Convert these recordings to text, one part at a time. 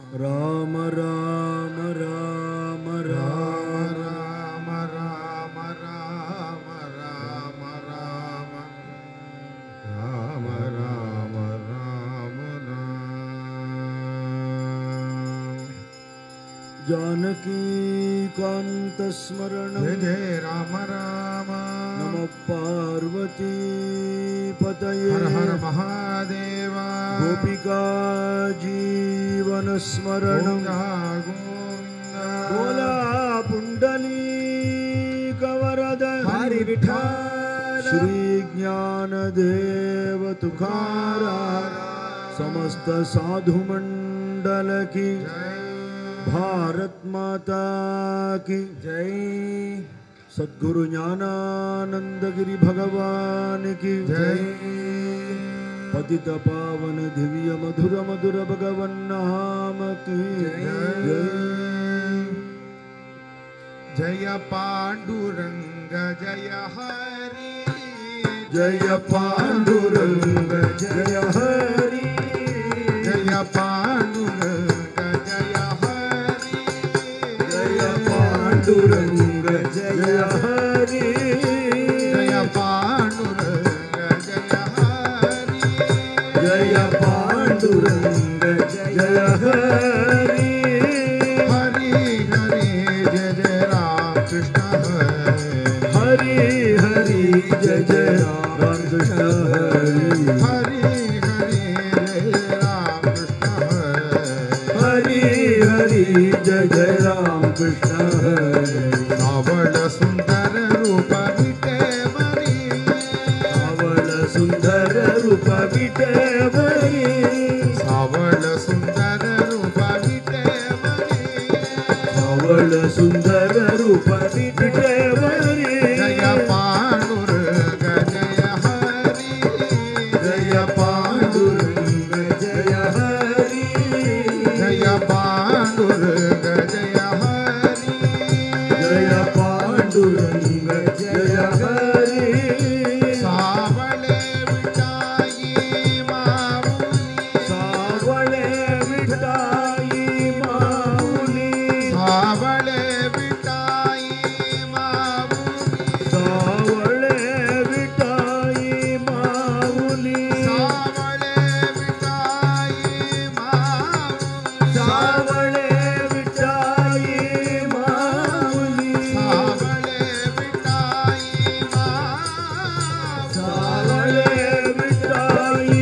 राम राम राम राम ராம ராம ராம ராம ராம ராம ராம ராம ராம जानकी कान्तस्मरणं जय जय राम राम नमः पार्वती पतये हर हर महादेव गोपिका जीवनस्मरणं बोला पुण्डलीकवरद हरि विठ्ठल श्री ज्ञानदेव तुकाराम समस्त साधु मंडल की भारत माता की जय सद्गुरु ज्ञानानंद गिरि भगवान की जय पतित पावन दिव्य मधुर मधुर भगवन नाम की जय जय पाण्डुरङ्ग जय हरि जय पांडुरंग जय हरि जय पाण्डुरङ्ग जय हरि जय पांडुरंग जय हरि जय पाण्डुरङ्ग जय हरि जय पांडुरंग जय हरि हरि हरि जय जय राम कृष्ण हरि हरि हरि जय जय राम कृष्ण हरि हरि हरि जय राम कृष्ण हरि हरि हरि जय जय राम कृष्ण हरि आवड सुंदर रूप विटे मरी आवळ सुंदर रूप विटेवरी सावळ सुंदर रूप विटे मरी आवळ सुंदर रूप विटेवरी जय पांडुरंग जय हरी जय पांडुरंग जय हरी जय पांडुरंग जय हरी जय पांडुरंग जय हरी सावळे विटाई माऊली सावळे विठाई माऊली सावळे विटाई माऊली सावळे विटाई माऊली सावळे विटाई माऊली सावळे विटाई माऊली सावळे विटाई माऊली सावळे विटाई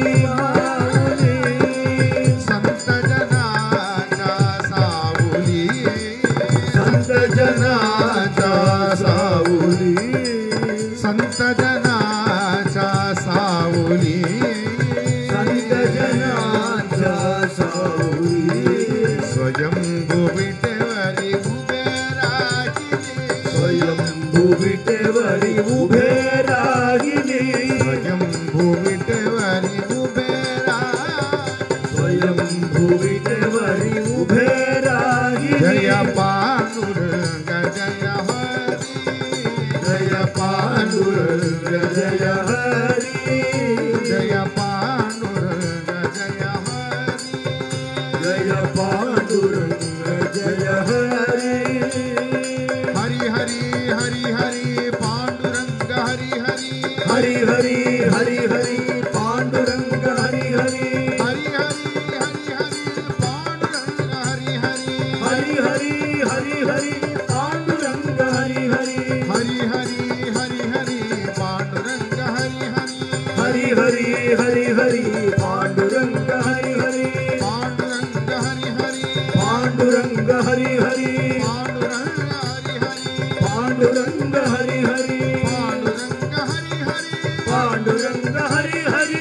माऊली संत जनाच्या सावली संत जनाचा सावली संत जनाच्या सावली संत जनाचा सावली स्वयंभू विटेवरी उभे राहिली स्वयंभू विटेवरी उभे राहिली स्वयंभू विटेवरी उभे राहिली स्वयंभू विटेवरी उभे राहिली जय पांडुरंग जय हरी जय पांडुरंग जय हरी जय पांडुरंग जय हरी जय पांडुरंग जय हरी हरी हरी हरी हरी पांडुरंग हरी हरी हरी हरी हरी हरी पांडुरंग हरी हरी हरी हरी हरी हरी पांडुरंग हरी हरी हरी हरी हरी हरी पांडुरंग हरी हरी हरी हरी हरी हरी पांडुरंग हरी हरी हरी हरी हरी हरी पांडुरंग हरी हरी पांडुरंग हरी हरी पांडुरंग हरी हरी पांडुरंग हरी हरी पांडुरंग हरी हरी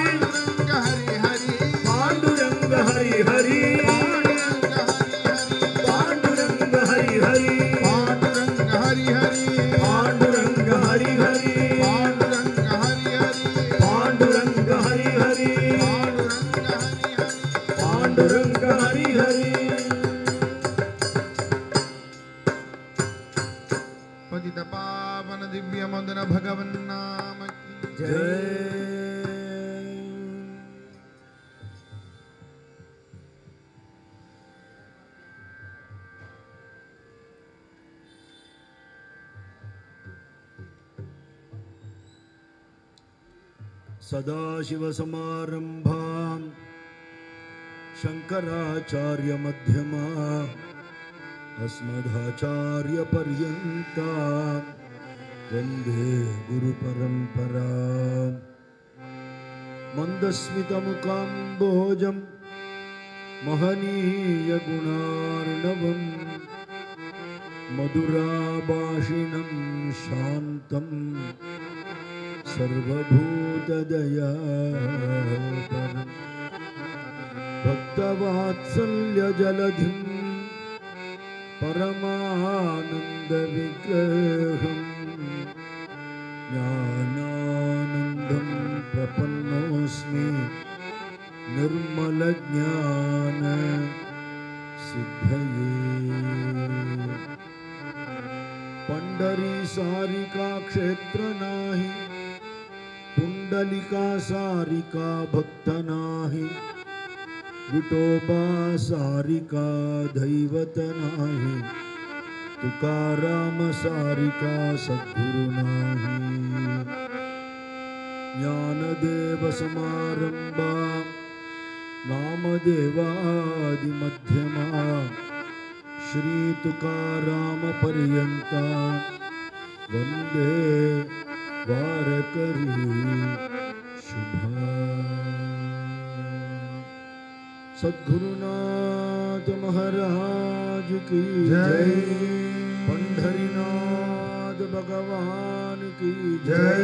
पांडुरंग हरी हरी पांडुरंग हरी हरी पांडुरंग हरी हरी पांडुरंग हरी हरी पांडुरंग हरी हरी पांडुरंग हरी हरी पांडुरंग हरी हरी सदाशिवसमारम्भाम् शङ्कराचार्यमध्यमा अस्मदाचार्यपर्यन्ता वन्दे गुरुपरम्परा मन्दस्मितमुकाम्बोजम् महनीयगुणार्णवम् मधुराभाषिणं शान्तम् सर्वभूतदयापरम् भक्तवात्सल्यजलधिं परमानन्दविग्रहम् ज्ञानानन्दं प्रपन्नोऽस्मि निर्मलज्ञान सिद्धये पंढरी सारिका क्षेत्र नाही पुंडलिका सारिका भक्त नाही विठोबा सारिका दैवत नाही तुकाराम सारिका सद्गुरु नाही ज्ञानदेव समारंभा नामदेवादिमध्यमा श्री तुकाराम पर्यंता वंदे वारकरी शुभा सद्गुरुनाथ महाराज की जय पंढरीनाथ भगवान की जय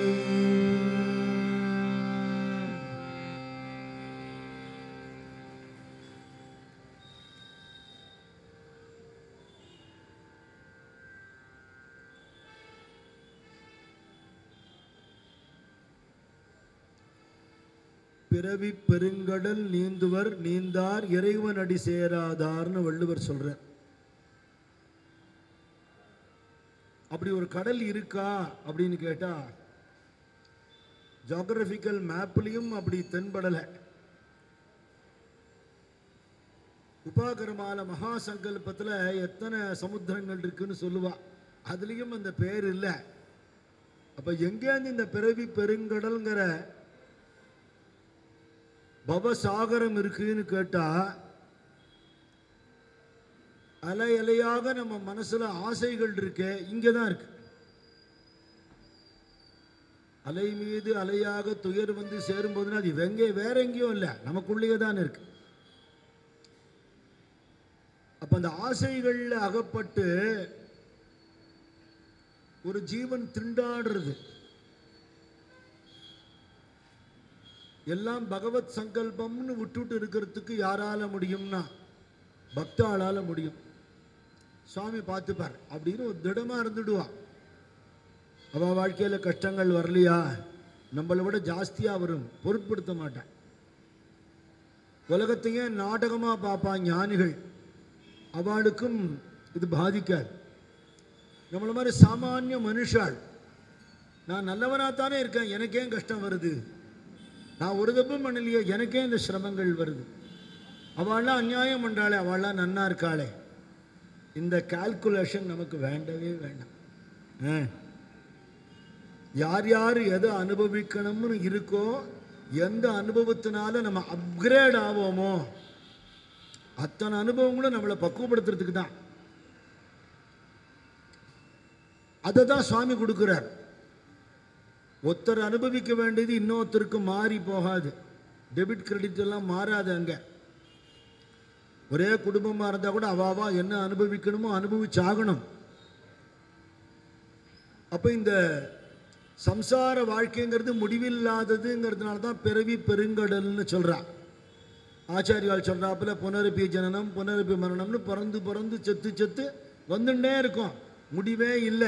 பிறவி பெருங்கடல் நீந்துவர் நீந்தார் இறைவன் அடி சேராதார்னு வள்ளுவர் சொல்றார் அப்படி ஒரு கடல் இருக்கா அப்படின்னு கேட்டா ஜாகிரபிக்கல் மேப்லயும் அப்படி தென்படல உபாகரமால மகா சங்கல்பத்துல எத்தனை சமுத்திரங்கள் இருக்குன்னு சொல்லுவா அதுலயும் அந்த பேர் இல்லை அப்ப எங்கேருந்து இந்த பிறவி பெருங்கடல்ங்கிற பவசாகரம் இருக்குன்னு கேட்டா அலை அலையாக நம்ம மனசுல ஆசைகள் இருக்கே இங்கே தான் இருக்கு அலை மீது அலையாக துயர் வந்து சேரும்போதுன்னா அது வெங்கே வேற எங்கேயும் இல்லை நமக்குள்ளேயே தான் இருக்கு அப்ப அந்த ஆசைகள்ல அகப்பட்டு ஒரு ஜீவன் திண்டாடுறது எல்லாம் பகவத் சங்கல்பம்னு விட்டுட்டு இருக்கிறதுக்கு யாரால முடியும்னா பக்தாளால முடியும் சுவாமி பார்த்துப்பார் அப்படின்னு ஒரு திடமா இருந்துடுவா அவ வாழ்க்கையில கஷ்டங்கள் வரலையா நம்மளை விட ஜாஸ்தியா வரும் பொருட்படுத்த மாட்டான் உலகத்தையே நாடகமா பார்ப்பான் ஞானிகள் அவளுக்கும் இது பாதிக்காது நம்மள மாதிரி சாமானிய மனுஷாள் நான் நல்லவனா தானே இருக்கேன் எனக்கே கஷ்டம் வருது நான் ஒரு தப்பும் பண்ணலையே எனக்கே இந்த சிரமங்கள் வருது அவள்லாம் அநியாயம் பண்றாளே அவள்லாம் நன்னா இருக்காளே இந்த கால்குலேஷன் நமக்கு வேண்டவே வேண்டாம் ஆ. யார் யார் எதை அனுபவிக்கணும்னு இருக்கோ எந்த அனுபவத்தினால நம்ம அப்கிரேட் ஆவோமோ அத்தனை அனுபவங்களும் நம்மளை பக்குவப்படுத்துறதுக்கு தான் அதை தான் சுவாமி கொடுக்குறார் ஒருத்தர் அனுபவிக்க வேண்டியது இன்னொருத்தருக்கு மாறி போகாது டெபிட் கிரெடிட் எல்லாம் மாறாது அங்க ஒரே குடும்பமா இருந்தா கூட அவாவா என்ன அனுபவிக்கணுமோ அனுபவிச்சாகணும் அப்ப இந்த சம்சார வாழ்க்கைங்கிறது முடிவில்லாததுங்கிறதுனால தான் பிறவி பெருங்கடல்னு சொல்றா ஆச்சாரியால் சொல்றாப்புல புனரப்பி ஜனனம் புனரப்பி மரணம்னு பிறந்து பிறந்து செத்து செத்து வந்துட்டே இருக்கும் முடிவே இல்லை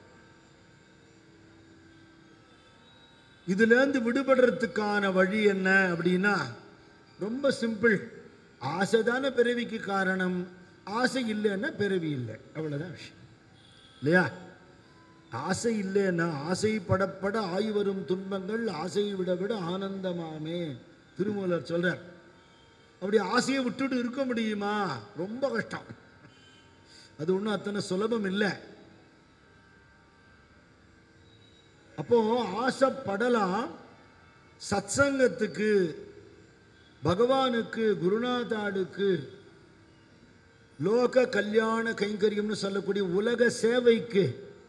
இதுலேருந்து விடுபடுறதுக்கான வழி என்ன அப்படின்னா ரொம்ப சிம்பிள் ஆசை தானே பிறவிக்கு காரணம் ஆசை இல்லைன்னா பிறவி இல்லை அவ்வளோதான் விஷயம் இல்லையா ஆசை இல்லைன்னா ஆசைப்படப்பட ஆய் வரும் துன்பங்கள் ஆசையை விட விட ஆனந்தமாமே திருமூலர் சொல்றார் அப்படி ஆசையை விட்டுட்டு இருக்க முடியுமா ரொம்ப கஷ்டம் அது ஒன்றும் அத்தனை சுலபம் இல்லை அப்போ ஆசைப்படலாம் சத்சங்கத்துக்கு பகவானுக்கு குருநாதாடுக்கு லோக கல்யாண கைங்கரியம்னு சொல்லக்கூடிய உலக சேவைக்கு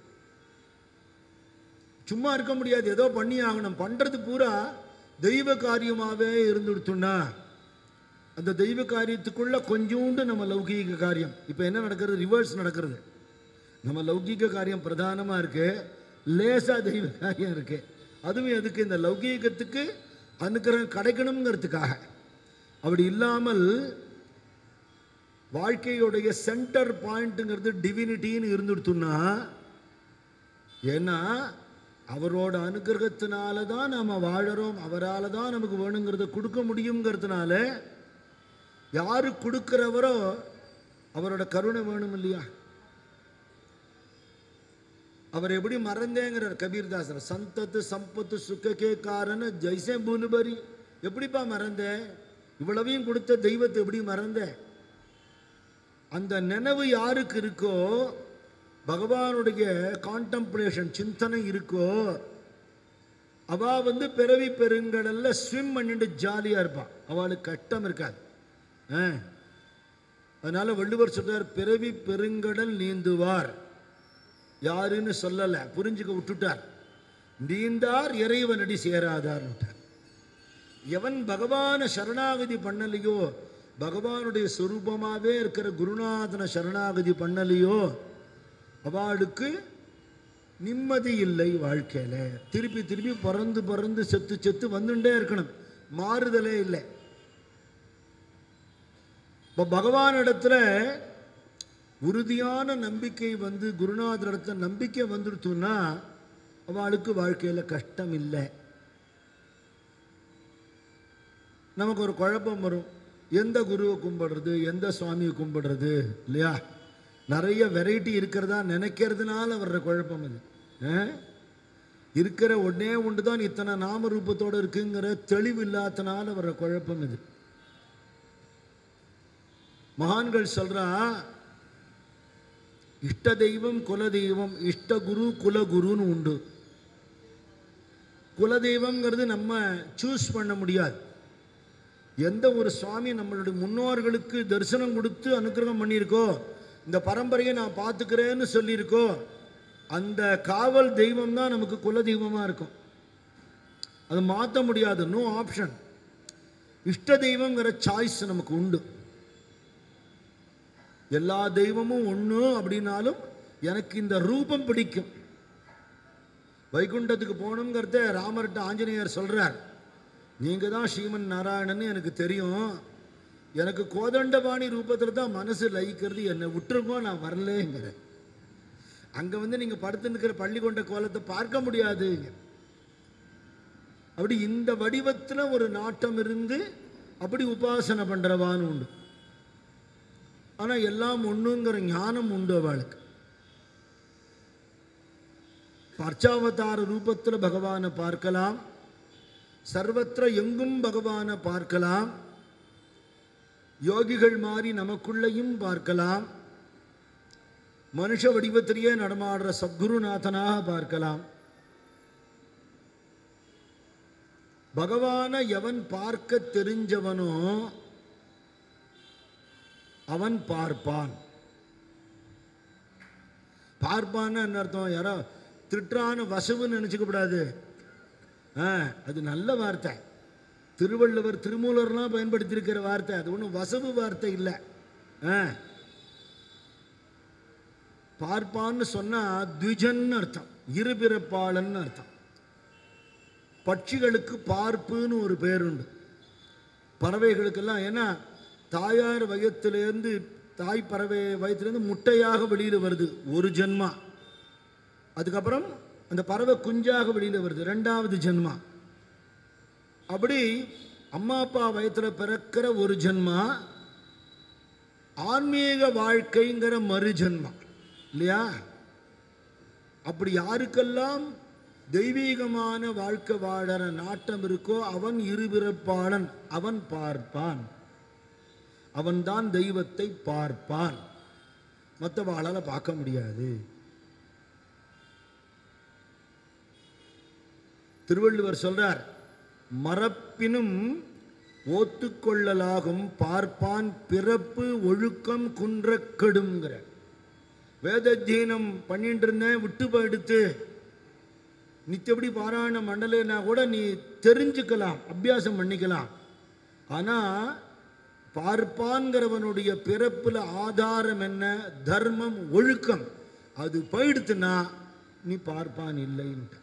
சும்மா இருக்க முடியாது ஏதோ பண்ணி ஆகணும் பண்றது பூரா தெய்வ காரியமாகவே இருந்துடுத்துன்னா அந்த தெய்வ காரியத்துக்குள்ள கொஞ்சோண்டு நம்ம லௌகீக காரியம் இப்போ என்ன நடக்கிறது ரிவர்ஸ் நடக்கிறது நம்ம லௌகீக காரியம் பிரதானமாக இருக்கு லேசா தெய்வ காரியம் இருக்கு அதுவும் எதுக்கு இந்த லௌகீகத்துக்கு அனுக்கிரகம் கிடைக்கணுங்கிறதுக்காக அப்படி இல்லாமல் வாழ்க்கையுடைய சென்டர் பாயிண்ட்டுங்கிறது டிவினிட்டின்னு இருந்துடுத்துன்னா ஏன்னா அவரோட அனுகிரகத்தினால தான் நாம் வாழறோம் அவரால் தான் நமக்கு வேணுங்கிறத கொடுக்க முடியுங்கிறதுனால யாரு கொடுக்கிறவரோ அவரோட கருணை வேணும் இல்லையா அவர் எப்படி மறந்தேங்கிறார் கபீர்தாசர் சந்தத்து சம்பத்து சுக்ககே காரன ஜெய்சே பூலுபரி எப்படிப்பா மறந்தேன் இவ்வளவையும் கொடுத்த தெய்வத்தை எப்படி மறந்தேன் அந்த நினைவு யாருக்கு இருக்கோ பகவானுடைய கான்டம்ப்ளேஷன் சிந்தனை இருக்கோ அவ வந்து பிறவி பெருங்கடல்ல ஸ்விம் பண்ணிட்டு ஜாலியா இருப்பான் அவளுக்கு கஷ்டம் இருக்காது ஆ. அதனால வள்ளுவர் சொல்றார் பிறவி பெருங்கடல் நீந்துவார் யாருன்னு சொல்லல புரிஞ்சுக்க விட்டுட்டார் நீந்தார் இறைவனடி சேராதார் எவன் பகவான சரணாகதி பண்ணலையோ பகவானுடைய சொரூபமாவே இருக்கிற குருநாதனை சரணாகதி பண்ணலையோ அவளுக்கு நிம்மதி இல்லை வாழ்க்கையில திருப்பி திருப்பி பிறந்து பிறந்து செத்து செத்து வந்துட்டே இருக்கணும் மாறுதலே இல்லை இப்போ பகவானிடத்துல உறுதியான நம்பிக்கை வந்து குருநாதரிடத்துல நம்பிக்கை வந்துடுத்துன்னா அவளுக்கு வாழ்க்கையில கஷ்டம் இல்லை நமக்கு ஒரு குழப்பம் வரும் எந்த குருவை கும்பிடுறது எந்த சுவாமியை கும்பிடுறது இல்லையா நிறைய வெரைட்டி இருக்கிறதா நினைக்கிறதுனால வர்ற குழப்பம் அது ஆ? இருக்கிற ஒன்னே ஒன்று தான் இத்தனை நாம ரூபத்தோடு இருக்குங்கிற தெளிவு இல்லாதனால வர்ற குழப்பம் இது மகான்கள் சொல்றா இஷ்ட தெய்வம் குல தெய்வம் இஷ்ட குரு குல குருன்னு உண்டு குல தெய்வம்ங்கிறது நம்ம சூஸ் பண்ண முடியாது எந்த ஒரு சுவாமி நம்மளுடைய முன்னோர்களுக்கு தரிசனம் கொடுத்து அனுக்கிரகம் பண்ணியிருக்கோ இந்த பரம்பரையை நான் பார்த்துக்கிறேன்னு சொல்லியிருக்கோ அந்த காவல் தெய்வம் தான் நமக்கு குல தெய்வமாக இருக்கும் அது மாற்ற முடியாது நோ ஆப்ஷன் இஷ்ட தெய்வங்கிற சாய்ஸ் நமக்கு உண்டு எல்லா தெய்வமும் ஒன்று அப்படின்னாலும் எனக்கு இந்த ரூபம் பிடிக்கும் வைகுண்டத்துக்கு போகணுங்கிறத ராமர்கிட்ட ஆஞ்சநேயர் சொல்றார் நீங்க தான் ஸ்ரீமன் நாராயணன்னு எனக்கு தெரியும் எனக்கு கோதண்டபாணி ரூபத்தில் தான் மனசு லயிக்கிறது என்னை விட்டுருங்கோ நான் வரலேங்கிற அங்க வந்து நீங்க படுத்து நிற்கிற பள்ளி கொண்ட கோலத்தை பார்க்க முடியாது அப்படி இந்த வடிவத்தில் ஒரு நாட்டம் இருந்து அப்படி உபாசனை பண்றவான்னு உண்டு ஆனா எல்லாம் ஒண்ணுங்கிற ஞானம் உண்டு அவளுக்கு அர்ச்சாவதார ரூபத்தில் பகவானை பார்க்கலாம் சர்வத்திர எங்கும் பகவானை பார்க்கலாம் யோகிகள் மாறி நமக்குள்ளேயும் பார்க்கலாம் மனுஷ வடிவத்திலேயே நடமாடுற சத்குருநாதனாக பார்க்கலாம் பகவானை எவன் பார்க்க தெரிஞ்சவனோ அவன் பார்ப்பான் பார்ப்பான்னு என்ன அர்த்தம் யாரோ திட்டுறான்னு வசவுன்னு நினச்சிக்க கூடாது ஆ அது நல்ல வார்த்தை திருவள்ளுவர் திருமூலர்லாம் பயன்படுத்தியிருக்கிற வார்த்தை அது ஒன்றும் வசவு வார்த்தை இல்லை ஆ பார்ப்பான்னு சொன்னால் த்விஜன்னு அர்த்தம் இருபிறப்பாளன்னு அர்த்தம் பட்சிகளுக்கு பார்ப்புன்னு ஒரு பேர் உண்டு பறவைகளுக்கெல்லாம் ஏன்னா தாயார் வயத்திலேருந்து தாய் பறவை வயத்திலேருந்து முட்டையாக வெளியில் வருது ஒரு ஜென்மா அதுக்கப்புறம் அந்த பறவை குஞ்சாக வெளியில் வருது ரெண்டாவது ஜென்மா அப்படி அம்மா அப்பா வயத்தில் பிறக்கிற ஒரு ஜென்மா ஆன்மீக வாழ்க்கைங்கிற மறு ஜென்மா இல்லையா அப்படி யாருக்கெல்லாம் தெய்வீகமான வாழ்க்கை வாழற நாட்டம் இருக்கோ அவன் இருபிறப்பாளன் அவன் பார்ப்பான் அவன்தான் தெய்வத்தை பார்ப்பான் மற்றவாளால பார்க்க முடியாது திருவள்ளுவர் சொல்றார் மறப்பினும் ஓத்துக்கொள்ளலாகும் பார்ப்பான் பிறப்பு ஒழுக்கம் குன்றக் கெடுங்கிற வேதத்தியனம் பண்ணிட்டு இருந்தேன் விட்டு போயிடுத்து நித்தபடி பாராயண மண்டலனா கூட நீ தெரிஞ்சுக்கலாம் அபியாசம் பண்ணிக்கலாம் ஆனால் பார்ப்பான்கிறவனுடைய பிறப்புல ஆதாரம் என்ன தர்மம் ஒழுக்கம் அது போயிடுத்துனா நீ பார்ப்பான் இல்லைன்ட்டு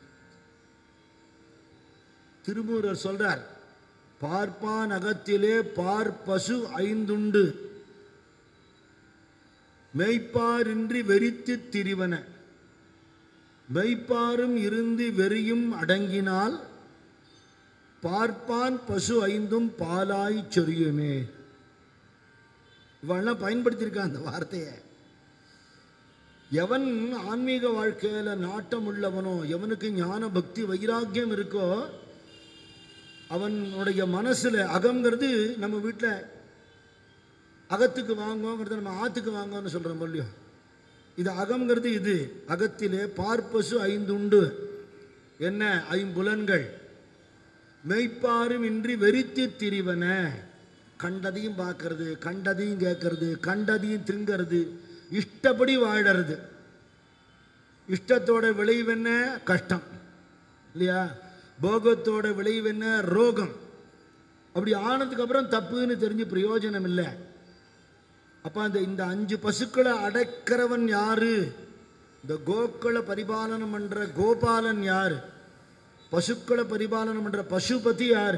திருமூரர் சொல்றார் பார்ப்பான் அகத்திலே பார்ப்பசு ஐந்துண்டு மெய்ப்பாரின்றி வெறித்து திரிவன மெய்ப்பாரும் இருந்து வெறியும் அடங்கினால் பார்ப்பான் பசு ஐந்தும் பாலாய் சொரியுமே இவெல்லாம் பயன்படுத்தியிருக்கான் அந்த வார்த்தையை எவன் ஆன்மீக வாழ்க்கையில நாட்டம் உள்ளவனோ எவனுக்கு ஞான பக்தி வைராக்கியம் இருக்கோ அவனுடைய மனசுல அகங்கிறது நம்ம வீட்டில் அகத்துக்கு வாங்குவோங்கிறது நம்ம ஆத்துக்கு வாங்குவோம்னு சொல்றோம் இல்லையோ இது அகங்கிறது இது அகத்திலே பார்ப்பசு ஐந்துண்டு என்ன ஐம்புலன்கள் மெய்ப்பாரும் இன்றி வெறித்து திரிவன கண்டதையும் பார்க்கறது கண்டதையும் கேட்கறது கண்டதையும் திங்கிறது இஷ்டப்படி வாழறது இஷ்டத்தோட விளைவென்ன கஷ்டம் இல்லையா போகத்தோட விளைவென்ன ரோகம் அப்படி ஆனதுக்கு அப்புறம் தப்புன்னு தெரிஞ்சு பிரயோஜனம் இல்லை அப்ப அந்த இந்த அஞ்சு பசுக்களை அடக்கிறவன் யாரு இந்த கோக்களை பரிபாலனம் பண்ற கோபாலன் யாரு பசுக்களை பரிபாலனம் பண்ற பசுபதி யாரு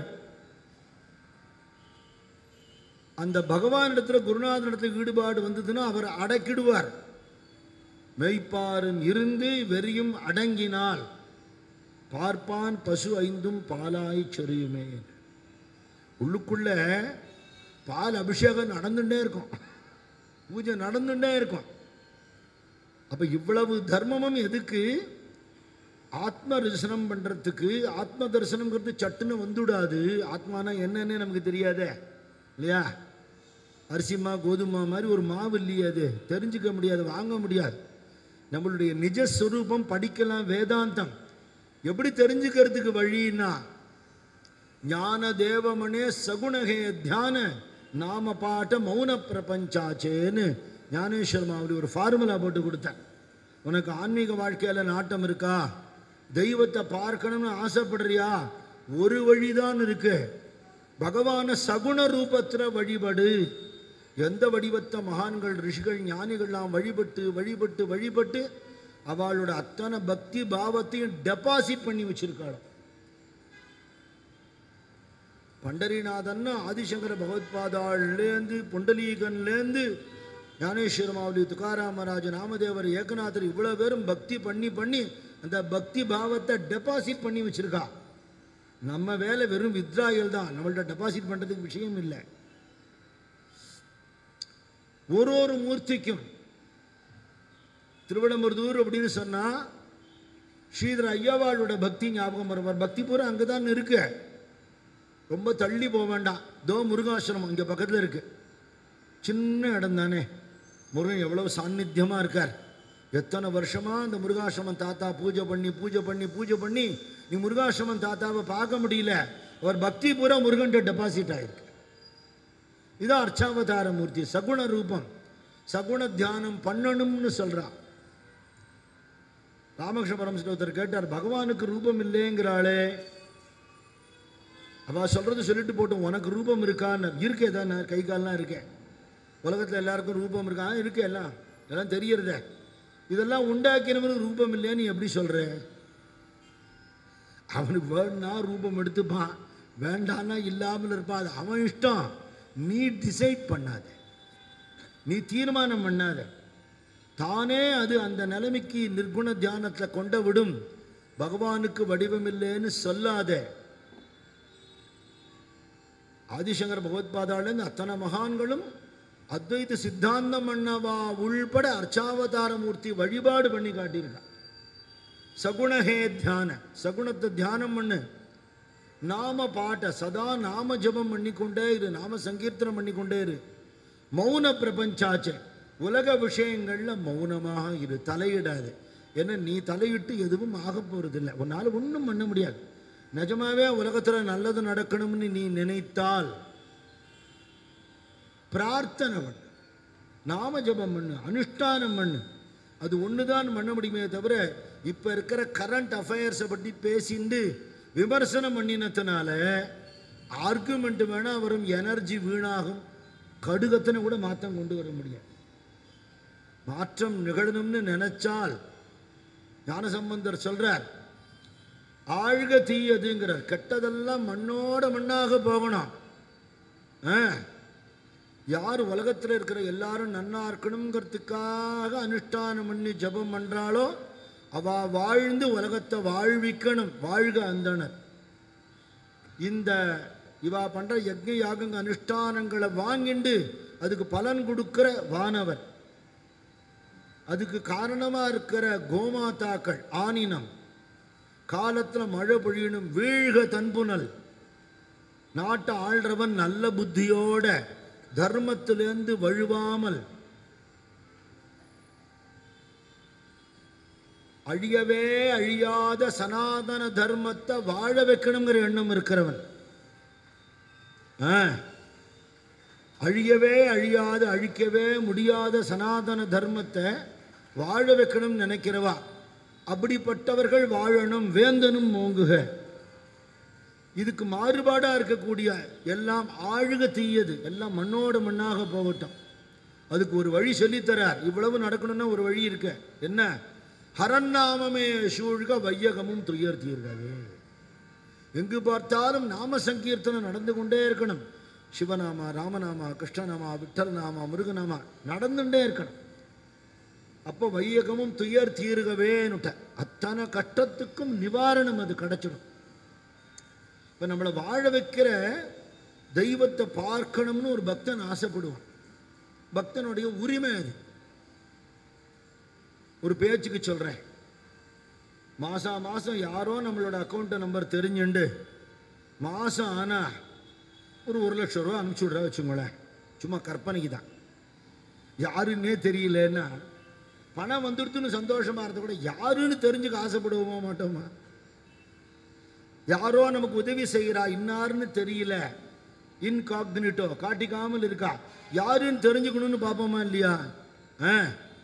அந்த பகவானிடத்துல குருநாதனிடத்துல ஈடுபாடு வந்ததுன்னா அவர் அடக்கிடுவார் மெய்ப்பாரும் இருந்து வெறியும் அடங்கினால் பார்ப்பான் பசு ஐந்தும் பாலாய் சொரியுமே உள்ளுக்குள்ள பால் அபிஷேகம் நடந்துட்டே இருக்கும் பூஜை நடந்துட்டே இருக்கும் அப்ப இவ்வளவு தர்மமும் எதுக்கு ஆத்ம தரிசனம் பண்றதுக்கு ஆத்ம தரிசனம்ங்கிறது சட்டுன்னு வந்துவிடாது ஆத்மானா என்னன்னு நமக்கு தெரியாதே இல்லையா அரிசிமா கோதுமா மாதிரி ஒரு மாவு இல்லையே அது தெரிஞ்சுக்க முடியாது வாங்க முடியாது நம்மளுடைய நிஜ ஸ்வரூபம் படிக்கலாம் வேதாந்தம் எப்படி தெரிஞ்சுக்கிறதுக்கு வழின்னா ஞான தேவமனே சகுணகே தியான நாம பாட்ட மௌன பிரபஞ்சாச்சேன்னு ஞானேஸ்வர் மாவடி ஒரு ஃபார்முலா போட்டு கொடுத்தேன் உனக்கு ஆன்மீக வாழ்க்கையில் நாட்டம் இருக்கா தெய்வத்தை பார்க்கணும்னு ஆசைப்படுறியா ஒரு வழிதான் இருக்கு பகவான சகுண ரூபத்துல வழிபடு எந்த வடிவத்தை மகான்கள் ரிஷிகள் ஞானிகள்லாம் வழிபட்டு வழிபட்டு வழிபட்டு அவளோட அத்தனை பக்தி பாவத்தையும் டெபாசிட் பண்ணி வச்சிருக்காளாம் பண்டரிநாதன் ஆதிசங்கர பகவத்பாதாள்லேருந்து புண்டலீகன்லேருந்து ஞானேஸ்வர மாவலி துக்காராமராஜ நாமதேவர் ஏகநாதர் இவ்வளோ பேரும் பக்தி பண்ணி பண்ணி அந்த பக்தி பாவத்தை டெபாசிட் பண்ணி வச்சிருக்கா நம்ம வேலை வெறும் வித்ராயல் தான் நம்மள்ட்ட டெபாசிட் பண்ணுறதுக்கு விஷயம் இல்லை ஒரு ஒரு மூர்த்திக்கும் திருவிடம்புதூர் அப்படின்னு சொன்னால் ஸ்ரீதர ஐயாவாளோட பக்தி ஞாபகம் வருவார் பக்தி பூரா அங்கே தான் இருக்கு ரொம்ப தள்ளி போக வேண்டாம் தோ முருகாசிரமம் இங்கே பக்கத்தில் இருக்கு சின்ன இடம் தானே முருகன் எவ்வளவு சாநித்தியமாக இருக்கார் எத்தனை வருஷமா இந்த முருகாசிரமம் தாத்தா பூஜை பண்ணி பூஜை பண்ணி பூஜை பண்ணி நீ முருகாசிரமம் தாத்தாவை பார்க்க முடியல அவர் பக்தி பூரா முருகன்ட்ட டெபாசிட் ஆயிருக்கு இதான் அர்ச்சாவதார மூர்த்தி சகுண ரூபம் சகுண தியானம் பண்ணணும்னு சொல்றான் ராமகிருஷ்ண பரமசிவத்தர் கேட்டார் பகவானுக்கு ரூபம் இல்லைங்கிறாளே அவ சொல்றது சொல்லிட்டு போட்டும் உனக்கு ரூபம் இருக்கான்னு இருக்கே தானே கை கால்லாம் இருக்கேன் உலகத்தில் எல்லாருக்கும் ரூபம் இருக்கா ஆ, இருக்கு எல்லாம் எல்லாம் தெரியறதே இதெல்லாம் உண்டாக்கினவனுக்கு ரூபம் இல்லைன்னு நீ எப்படி சொல்ற அவனுக்கு வேணும்னா ரூபம் எடுத்துப்பான் வேண்டான்னா இல்லாமல் இருப்பான் அது அவன் இஷ்டம் நீ டிசைட் பண்ணாத நீ தீர்மானம் பண்ணாத தானே அது அந்த நிலைமைக்கு நிர்குண தியானத்தில் கொண்ட விடும் பகவானுக்கு வடிவம் இல்லைன்னு சொல்லாத ஆதிசங்கர பகவத்பாதாலேருந்து அத்தனை மகான்களும் அத்வைத சித்தாந்தம் பண்ணவா உள்பட அர்ச்சாவதார மூர்த்தி வழிபாடு பண்ணி காட்டியிருக்கான் சகுணஹே தியான சகுணத்தை தியானம் பண்ணு நாம பாட்ட சதா நாம ஜபம் பண்ணிக்கொண்டே இரு நாம சங்கீர்த்தனம் பண்ணிக்கொண்டே இரு மௌன பிரபஞ்சாச்சே உலக விஷயங்கள்ல மௌனமாக இரு தலையிடாது ஏன்னா நீ தலையிட்டு எதுவும் ஆக போறதில்லை உன்னால ஒன்றும் பண்ண முடியாது நிஜமாவே உலகத்தில் நல்லது நடக்கணும்னு நீ நினைத்தால் பிரார்த்தனை பண்ணு நாம ஜபம் பண்ணு அனுஷ்டானம் பண்ணு அது ஒன்று தான் பண்ண முடியுமே தவிர இப்போ இருக்கிற கரண்ட் அஃபேர்ஸை பற்றி பேசிண்டு விமர்சனம் பண்ணினத்தினால ஆர்குமெண்ட் வேணால் வரும் எனர்ஜி வீணாகும் கடுகத்தனை கூட மாற்றம் கொண்டு வர முடியாது மாற்றம் நிகழணும்னு நினைச்சால் ஞானசம்பந்தர் சொல்றார் ஆழ்க தீயதுங்கிறார் கெட்டதெல்லாம் மண்ணோட மண்ணாக போகணும் ஆ யார் உலகத்தில் இருக்கிற எல்லாரும் நன்னா இருக்கணுங்கிறதுக்காக அனுஷ்டானம் பண்ணி ஜெபம் பண்றாளோ அவ வாழ்ந்து உலகத்தை வாழ்விக்கணும் வாழ்க அந்தனர் இந்த இவா பண்ற யஜ்ஞ யாகங்க அனுஷ்டானங்களை வாங்கிண்டு அதுக்கு பலன் கொடுக்கிற வானவர் அதுக்கு காரணமா இருக்கிற கோமாதாக்கள் ஆனினம் காலத்துல மழை பொழியணும் வீழ்க தன்புணல் நாட்டை ஆள்றவன் நல்ல புத்தியோட தர்மத்திலேருந்து வழுவாமல் அழியவே அழியாத சனாதன தர்மத்தை வாழ வைக்கணுங்கிற எண்ணம் இருக்கிறவன் ஆ. அழியவே அழியாத அழிக்கவே முடியாத சனாதன தர்மத்தை வாழ வைக்கணும்னு நினைக்கிறவா அப்படிப்பட்டவர்கள் வாழணும் வேந்தனும் மோங்குக இதுக்கு மாறுபாடா இருக்கக்கூடிய எல்லாம் ஆழுக தீயது எல்லாம் மண்ணோட மண்ணாக போகட்டும் அதுக்கு ஒரு வழி சொல்லித்தரார் இவ்வளவு நடக்கணும்னா ஒரு வழி இருக்க என்ன ஹரநாமமே சூழ்க வையகமும் துயர் தீர்கவே எங்கு பார்த்தாலும் நாம சங்கீர்த்தனம் நடந்து கொண்டே இருக்கணும் சிவநாமா ராமநாமா கிருஷ்ணநாமா விட்டல்நாமா முருகநாமா நடந்துட்டே இருக்கணும் அப்போ வையகமும் துயர் தீர்கவேன்னுட்ட அத்தனை கஷ்டத்துக்கும் நிவாரணம் அது கிடைச்சிடும் இப்போ நம்மளை வாழ வைக்கிற தெய்வத்தை பார்க்கணும்னு ஒரு பக்தன் ஆசைப்படுவான் பக்தனுடைய உரிமை அது ஒரு பேச்சுக்கு சொல்கிறேன் மாசா மாதம் யாரோ நம்மளோட அக்கௌண்ட் நம்பர் தெரிஞ்சுண்டு மாதம் ஆனால் ஒரு ஒரு லட்சம் ரூபா அனுப்பிச்சி விட்றா வச்சுங்களேன் சும்மா கற்பனைக்கு தான் யாருன்னே தெரியலன்னா பணம் வந்துடுத்துன்னு சந்தோஷமா இருந்த கூட யாருன்னு தெரிஞ்சுக்க ஆசைப்படுவோமா மாட்டோமா யாரோ நமக்கு உதவி செய்கிறா இன்னாருன்னு தெரியல இன்காக்னிட்டோ காட்டிக்காமல் இருக்கா யாருன்னு தெரிஞ்சுக்கணும்னு பார்ப்போமா இல்லையா ஆ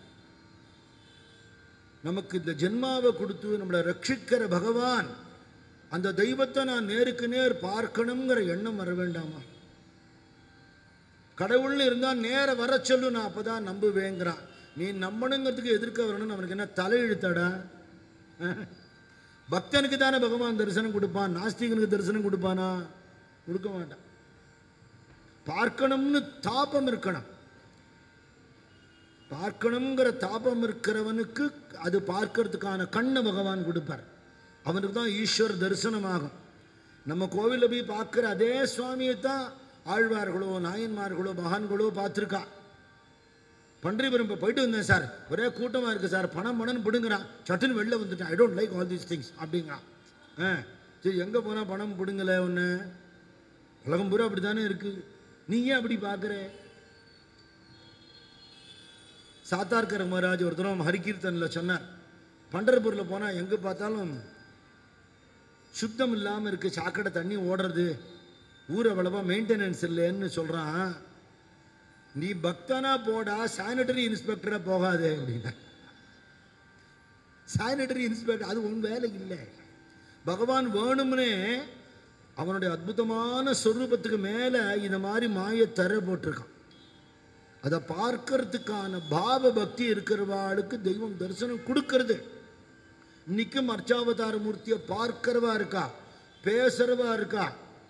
நமக்கு இந்த ஜென்மாவை கொடுத்து நம்மளை ரட்சிக்கிற பகவான் அந்த தெய்வத்தை நான் நேருக்கு நேர் பார்க்கணுங்கிற எண்ணம் வர வேண்டாமா கடவுள்னு இருந்தால் நேர வர சொல்லு நான் அப்பதான் நம்புவேங்கிறான் நீ நம்பணுங்கிறதுக்கு எதிர்க்க வரணும்னு அவனுக்கு என்ன தலையெழுத்தாடா பக்தனுக்கு தானே பகவான் தரிசனம் கொடுப்பான் நாஸ்திகனுக்கு தரிசனம் கொடுப்பானா கொடுக்க மாட்டான் பார்க்கணும்னு தாபம் இருக்கணும் பார்க்கணுங்கிற தாபம் இருக்கிறவனுக்கு அது பார்க்கறதுக்கான கண்ணை பகவான் கொடுப்பார் அவனுக்கு தான் ஈஸ்வர் தரிசனமாகும் நம்ம கோவிலில் போய் பார்க்குற அதே சுவாமியை தான் ஆழ்வார்களோ நாயன்மார்களோ மகான்களோ பார்த்துருக்கா பன்றிபுரம் இப்போ போயிட்டு வந்தேன் சார் ஒரே கூட்டமாக இருக்குது சார் பணம் பணம்னு பிடுங்குறான் சட்டுன்னு வெளில வந்துட்டேன் I don't like all these things அப்படிங்கிறான் ஆ சரி எங்கே போனால் பணம் பிடுங்கலை ஒன்று உலகம் பூரா அப்படி தானே இருக்குது நீ ஏன் அப்படி பார்க்குற சாத்தார்கர மகாராஜ் ஒரு தடவை ஹரிகீர்த்தனில் சொன்னார் பண்டர்பூரில் போனால் எங்கே பார்த்தாலும் சுத்தம் இல்லாமல் இருக்குது சாக்கடை தண்ணி ஓடுறது ஊர் அவ்வளவா மெயின்டெனன்ஸ் இல்லைன்னு சொல்கிறான் நீ பக்தனா போடா சானிட்டரி இன்ஸ்பெக்டரா போகாதே அப்படின்னா சானிட்டரி இன்ஸ்பெக்டர் அது உன் வேலை இல்லை பகவான் வேணும்னே அவனுடைய அற்புதமான சொரூபத்துக்கு மேலே இந்த மாதிரி மாய தர போட்டிருக்கான் அதை பார்க்கறதுக்கான பாவ பக்தி இருக்கிறவாளுக்கு தெய்வம் தரிசனம் கொடுக்கறது இன்னைக்கும் அர்ச்சாவதார மூர்த்தியை பார்க்கிறவா இருக்கா பேசுறவா இருக்கா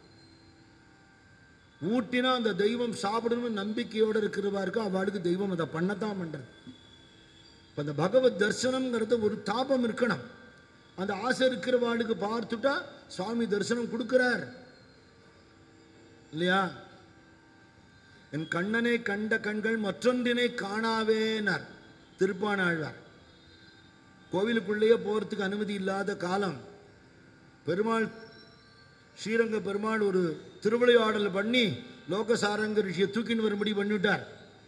ஊட்டினா அந்த தெய்வம் சாப்பிடணும்னு நம்பிக்கையோட இருக்கிறவா இருக்கா அவளுக்கு தெய்வம் அதை பண்ணத்தான் பண்றது இப்போ அந்த பகவத் தரிசனம்ங்கிறது ஒரு தாபம் இருக்கணும் அந்த ஆசை இருக்கிறவாளுக்கு பார்த்துட்டா சுவாமி தரிசனம் கொடுக்கிறார் இல்லையா என் கண்ணனை கண்ட கண்கள் மற்றொன்றினை காணாவேனார் திருப்பானாழ்வார் கோவிலுக்குள்ளேயே போகிறதுக்கு அனுமதி இல்லாத காலம் பெருமாள் ஸ்ரீரங்க பெருமாள் ஒரு திருவிளையாடல் பண்ணி லோகசாரங்க ரிஷியை தூக்கின்னு வரும்படி பண்ணிவிட்டார்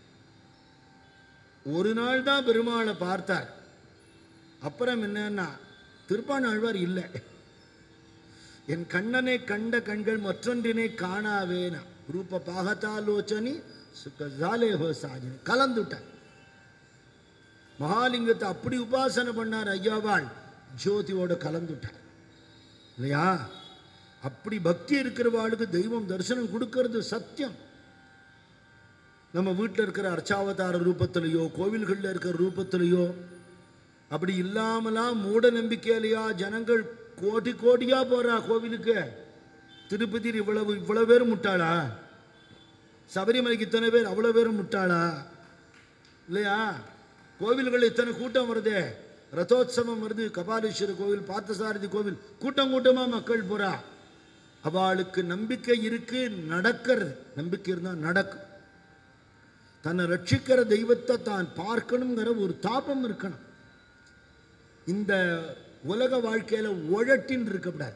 ஒரு நாள் தான் பெருமாளை பார்த்தார் அப்புறம் என்னன்னா திருப்பானாழ்வார் இல்லை என் கண்ணனை கண்ட கண்கள் மற்றொன்றினை காணாவேனா ரூப பாகத்தாலோச்சனி சுகஜாலே ஹோ சாஜினி கலந்துட்டான் மகாலிங்கத்தை அப்படி உபாசனை பண்ணார் ஐயாவாள் ஜோதியோட கலந்துட்டார் இல்லையா அப்படி பக்தி இருக்கிறவாளுக்கு தெய்வம் தரிசனம் கொடுக்கறது சத்தியம் நம்ம வீட்டில் இருக்கிற அர்ச்சாவதார ரூபத்திலேயோ கோவில்களில் இருக்கிற ரூபத்திலேயோ அப்படி இல்லாமலாம் மூட நம்பிக்கையிலையா ஜனங்கள் கோடி கோடியா போறா கோவிலுக்கு திருப்பதியில் இவ்வளவு இவ்வளவு பேர் முட்டாளா சபரிமலைக்கு இத்தனை பேர் அவ்வளோ பேரும் முட்டாளா இல்லையா கோவில்கள் இத்தனை கூட்டம் வருதே ரதோத்சவம் வருது கபாலீஸ்வரர் கோவில் பார்த்தசாரதி கோவில் கூட்டம் கூட்டமா மக்கள் போறா அவளுக்கு நம்பிக்கை இருக்கு நடக்கிறது நம்பிக்கை இருந்தால் நடக்கும் தன்னை ரட்சிக்கிற தெய்வத்தை தான் பார்க்கணுங்கிற ஒரு தாபம் இருக்கணும் இந்த உலக வாழ்க்கையில உழட்டின்னு இருக்கக்கூடாது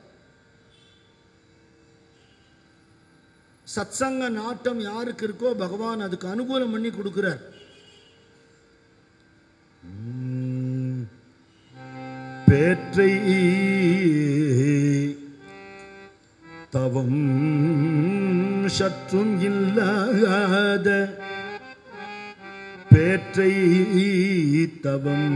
சத்சங்க நாட்டம் யாருக்கு இருக்கோ பகவான் அதுக்கு அனுகூலம் பண்ணி கொடுக்கிறார் உம், பேற்றை தவம் சற்றும் இல்லாத பேற்றை தவம்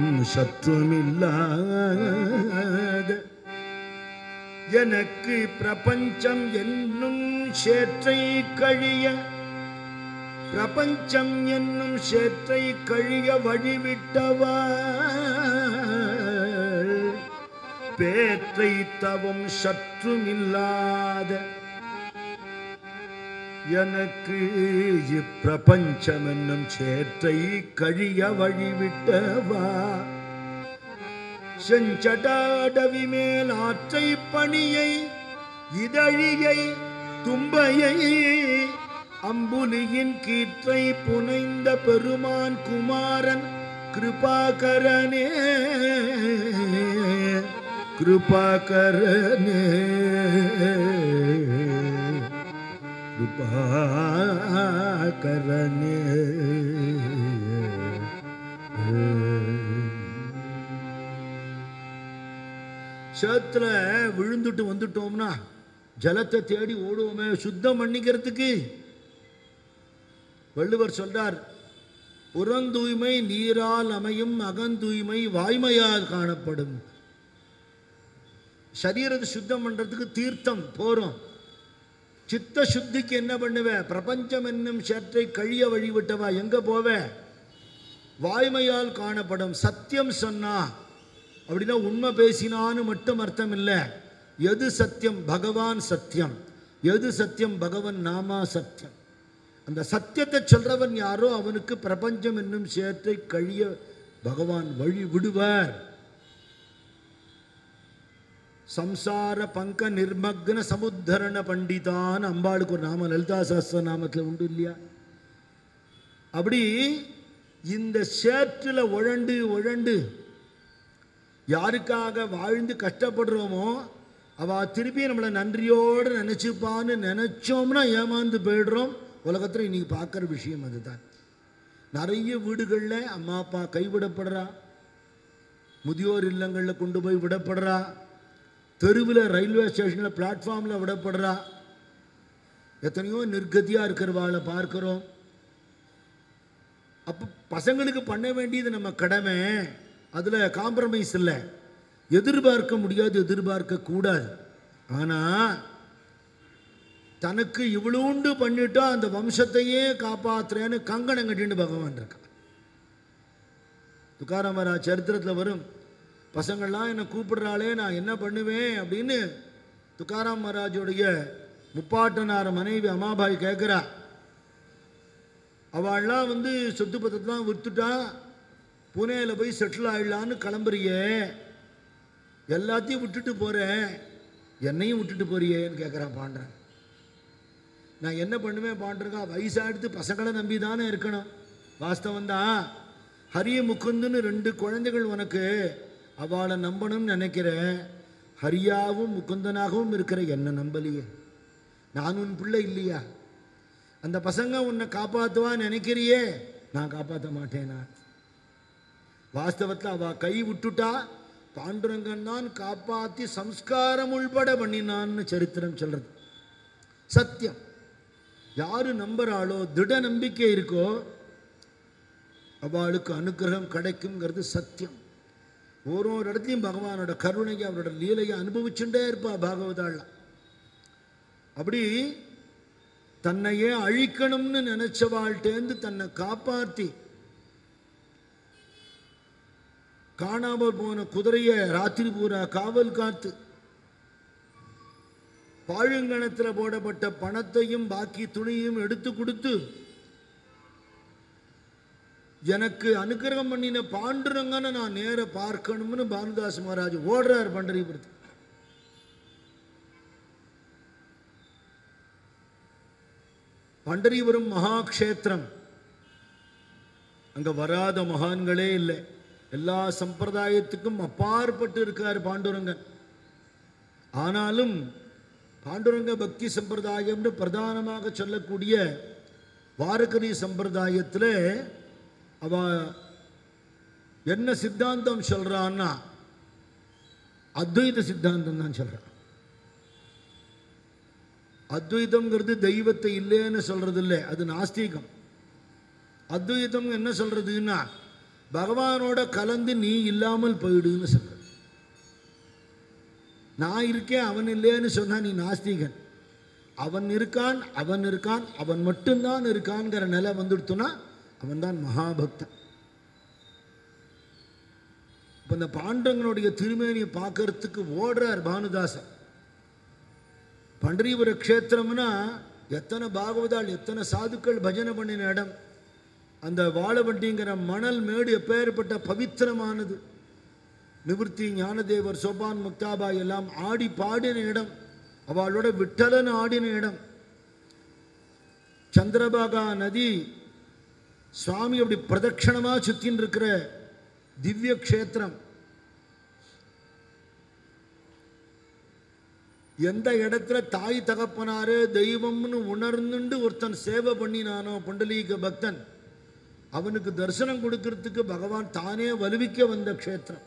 சற்றுமில்லாத எனக்கு பிரபஞ்சம் என்னும் சேற்றை கழிய பிரபஞ்சம் என்னும் சேற்றை கழிய வழிவிட்டவா பேற்றை தவம் சற்றுமில்லாத எனக்கு இப்பிரபஞ்சம் என்னும் சேற்றை கழிய வழிவிட்டவா செஞ்சடாடவி மேல் ஆற்றை பணியை இதழியை தும்பையை அம்புலியின் கீற்றை புனைந்த பெருமான் குமாரன் கிருபாகரனே கிருபாகரனே கிருபாகரனே சேத்துல விழுந்துட்டு வந்துட்டோம்னா ஜலத்தை தேடி ஓடுவோமே சுத்தம் பண்ணிக்கிறதுக்கு வள்ளுவர் சொல்றார் புறந்தூய்மை நீரால் அமையும் அகந்தூய்மை வாய்மையால் காணப்படும் சரீரத்தை சுத்தம் பண்றதுக்கு தீர்த்தம் போறோம் சித்த சுத்திக்கு என்ன பண்ணுவ பிரபஞ்சம் என்னும் சேற்றை கழிய வழிவிட்டவா எங்க போவ வாய்மையால் காணப்படும் சத்தியம் சொன்னா அப்படின்னா உண்மை பேசினான்னு மட்டும் அர்த்தம் இல்லை எது சத்தியம் பகவான் சத்தியம் எது சத்தியம் பகவன் நாமா சத்தியம் அந்த சத்தியத்தை சொல்றவன் யாரோ அவனுக்கு பிரபஞ்சம் என்னும் சேற்றை கழிய பகவான் வழி விடுவார் சம்சார பங்க நிர்மக்ன சமுத்தரண பண்டிதான் அம்பாளுக்கு ஒரு நாம லலிதா சாஸ்திர நாமத்தில் உண்டு இல்லையா அப்படி இந்த சேற்றில் உழண்டு உழண்டு யாருக்காக வாழ்ந்து கஷ்டப்படுறோமோ அவ திருப்பி நம்மளை நன்றியோடு நினச்சிப்பான்னு நினச்சோம்னா ஏமாந்து போயிடுறோம் உலகத்தில் இன்னைக்கு பார்க்குற விஷயம் அதுதான் நிறைய வீடுகளில் அம்மா அப்பா கைவிடப்படுறா முதியோர் இல்லங்களில் கொண்டு போய் விடப்படுறா தெருவில் ரயில்வே ஸ்டேஷனில் பிளாட்ஃபார்மில் விடப்படுறா எத்தனையோ நிர்கதியாக இருக்கிறவாளை பார்க்குறோம் அப்போ பசங்களுக்கு பண்ண வேண்டியது நம்ம கடமை அதில் காம்ப்ரமைஸ் இல்லை எதிர்பார்க்க முடியாது எதிர்பார்க்க கூடாது ஆனால் தனக்கு இவ்வளோண்டு பண்ணிட்டா அந்த வம்சத்தையே காப்பாத்துறேன்னு கங்கணம் கட்டின்னு பகவான் இருக்கான் துக்காராமரா சரித்திரத்தில் வரும் பசங்கள்லாம் என்னை கூப்பிடுறாளே நான் என்ன பண்ணுவேன் அப்படின்னு துக்காராம் மகாராஜுடைய முப்பாட்டனார மனைவி அம்மாபாய் கேட்குறா அவள்லாம் வந்து சொத்து பத்திரத்தெல்லாம் விற்றுட்டா புனேல போய் செட்டில் ஆயிடலான்னு கிளம்புறியே எல்லாத்தையும் விட்டுட்டு போகிறேன் என்னையும் விட்டுட்டு போறியேன்னு கேட்குறான் பாண்டறன் நான் என்ன பண்ணுவேன் பாண்டிருக்கா வயசாடுத்து பசங்களை நம்பி தானே இருக்கணும் வாஸ்தவம் தான் ஹரிய முகுந்துன்னு ரெண்டு குழந்தைகள் உனக்கு அவளை நம்பணும்னு நினைக்கிறேன் ஹரியாவும் முகுந்தனாகவும் இருக்கிற என்ன நம்பலையே நான் உன் பிள்ளை இல்லையா அந்த பசங்க உன்னை காப்பாற்றுவா நினைக்கிறியே நான் காப்பாற்ற மாட்டேனா வாஸ்தவத்தில் அவள் கை விட்டுட்டா பாண்டுரங்கன் தான் காப்பாத்தி சம்ஸ்காரம் உள்பட பண்ணினான்னு சரித்திரம் சொல்றது சத்தியம் யாரு நம்புறாளோ திட நம்பிக்கை இருக்கோ அவளுக்கு அனுக்கிரகம் கிடைக்குங்கிறது சத்தியம் ஒரு ஒரு இடத்துலையும் பகவானோட கருணையை அவரோட லீலையை அனுபவிச்சுட்டே இருப்பா பாகவதாள்லாம் அப்படி தன்னையே அழிக்கணும்னு நினைச்சவாள்கிட்டேருந்து தன்னை காப்பாத்தி காணாமல் போன குதிரையை ராத்திரி பூரா காவல் காத்து பாழுங்கணத்தில் போடப்பட்ட பணத்தையும் பாக்கி துணியும் எடுத்து கொடுத்து எனக்கு அனுக்கிரகம் பண்ணின பாண்டுரங்கனை நான் நேர பார்க்கணும்னு பானுதாஸ் மகாராஜ் ஓடுறார் பண்டரிபுரத்துக்கு பண்டரிபுரம் மகாக்ஷேத்திரம் அங்க வராத மகான்களே இல்லை எல்லா சம்பிரதாயத்துக்கும் அப்பாற்பட்டு இருக்கார் பாண்டுரங்கன் ஆனாலும் பாண்டுரங்க பக்தி சம்பிரதாயம்னு பிரதானமாக சொல்லக்கூடிய வாரகரி சம்பிரதாயத்தில் அவ என்ன சித்தாந்தம் சொல்றான்னா அத்வைத சித்தாந்தம் தான் சொல்றான் அத்வைதம்ங்கிறது தெய்வத்தை இல்லைன்னு சொல்றது இல்லை அது நாஸ்திகம் அத்வைதம் என்ன சொல்றதுன்னா பகவானோட கலந்து நீ இல்லாமல் போயிடுன்னு சொல்ற நான் இருக்கேன் அவன் இல்லைன்னு சொன்னா நீ நாஸ்திகன் அவன் இருக்கான் அவன் இருக்கான் அவன் மட்டும்தான் இருக்கான்ங்கிற நிலை வந்துடுத்துனா அவன் தான் மகாபக்தன் இப்போ இந்த பாண்டவங்களுடைய திருமேனியை பார்க்கறதுக்கு ஓடுறார் பானுதாசன் பண்டரிபுர க்ஷேத்திரம்னா எத்தனை பாகவதால் எத்தனை சாதுக்கள் பஜனை பண்ணின இடம் அந்த வாழவண்டிங்கிற மணல் மேடு எப்பேற்பட்ட பவித்திரமானது நிவர்த்தி ஞானதேவர் சோபான் முக்தாபாய் எல்லாம் ஆடி பாடின இடம் அவளோட விட்டலன் ஆடின இடம் சந்திரபாகா நதி சுவாமி அப்படி பிரதட்சணமா சுத்தின்னு இருக்கிற திவ்ய க்ஷேத்திரம் எந்த இடத்துல தாய் தகப்பனாரு தெய்வம்னு உணர்ந்துண்டு ஒருத்தன் சேவை பண்ணினானோ புண்டலீக பக்தன் அவனுக்கு தரிசனம் கொடுக்கறதுக்கு பகவான் தானே வலுவிக்க வந்த க்ஷேத்திரம்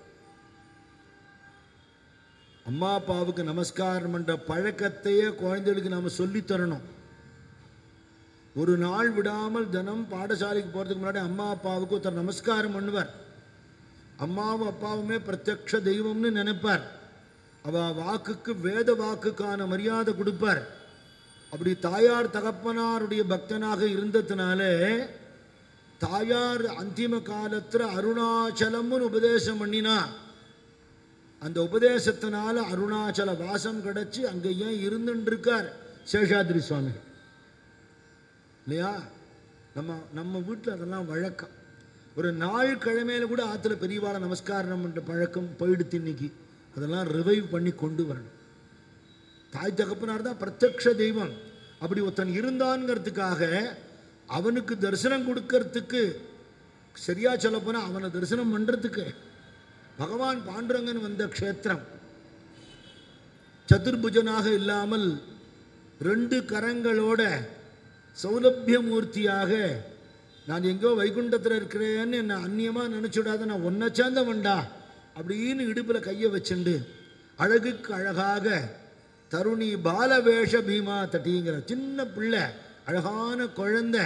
அம்மா அப்பாவுக்கு நமஸ்காரம் பண்ற பழக்கத்தையே குழந்தைகளுக்கு நாம சொல்லித் தரணும் ஒரு நாள் விடாமல் தினம் பாடசாலைக்கு போறதுக்கு முன்னாடி அம்மா அப்பாவுக்கு ஒருத்தர் நமஸ்காரம் பண்ணுவார் அம்மாவும் அப்பாவுமே பிரத்யக்ஷ தெய்வம்னு நினைப்பார் அவ வாக்குக்கு வேத வாக்குக்கான மரியாதை கொடுப்பார் அப்படி தாயார் தகப்பனாருடைய பக்தனாக இருந்ததுனாலே தாயார் அந்திம காலத்துல அருணாச்சலம்னு உபதேசம் பண்ணினா அந்த உபதேசத்தினால அருணாச்சல வாசம் கிடைச்சு அங்க ஏன் இருந்துட்டு இருக்கார் சேஷாத்ரி சுவாமி இல்லையா நம்ம நம்ம வீட்டில் அதெல்லாம் வழக்கம் ஒரு நாள் கிழமையில கூட ஆத்துல பெரியவாளை நமஸ்காரம் பண்ற பழக்கம் போயிடுத்து இன்னைக்கு அதெல்லாம் ரிவைவ் பண்ணி கொண்டு வரணும் தாய் தகப்பனார் தான் பிரத்யக்ஷ தெய்வம் அப்படி ஒருத்தன் இருந்தான்ங்கிறதுக்காக அவனுக்கு தரிசனம் கொடுக்கறதுக்கு சரியா சொல்லப் போனா அவனை தரிசனம் பண்றதுக்கு பகவான் பாண்டுரங்கன் வந்த க்ஷேத்திரம் சதுர்புஜனாக இல்லாமல் ரெண்டு கரங்களோட சௌலபியமூர்த்தியாக நான் எங்கோ வைகுண்டத்தில் இருக்கிறேன்னு என்ன அந்நியமாக நினச்சுடாத நான் ஒன்றை சேர்ந்தவன்டா அப்படின்னு இடுப்பில் கையை வச்சுண்டு அழகுக்கு அழகாக தருணி பாலவேஷ பீமா தட்டிங்கிற சின்ன பிள்ளை அழகான குழந்தை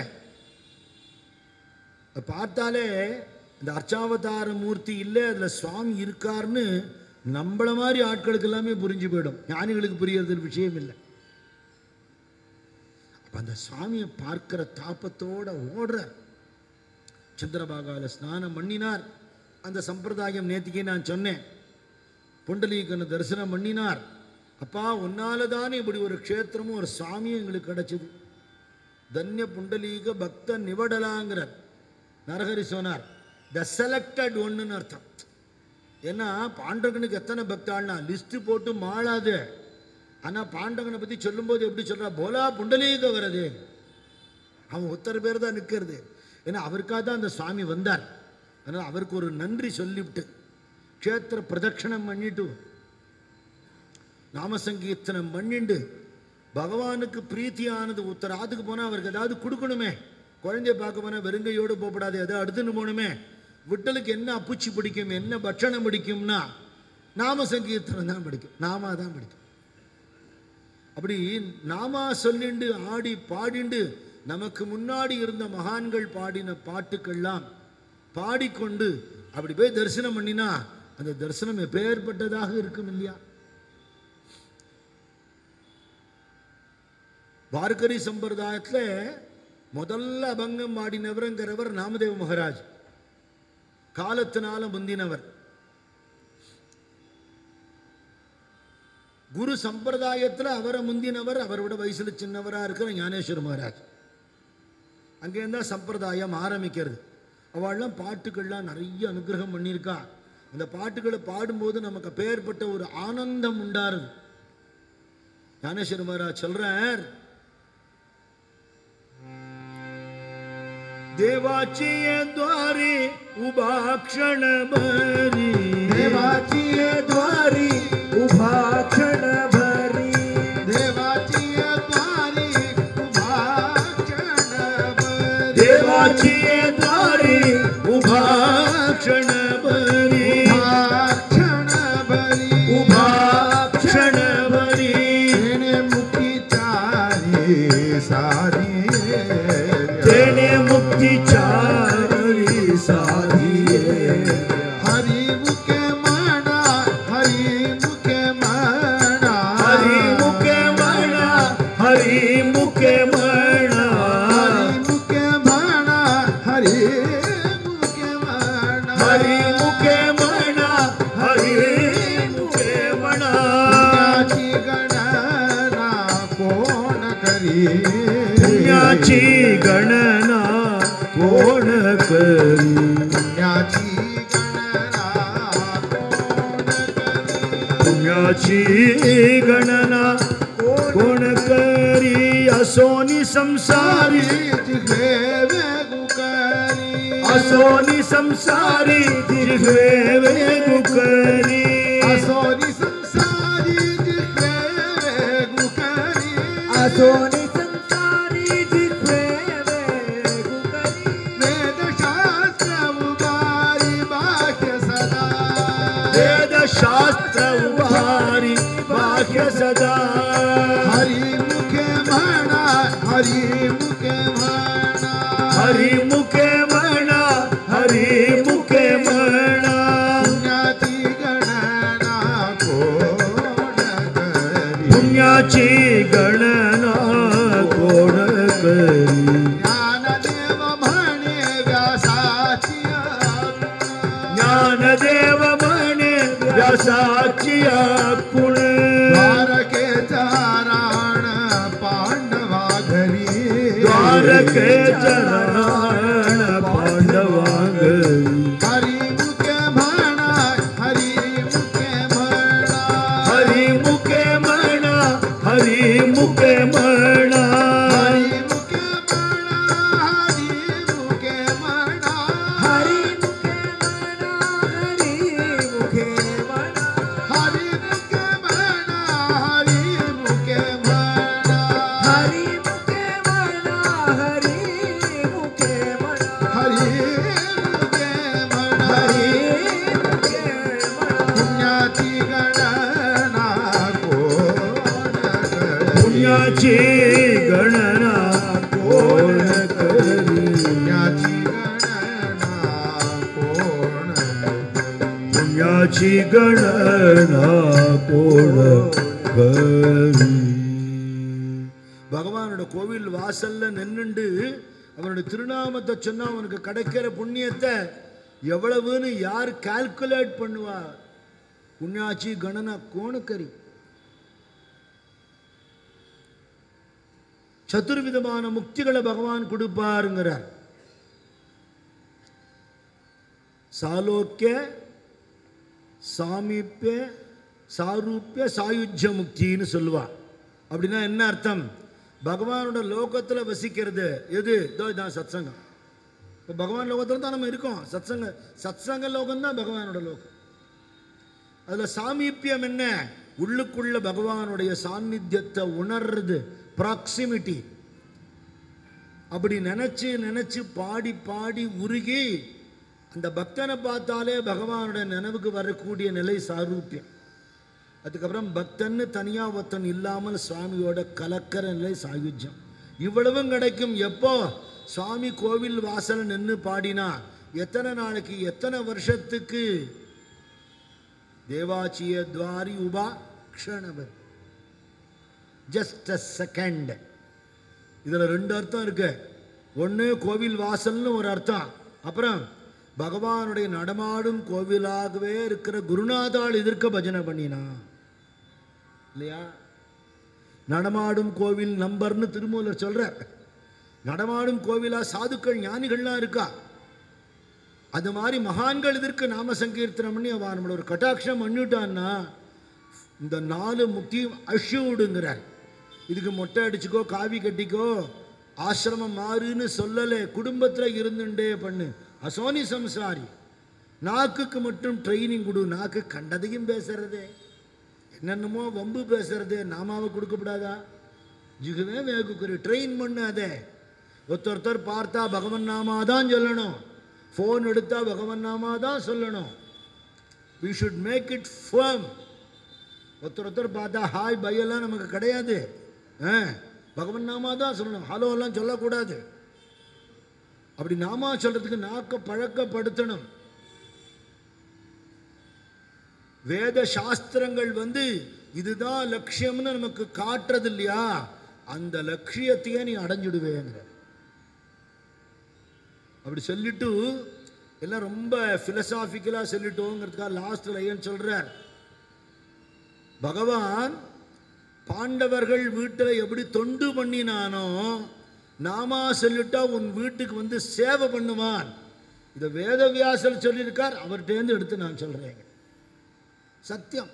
அதை பார்த்தாலே இந்த அர்ச்சாவதார மூர்த்தி இல்லை அதில் சுவாமி இருக்காருன்னு நம்மள மாதிரி ஆட்களுக்கு எல்லாமே புரிஞ்சு போயிடும் ஞானிகளுக்கு புரியறது விஷயம் இல்லை அப்ப அந்த சுவாமியை பார்க்கிற தாபத்தோட ஓடுறார் சந்திரபாகால ஸ்நானம் பண்ணினார் அந்த சம்பிரதாயம் நேத்திக்கே நான் சொன்னேன் புண்டலீகனை தரிசனம் பண்ணினார் அப்பா உன்னால தானே இப்படி ஒரு க்ஷேத்திரமும் ஒரு சுவாமியும் எங்களுக்கு கிடைச்சது தன்ய புண்டலீக பக்த நிவடலாங்கிறார் நரஹரி சொன்னார் த செலக்டட் ஒன்றுன்னு அர்த்தம் ஏன்னா பாண்டவனுக்கு எத்தனை பக்தாள்னா லிஸ்ட் போட்டு மாளாது ஆனா பாண்டவனை பத்தி சொல்லும்போது எப்படி சொல்றா போலா புண்டலீக வருது அவன் ஒத்தர் பேர் தான் நிற்கிறது ஏன்னா அவருக்காக தான் அந்த சுவாமி வந்தார் அதனால் அவருக்கு ஒரு நன்றி சொல்லிவிட்டு க்ஷேத்திர பிரதட்சணம் பண்ணிட்டு நாமசங்கீர்த்தனம் பண்ணிண்டு பகவானுக்கு பிரீத்தியானது ஒருத்தர் ஆத்துக்கு போனால் அவருக்கு ஏதாவது கொடுக்கணுமே குழந்தைய பார்க்க போனால் வெறுங்கையோடு போகப்படாது எதாவது அடுத்துன்னு போகணுமே விட்டலுக்கு என்ன அப்புச்சி பிடிக்கும் என்ன பட்சணம் பிடிக்கும்னா நாம சங்கீர்த்தனம் தான் படிக்கும் நாமா தான் படிக்கும் அப்படி நாமா சொல்லிண்டு ஆடி பாடிண்டு நமக்கு முன்னாடி இருந்த மகான்கள் பாடின பாட்டுக்கெல்லாம் பாடிக்கொண்டு அப்படி போய் தரிசனம் பண்ணினா அந்த தரிசனம் எப்பேற்பட்டதாக இருக்கும் இல்லையா வார்கரி சம்பிரதாயத்துல முதல்ல அபங்கம் பாடினவருங்கிறவர் நாமதேவ மகாராஜ் காலத்தினால முந்தினவர் குரு சம்பிரதாயத்துல அவரை முந்தினவர் அவரோட வயசுல சின்னவரா இருக்கிற ஞானேஸ்வர மகாராஜ் அங்கேருந்தா சம்பிரதாயம் ஆரம்பிக்கிறது அவள்லாம் பாட்டுக்கள்லாம் நிறைய அனுகிரகம் பண்ணியிருக்கா அந்த பாட்டுகளை பாடும்போது நமக்கு அப்பேற்பட்ட ஒரு ஆனந்தம் உண்டாருது ஞானேஸ்வர மகாராஜ் சொல்றார் देवाची द्वारे उभा क्षण भरी देवाची द्वारी उभा क्षण भरी देवाची द्वारी उभा क्षणभरी देवाची द्वारे उभा क्षण भरी उभा क्षणभरी उभा क्षण भरी तेने मुखी चारी सारी तेने मुक्तीचारी साधिये हरी मुखे म्हणा हरी मुखे म्हणा हरी मुके म्हणा हरी मुके म्हणा हरी मुखे म्हणा हरी मुखे म्हणा हरी मुके म्हणा हरी मुके म्हणा पुण्याची गणना कोण करी पुण्याची गणना कोण करी पुण्याची गणना कोण करी पुण्याची गणना कोण करी असोनी संसारी जिघे वेगुकरी असोनी संसारी जिघवे वेगुकरी असोनी संसारी जिघे वेगुकरी असोनी संसारी जिथे वेगुकरी वेदशास्त्र उबारी भाष्य सदा वेदशास्त्र उभारी वाक्य सदा हरी मुखे म्हणा हरी मुखे म्हणा हरी मुके म्हणा हरी मुके म्हणा पुण्याची गणना कोण करी पुण्याची गणना कोण करी ज्ञानदेव म्हणे व्यासाची आज्ञा. ज्ञानदेव म्हणे व्यासाची आकुण द्वारकेचा राण पांडवा घरी द्वारके चरण पांडवांगरी हरी मुखे म्हणा हरी मुखे म्हणा हरी मुके म्हणा हरी मुके म्हणा हरी मुखे म्हणा हरी मुखे म्हणा हरी मुखे म्हणा हरी मुखे म्हणा हरी मुखे म्हणा हरी मुखे म्हणा हरी मुखे म्हणा हरी मुखे म्हणा हरी मुखे म्हणा हरी मुखे म्हणा पुण्याची गणना कोण करी पुण्याची गणना कोण करी पुण्याची गणना कोण करी पुण्याची गणना कोण கரி பகவானோட கோவில் வாசல்ல நின்னுண்டு அவனோட திருநாமத்தை சொன்னா அவனுக்கு கிடைக்கிற புண்ணியத்தை எவ்வளவுன்னு யார் கால்குலேட் பண்ணுவா புண்ணியாச்சி கணனா கோணக்கரி சதுர்விதமான முக்திகளை பகவான் கொடுப்பாருங்கிறார் சாலோக்கிய சாமீப்பிய சாரூப்பிய சாயுஜ்ய முக்தின்னு சொல்லுவா அப்படின்னா என்ன அர்த்தம் பகவானோட லோகத்துல வசிக்கிறது எது இதோ இதான் சத்சங்கம் இப்போ பகவான் லோகத்துல தான் நம்ம இருக்கோம் சத்சங்க சத்சங்க லோகம் தான் பகவானோட லோகம் அதுல சாமீப்பியம் என்ன உள்ளுக்குள்ள பகவானுடைய சாநித்தியத்தை உணர்றது ப்ராக்சிமிட்டி அப்படி நினைச்சு நினைச்சு பாடி பாடி உருகி அந்த பக்தனை பார்த்தாலே பகவானுடைய நினைவுக்கு வரக்கூடிய நிலை சாரூபியம் அதுக்கப்புறம் பக்தன்னு தனியாக ஒருத்தன் இல்லாமல் சுவாமியோட கலக்கிற நிலை சாயுஜ்யம் இவ்வளவும் கிடைக்கும் எப்போ சுவாமி கோவில் வாசல நின்று பாடினா எத்தனை நாளைக்கு எத்தனை வருஷத்துக்கு தேவாச்சிய துவாரி உபா க்ஷணவர் ஜஸ்ட் அ செகண்ட் இதில் ரெண்டு அர்த்தம் இருக்கு ஒன்று கோவில் வாசல்னு ஒரு அர்த்தம் அப்புறம் பகவானுடைய நடமாடும் கோவிலாகவே இருக்கிற குருநாதாள் எதிர்க்க பஜனை பண்ணினா இல்லையா நடமாடும் கோவில் நம்பர்னு திருமூலர் சொல்றார் நடமாடும் கோவிலா சாதுக்கள் ஞானிகள்லாம் இருக்கா அது மாதிரி மகான்கள் இதற்கு நாம சங்கீர்த்தனம் பண்ணி அவன் நம்மள ஒரு கட்டாட்சம் பண்ணிட்டான்னா இந்த நாலு முக்கியம் அஷ்யூடுங்கிறார் இதுக்கு மொட்டை அடிச்சுக்கோ காவி கட்டிக்கோ ஆசிரமம் மாறுன்னு சொல்லலை குடும்பத்தில் இருந்துட்டே பண்ணு அசோனி சம்சாரி நாக்குக்கு மட்டும் ட்ரைனிங் கொடு நாக்கு கண்டதையும் பேசுறதே என்னென்னமோ வம்பு பேசுறதே நாமாவை கொடுக்கப்படாதா ஜிகுவே வேகுக்குரு ட்ரெயின் பண்ணாதே ஒருத்தர் ஒருத்தர் பார்த்தா பகவன் நாமா தான் சொல்லணும் ஃபோன் எடுத்தா பகவன் நாமா தான் சொல்லணும் we should make it firm ஒருத்தர் ஒருத்தர் பார்த்தா ஹாய் பை எல்லாம் நமக்கு கிடையாது ஆ பகவன் நாமா தான் சொல்லணும் ஹலோ எல்லாம் சொல்லக்கூடாது அப்படி நாமா சொல்றதுக்கு நாக்க பழக்கப்படுத்தணும் வேத சாஸ்திரங்கள் வந்து இதுதான் லட்சியம்னு நமக்கு காட்டுறது இல்லையா அந்த லட்சியத்தையே நீ அடைஞ்சிடுவேங்கிற அப்படி சொல்லிட்டு எல்லாம் ரொம்ப பிலசாபிக்கலாக சொல்லிட்டோங்கிறதுக்காக லாஸ்ட் லைன் சொல்றார் பகவான் பாண்டவர்கள் வீட்டில் எப்படி தொண்டு பண்ணினானோ நாமா சொல்லிட்டா உன் வீட்டுக்கு வந்து சேவை பண்ணுவான் இதை வேதவியாசர் சொல்லியிருக்கார் அவர்கிட்டேருந்து எடுத்து நான் சொல்றேங்க சத்தியம்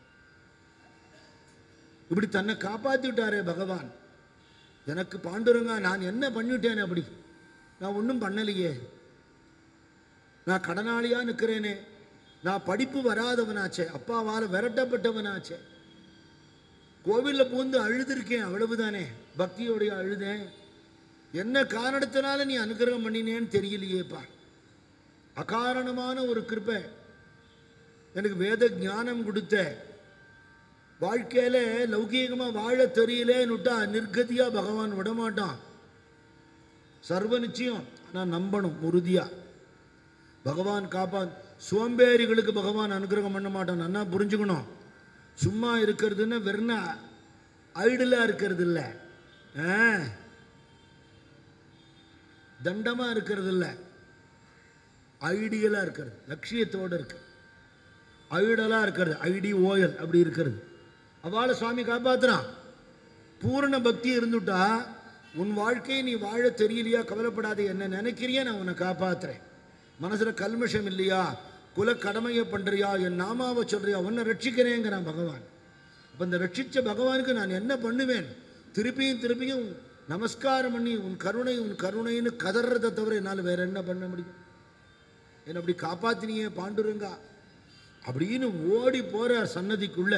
இப்படி தன்னை காப்பாத்தி விட்டாரே பகவான் எனக்கு பாண்டுரங்கா நான் என்ன பண்ணிவிட்டேன் அப்படி நான் ஒன்றும் பண்ணலையே நான் கடனாளியா நிற்கிறேனே நான் படிப்பு வராதவனாச்சே அப்பாவால் விரட்டப்பட்டவனாச்சே கோவிலில் பூந்து அழுதுருக்கேன் அவ்வளவுதானே பக்தியோடைய அழுதேன் என்ன காரணத்தினால நீ அனுகிரகம் பண்ணினேன்னு தெரியலையேப்பா அகாரணமான ஒரு கிருப்பை எனக்கு வேத ஞானம் கொடுத்த வாழ்க்கையில லௌகீகமா வாழ தெரியலேன்னுட்டா நிர்கதியா பகவான் விடமாட்டான் சர்வ நிச்சயம் நான் நம்பணும் உறுதியா பகவான் காப்பான் சோம்பேறிகளுக்கு பகவான் அனுகிரகம் பண்ண மாட்டான் நல்லா புரிஞ்சுக்கணும் சும்மா இருக்கிறதுன்னு வெறும் ஐடலா இருக்கிறது இல்லை தண்டமா இருக்கிறது இல்லை ஐடியலா இருக்கிறது லட்சியத்தோடு இருக்கு ஐடலா இருக்கிறது ஐடி ஓயல் அப்படி இருக்கிறது அவளை சுவாமி காப்பாத்துறான் பூரண பக்தி இருந்துட்டா உன் வாழ்க்கையை நீ வாழ தெரியலையா கவலைப்படாத என்ன நினைக்கிறியா நான் உன்னை காப்பாத்துறேன் மனசுல கல்மஷம் இல்லையா குல கடமையை பண்றியா என் நாமாவை சொல்றியா உன்னை ரட்சிக்கிறேங்கிறான் பகவான் அப்ப இந்த ரட்சிச்ச பகவானுக்கு நான் என்ன பண்ணுவேன் திருப்பியும் திருப்பியும் நமஸ்காரம் பண்ணி உன் கருணை உன் கருணைன்னு கதறதை தவிர என்னால் வேற என்ன பண்ண முடியும் என்னை அப்படி காப்பாத்தினியே பாண்டுருங்கா அப்படின்னு ஓடி போறார் சன்னதிக்குள்ள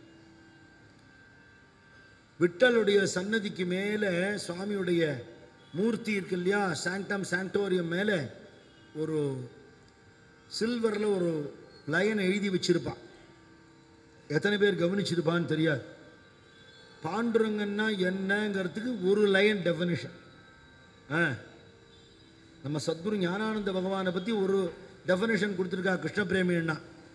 விட்டலுடைய சன்னதிக்கு மேலே சுவாமியுடைய மூர்த்தி இருக்கு இல்லையா சாங்டம் சாண்டோரியம் மேலே ஒரு சில்வரில் ஒரு லயன் எழுதி வச்சிருப்பான் எத்தனை பேர் கவனிச்சிருப்பான்னு தெரியாது பாண்டுரங்கன்னா என்னங்கிறதுக்கு ஒரு லைன் டெஃபினிஷன் ஆ நம்ம சத்குரு ஞானானந்த பகவானை பற்றி ஒரு டெஃபினேஷன் கொடுத்துருக்கா கிருஷ்ண பிரேமி அண்ணா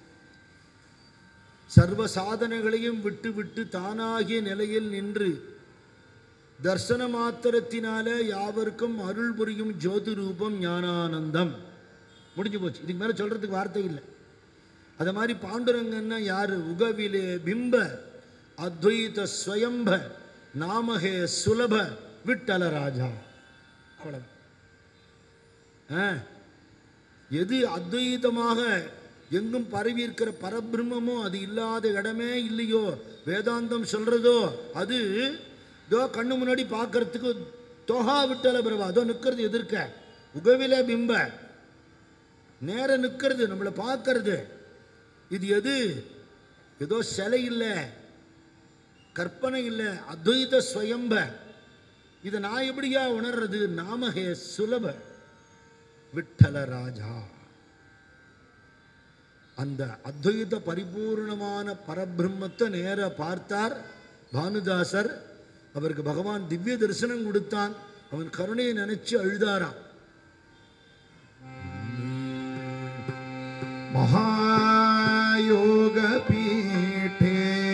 சர்வ சாதனைகளையும் விட்டு விட்டு தானாகிய நிலையில் நின்று தர்சன மாத்திரத்தினாலே யாவருக்கும் அருள் புரியும் ஜோதி ரூபம் ஞானானந்தம் முடிஞ்சு போச்சு இதுக்கு மேலே சொல்றதுக்கு வார்த்தை இல்லை அது மாதிரி பாண்டுரங்கன்னா யாரு உகவிலே பிம்ப அத்வைத ஸ்வயம்ப நாமகே சுலப விட்டல ராஜா அவ்வளவு ஆ எது அத்வைதமாக எங்கும் பரவி இருக்கிற பரபிரம்மமோ அது இல்லாத இடமே இல்லையோ வேதாந்தம் சொல்றதோ அது இதோ கண்ணு முன்னாடி பார்க்கறதுக்கு தொகா விட்டல பிரபா அதோ நிற்கிறது எதிர்க்க உகவில பிம்ப நேர நிற்கிறது நம்மளை பார்க்கறது இது எது ஏதோ சிலை இல்லை கற்பனை இல்லை அத்வைத ஸ்வயம்ப இதை நான் எப்படியா உணர்றது நாமகே சுலப விட்டல ராஜா அந்த அத்வைத பரிபூர்ணமான பரபிரம்மத்தை நேர பார்த்தார் பானுதாசர் அவருக்கு பகவான் திவ்ய தரிசனம் கொடுத்தான் அவன் கருணையை நினைச்சு அழுதாராம் महायोगपीठे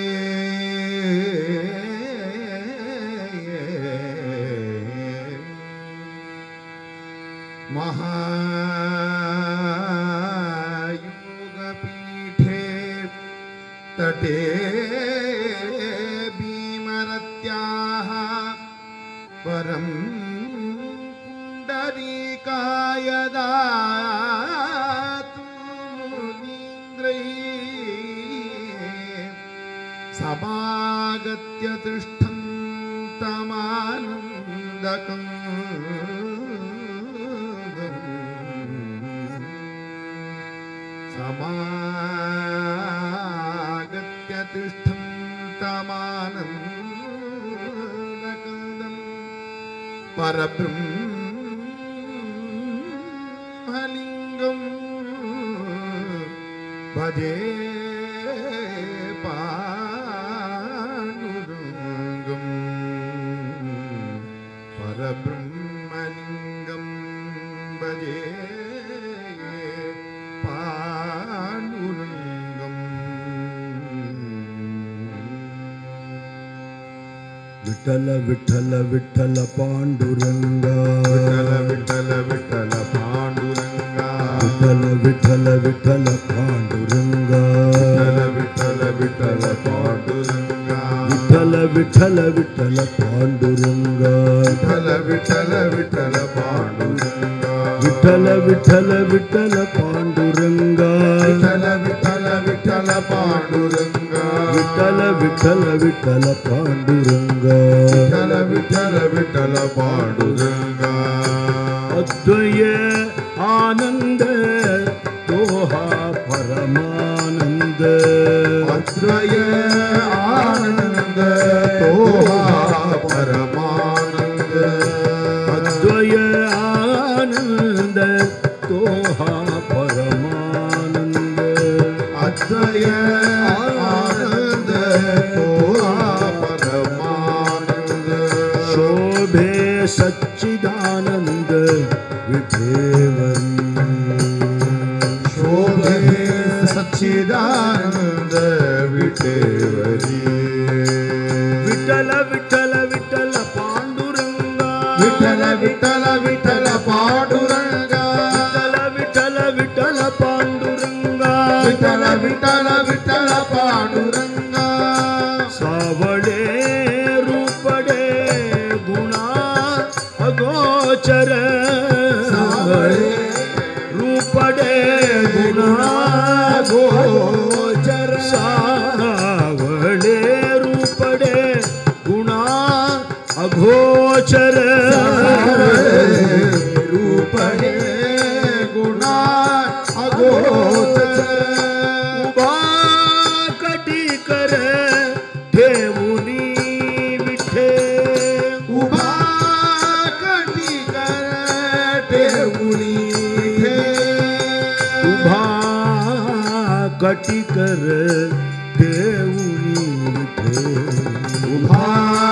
महायोगपीठे तटे भीमरत्याः परं पुण्डरीकाय दातु मुनीन्द्रैः समागत्य तिष्ठन्तमानन्दकम् समागत्य तिष्ठन्तमानन्दकन्दम् परब्रह्मलिङ्गम् भजे पाण्डुरङ्गम् परब्रह्मलिङ्गं भजे पाण्डुरङ्गम् விட்டல விட்டல விட்டல பாண்டுரங்கா विठ्ठल विठ्ठल विठ्ठल पाण्डुरङ्गा விட்டல விட்டல விட்டல பாண்டுரங்கா विठ्ठल विठ्ठल विठ्ठल पाण्डुरङ्गा விட்டல விட்டல விட்டல பாண்டுரங்கா विठ्ठल विठ्ठल विठ्ठल पाण्डुरङ्गा விட்டல விட்டல விட்டல பாண்டுரங்கா विठ्ठल विठ्ठल विठ्ठल पाण्डुरङ्गा விட்டல விட்டல விட்டல பாண்டுரங்கா विठ्ठल विठ्ठल विठ्ठल पाण्डुरङ्गा அத்வய ஆனந்த தோஹா பரமானந்த अद्वय आनन्द तोहा परमानन्द அத்வய ஆனந்த தோஹா பரமானந்த अद्वय आनन्द तोहा परमानन्द शोभे सच्चिदानन्द विधेवरी शोभे सच्चिदानन्द विटेवरी विठ्ठल विठ्ठल विठ्ठल पाण्डुरङ्गा विठ्ठल विठ्ठल विठ्ठल पाण्डुरङ्गा विठ्ठल विठ्ठल विठ्ठल पाण्डुरङ्गा विठ्ठल विठ्ठल विठ्ठल पाण्डुरङ्गा सावळे रूपडे गुणा अगोचर सावळे रूपडे गुणा गोचर सावळे रूपडे गुणा अघोचर रूपणे गुणा अगोचर उभा कटी कर ठेवुनी विठे उभा कटी कर ठेवुनी हे. उभा कटी कर ठेवुनी विठे उभा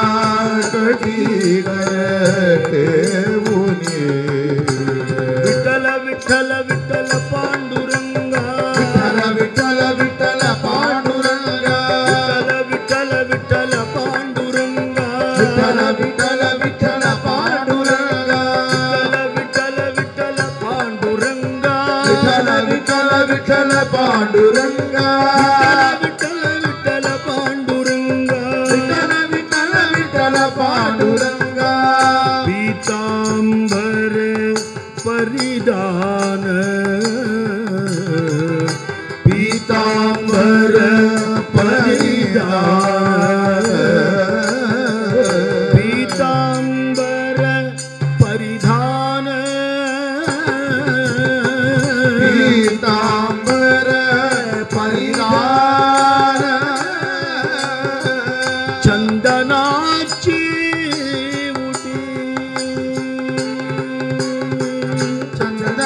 कटी कर ठेवुनी विठ्ठल विठ्ठल विठ्ठल पांडुरंगा विठ्ठल विठ्ठल विठ्ठल पांडुरंगा विठ्ठल विठ्ठल विठ्ठल पांडुरंगा विठ्ठल विठ्ठल विठ्ठल पांडुरंगा विठ्ठल विठ्ठल पांडुरंगा विठ्ठल विठ्ठल विठ्ठल पांडुरंगा विठ्ठल विठ्ठल पांडुरंगा विठ्ठल विठ्ठल विठ्ठल पांडुरंगा पीतांबर परिधान पीतांबर परिधान पीतांबर परिधान पीतांबर परिधान चंदनाची उटी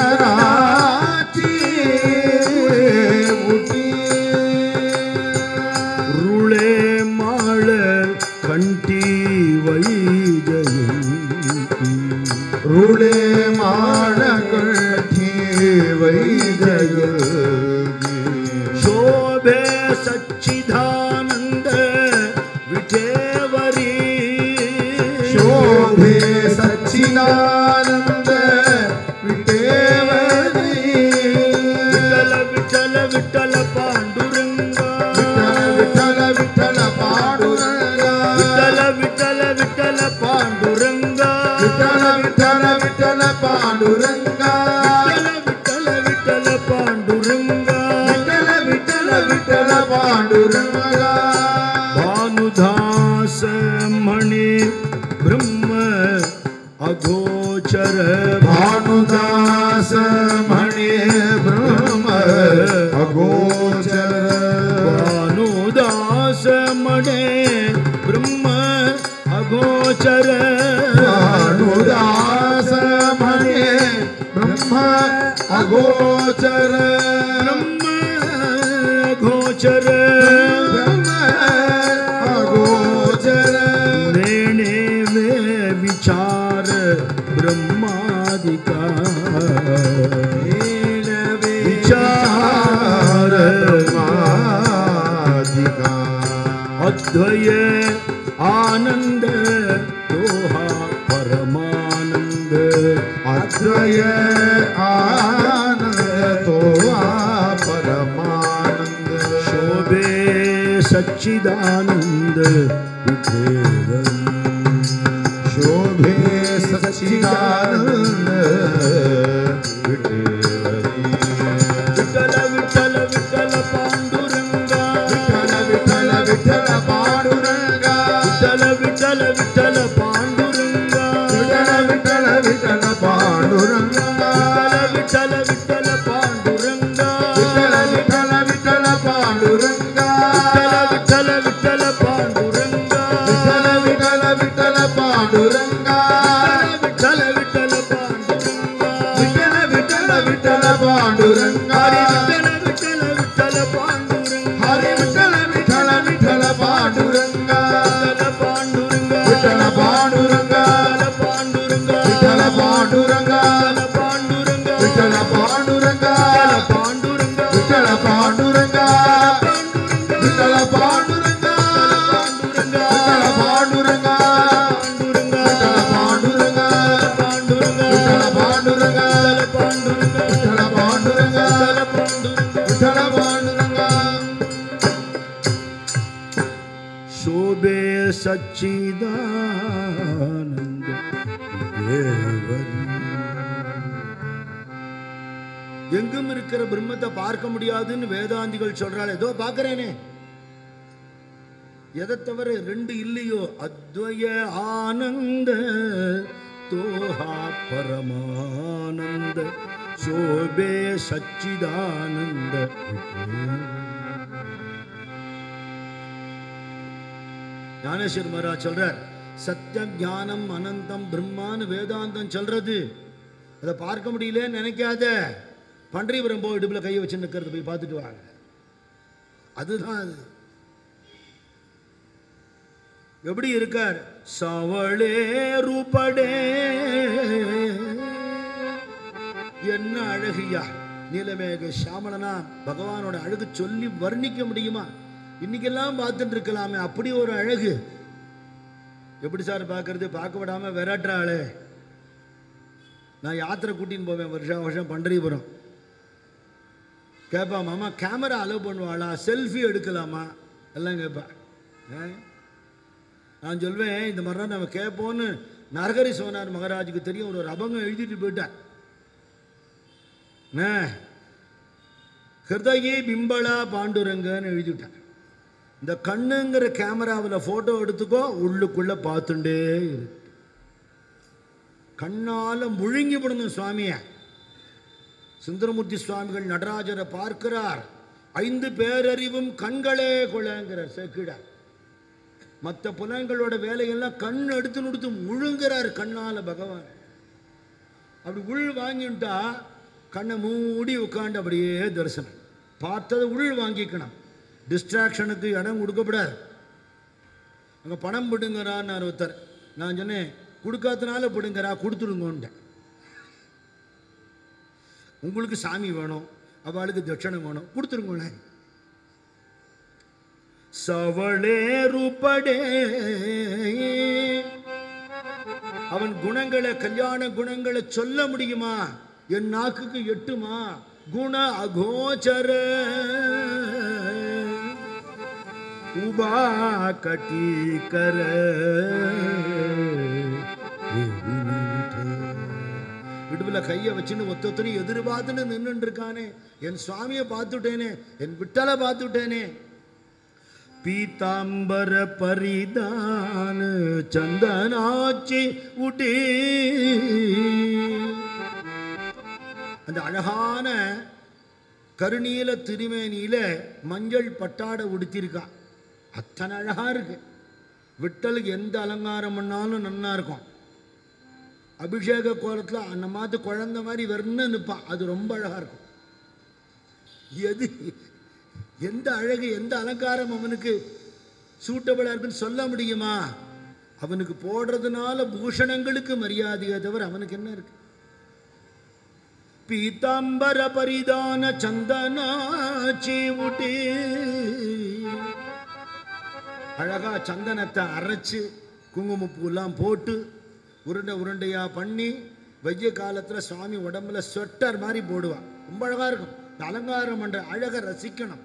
રૂડે માણક વહી ગયો शोभे सच्चिदानंद विठेवरी શોભે સચ્ચિદાનંદ વિટેવરી विठ्ठल विठ्ठल विठ्ठल पांडुरंगा વિઠ્ઠલ વિઠ્ઠલ પાંડુરંગા विठ्ठल विठ्ठल विठ्ठल पांडुरंगा વિઠ્ઠલ વિઠ્ઠલ વિઠ્ઠલ પાંડુરંગા विठ्ठल विठ्ठल विठ्ठल पांडुरंगा વિઠ્ઠલ વિઠ્ઠલ વિઠ્ઠલ પાંડુરંગા भानुदास मणि ब्रह्म अगोचर ભાનુદાસ મણિ બ્રહ્મ અગોચર भानुदास मणे ब्रह्म अगोचर ભાનુદાસ મણિ બ્રહ્મ અગોચર ब्रह्म अगोचर બ્રહ્મ અગોચર लेणे वे विचार ब्रह्मादिका વિચાર બ્રહ્માદિકા अद्वय आनंद दोहा परमानंद અદ્વય આનંદ તો આ પરમાનંદ शोभे सच्चिदानंद विठेवरी શોભે સચ્ચિદાનંદ વિઠેવરી विठ्ठल विठ्ठल विठ्ठल पांडुरंगा વિઠ્ઠલ વિઠ્ઠલ વિઠ્ઠલ પાંડુરંગા विठ्ठल विठ्ठल विठ्ठल पांडुरंगा વિઠ્ઠલ વિઠ્ઠલ વિઠ્ઠલ પાંડુરંગા विठ्ठल विठ्ठल पांडुरंगा વિઠ્ઠલ વિઠ્ઠલ વિઠ્ઠલ પાંડુરંગા विठ्ठल विठ्ठल पांडुरंगा વિઠ્ઠલ વિઠ્ઠલ વિઠ્ઠલ પાંડુરંગા विठ्ठल विठ्ठल पांडुरंगा વિઠ્ઠલ વિઠ્ઠલ વિઠ્ઠલ પાંડુરંગા हरि विठ्ठल विठ्ठल विठ्ठल હરિ વિઠ્ઠલ વિઠ્ઠલ વિઠ્ઠલ પાંડુરંગા विठ्ठल पांडुरंगा વિઠ્ઠલ પાંડુરંગા पांडुरंगा વિઠ્ઠલ પાંડુરંગા पांडुरंगा વિઠ્ઠલ પાંડુરંગા पांडुरंगा વિઠ્ઠલ પાંડુરંગા पांडुरंगा વિઠ્ઠલ પાંડુરંગા વિઠ્ઠલ પાંડુરંગા વિઠ્ઠલ પાંડુરંગા વિઠ્ઠલ પાંડુરંગા વિઠ્ઠલ પાંડુરંગા शोभे सच्चिदानंद தேவன். எங்கும் இருக்கிற பிரம்மத்தை பார்க்க முடியாதுன்னு வேதாந்திகள் சொல்றாள் ஏதோ பார்க்கறேனே எதை தவிர ரெண்டு இல்லையோ அத்வய ஆனந்த தோஹா பரமானந்த சோபே சச்சிதானந்த ஞானேஸ்வர் மகாராஜ் சொல்றார் சத்தியம் ஞானம் அனந்தம் பிரம்மான்னு வேதாந்தம் சொல்றது அதை பார்க்க முடியலன்னு நினைக்காத பன்றிபுரம் போய் இடுப்புல கையை வச்சு நிற்கிறது போய் பார்த்துட்டு வாங்க அதுதான் அது எப்படி இருக்கார் சவளே ரூபடே என்ன அழகியா நீலமேக சாமளனா பகவானோட அழகு சொல்லி வர்ணிக்க முடியுமா இன்னைக்கெல்லாம் பார்த்துட்டு இருக்கலாமே அப்படி ஒரு அழகு எப்படி சார் பார்க்கறது பார்க்க விடாம விரட்டுறாளே நான் யாத்திரை கூட்டின்னு போவேன் வருஷம் வருஷம் பண்டரிபுரம் கேட்பா மாமா கேமரா அலோவ் பண்ணுவாளா செல்ஃபி எடுக்கலாமா எல்லாம் கேட்பேன் ஆ? நான் சொல்வேன் இந்த மாதிரிலாம் நம்ம கேட்போன்னு நரகரி சோனார் மகாராஜுக்கு தெரியும் ஒரு ஒரு அபங்கம் எழுதிட்டு போயிட்டார் என்ன? ஹிருதயே பிம்பளா பாண்டுரங்கன்னு எழுதிவிட்டார் இந்த கண்ணுங்கிற கேமராவில் ஃபோட்டோ எடுத்துக்கோ உள்ளுக்குள்ள பார்த்துட்டே இரு கண்ணால முழுங்கி விடணும் சுவாமியை சுந்தரமூர்த்தி சுவாமிகள் நடராஜரை பார்க்கிறார் ஐந்து பேரறிவும் கண்களே கொள்ளங்கிறார் சேக்கிடார் மற்ற புலன்களோட வேலையெல்லாம் கண் எடுத்து நுடுத்து முழுங்குறார் கண்ணால பகவான் அப்படி உள் வாங்கிட்டா கண்ணை மூடி உட்காந்து அப்படியே தரிசனம் பார்த்ததை உள் வாங்கிக்கணும் டிஸ்ட்ராக்ஷனுக்கு இடம் கொடுக்கப்படாது அங்கே பணம் விடுங்கிறான்னு ஒருத்தர் நான் சொன்னேன் கொடுக்காதனால பிடுங்கறா கொடுத்துருங்கோன்ட்டேன் உங்களுக்கு சாமி வேணும் அவளுக்கு தட்சணம் வேணும் கொடுத்துருங்களேன் சவளேருபடே அவன் குணங்களை கல்யாண குணங்களை சொல்ல முடியுமா என் நாக்குக்கு எட்டுமா குண அகோச்சர உபா கட்டீக்கர இடுப்புல கைய வச்சுன்னு ஒத்தொத்தனையும் எதிர்பார்த்துன்னு நின்னுட்டு இருக்கானே என் சுவாமியை பார்த்துட்டேனே என் விட்டலை பார்த்துட்டேனே பீதாம்பர பரிதான சந்தனாச்சி உடி அந்த அழகான கருநீல திருமேனியில மஞ்சள் பட்டாடை உடுத்திருக்கா அத்தனை அழகா இருக்கு விட்டலுக்கு எந்த அலங்காரம் பண்ணாலும் நன்னா இருக்கும் அபிஷேக கோலத்தில் அந்த மாத்து குழந்தை மாதிரி வெறுன்னு நிற்பான் அது ரொம்ப அழகா இருக்கும் எது எந்த அழகு எந்த அலங்காரம் அவனுக்கு சூட்டபிளா இருக்குன்னு சொல்ல முடியுமா அவனுக்கு போடுறதுனால பூஷணங்களுக்கு மரியாதையை தவிர அவனுக்கு என்ன இருக்கு பீதாம்பர பரிதான சந்தனாச்சி உட்டி அழகா சந்தனத்தை அரைச்சு குங்குமப்பூலாம் போட்டு உருண்டை உருண்டையா பண்ணி வெய்ய காலத்துல சுவாமி உடம்புல ஸ்வெட்டர் மாதிரி போடுவான் ரொம்ப அழகா இருக்கும் இந்த அலங்காரம் பண்ற அழகை ரசிக்கணும்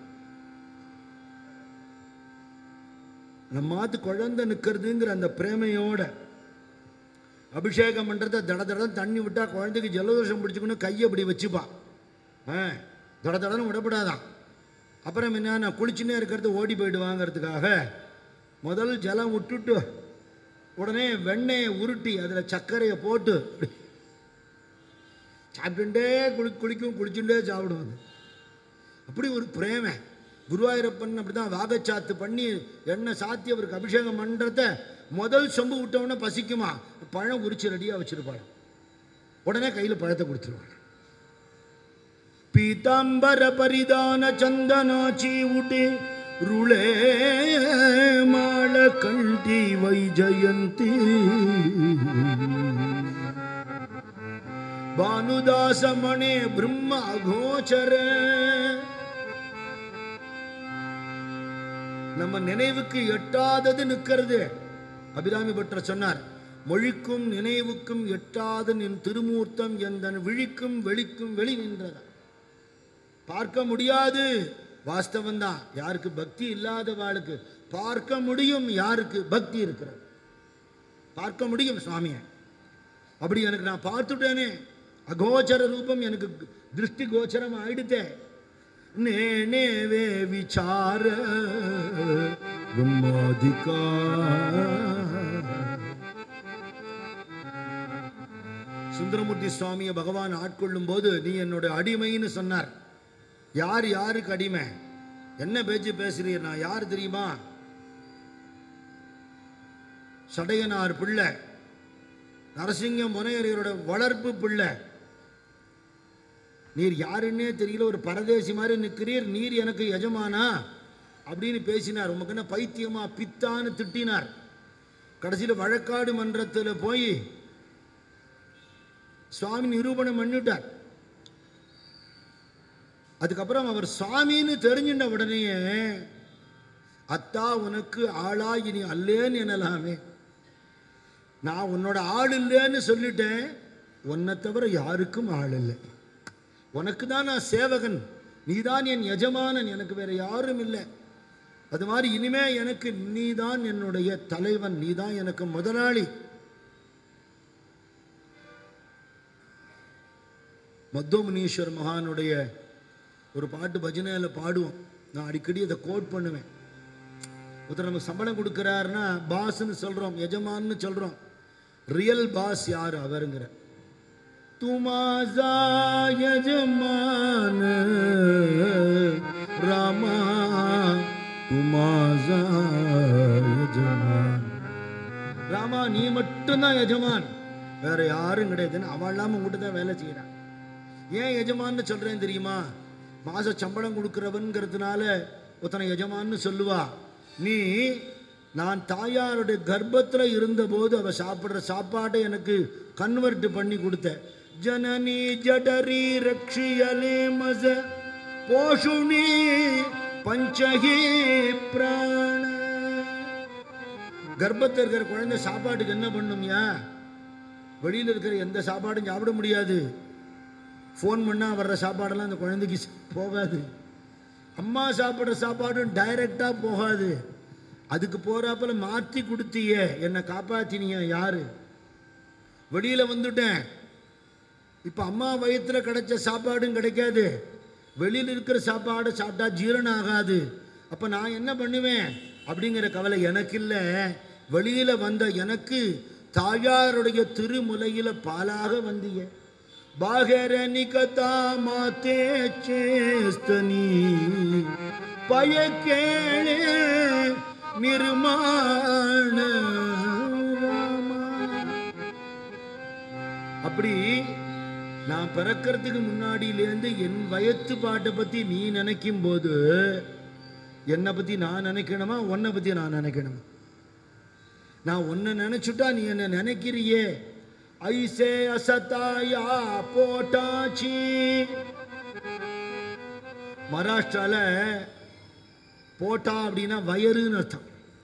நம்ம மாத்து குழந்தை நிற்கிறதுங்கிற அந்த பிரேமையோட அபிஷேகம் பண்ணுறத தட தடன்னு தண்ணி விட்டா குழந்தைக்கு ஜலதோஷம் பிடிச்சிக்கணும் கையை அப்படி வச்சுப்பான் ஆ தட தடன்னு விடப்படாதான் அப்புறம் என்ன நான் குளிச்சுன்னே இருக்கிறது ஓடி போயிடுவாங்கிறதுக்காக முதல் ஜலம் விட்டுட்டு உடனே வெண்ணெயை உருட்டி அதில் சர்க்கரையை போட்டு சாப்பிட்டுட்டே குளி குளிக்கும் குளிச்சுட்டே சாப்பிடும் அது அப்படி ஒரு பிரேமை குருவாயூரப்பன் அப்படிதான் வாகச்சாத்து பண்ணி எண்ணெய் சாத்தி அவருக்கு அபிஷேகம் பண்றத முதல் சொம்பு விட்டவொடனே பசிக்குமா பழம் உரிச்சு ரெடியாக வச்சிருப்பாள் உடனே கையில் பழத்தை கொடுத்துருவாள் பீதாம்பர பரிதான சந்தனாச்சி உட்டி ருளே மாள கண்டி வைஜயந்தி பானுதாசமணே பிரம்ம அகோச்சர நம்ம நினைவுக்கு எட்டாதது நிற்கிறது அபிராமி பட்டர் சொன்னார் மொழிக்கும் நினைவுக்கும் எட்டாத நின் திருமூர்த்தம் எந்தன் விழிக்கும் வெளிக்கும் வெளி நின்றதா பார்க்க முடியாது வாஸ்தவம் தான் யாருக்கு பக்தி இல்லாதவாளுக்கு பார்க்க முடியும் யாருக்கு பக்தி இருக்கிறது பார்க்க முடியும் சுவாமியை அப்படி எனக்கு நான் பார்த்துட்டேனே அகோச்சர ரூபம் எனக்கு திருஷ்டி கோச்சரம் ஆயிடுத்தே நேனேவே விசார பிரம்மாதிகா சுந்தரமூர்த்தி சுவாமியை பகவான் ஆட்கொள்ளும் போது நீ என்னோட அடிமைன்னு சொன்னார் யார் யாருக்கு அடிமை என்ன பேச்சு பேசுறீர் நான் யார் தெரியுமா சடையனார் பிள்ளை நரசிங்கம் முனையரையரோட வளர்ப்பு பிள்ளை நீர் யாருன்னே தெரியல ஒரு பரதேசி மாதிரி நிற்கிறீர் நீர் எனக்கு எஜமானா அப்படின்னு பேசினார் உமக்கு என்ன பைத்தியமா பித்தான்னு திட்டினார் கடைசியில் வழக்காடு மன்றத்தில் போய் சுவாமி நிரூபணம் பண்ணிட்டார் அதுக்கப்புறம் அவர் சுவாமின்னு தெரிஞ்சின்ற உடனேயே அத்தா உனக்கு ஆளா இனி அல்லேன்னு எனலாமே நான் உன்னோட ஆள் இல்லைன்னு சொல்லிட்டேன் உன்னை தவிர யாருக்கும் ஆள் இல்லை உனக்கு தான் நான் சேவகன் நீதான் என் எஜமானன் எனக்கு வேற யாரும் இல்லை அது மாதிரி இனிமே எனக்கு நீதான் என்னுடைய தலைவன் நீதான் எனக்கு முதலாளி மத்தோமுனீஸ்வர் மகானுடைய ஒரு பாட்டு பஜனையில் பாடுவோம் நான் அடிக்கடி அதை கோட் பண்ணுவேன் ஒருத்தர் நமக்கு சம்பளம் கொடுக்குறாருன்னா பாஸ்ன்னு சொல்கிறோம் எஜமான்னு சொல்கிறோம் ரியல் பாஸ் யார் அவருங்கிற துமாசா யஜமான ராமா துமாசா யஜமான் ராமா நீ மட்டும்தான் எஜமான் வேற யாரும் கிடையாதுன்னு அவள் இல்லாமல் உங்ககிட்ட தான் வேலை செய்கிறான் ஏன் எஜமான்னு சொல்றேன் தெரியுமா மாச சம்பளம் கொடுக்குறவன்கிறதுனால ஒருத்தனை எஜமான்னு சொல்லுவா நீ நான் தாயாருடைய கர்ப்பத்தில் இருந்தபோது அவ சாப்பிட்ற சாப்பாட்டை எனக்கு கன்வெர்ட் பண்ணி கொடுத்த ஜனனி ஜடரி ரக்ஷியலே மச போஷுணி பஞ்சகி பிராண கர்ப்பத்தில் இருக்கிற குழந்தை சாப்பாட்டுக்கு என்ன பண்ணும்யா வெளியில் இருக்கிற எந்த சாப்பாடும் சாப்பிட முடியாது ஃபோன் பண்ணால் வர்ற சாப்பாடெல்லாம் அந்த குழந்தைக்கு ச- போகாது அம்மா சாப்பிட்ற சாப்பாடும் டைரக்டாக போகாது அதுக்கு போகிறாப்புல மாற்றி கொடுத்தியே என்னை காப்பாத்தினிய யாரு வெளியில் வந்துட்டேன் இப்போ அம்மா வயித்துல கிடைச்ச சாப்பாடும் கிடைக்காது வெளியில் இருக்கிற சாப்பாடு சாப்பிட்டா ஜீரணம் ஆகாது அப்போ நான் என்ன பண்ணுவேன் அப்படிங்கிற கவலை எனக்கு இல்லை வெளியில் வந்த எனக்கு தாயாருடைய திருமுலையில் பாலாக வந்திய பாகர நிகதா மாத்தே சேஸ்தனி பயக்கேளே நிர்மாண ராமா அப்படி நான் பிறக்கிறதுக்கு முன்னாடியிலேருந்து என் வயத்து பாட்டை பத்தி நீ நினைக்கும் போது என்னை பத்தி நான் நினைக்கணுமா உன்னை பத்தி நான் நினைக்கணுமா நான் உன்னை நினைச்சுட்டா நீ என்ன நினைக்கிறியே ஐசே அசதாயா போட்டாச்சி மகாராஷ்டிரால போட்டா அப்படின்னா வயறுன்னு அர்த்தம்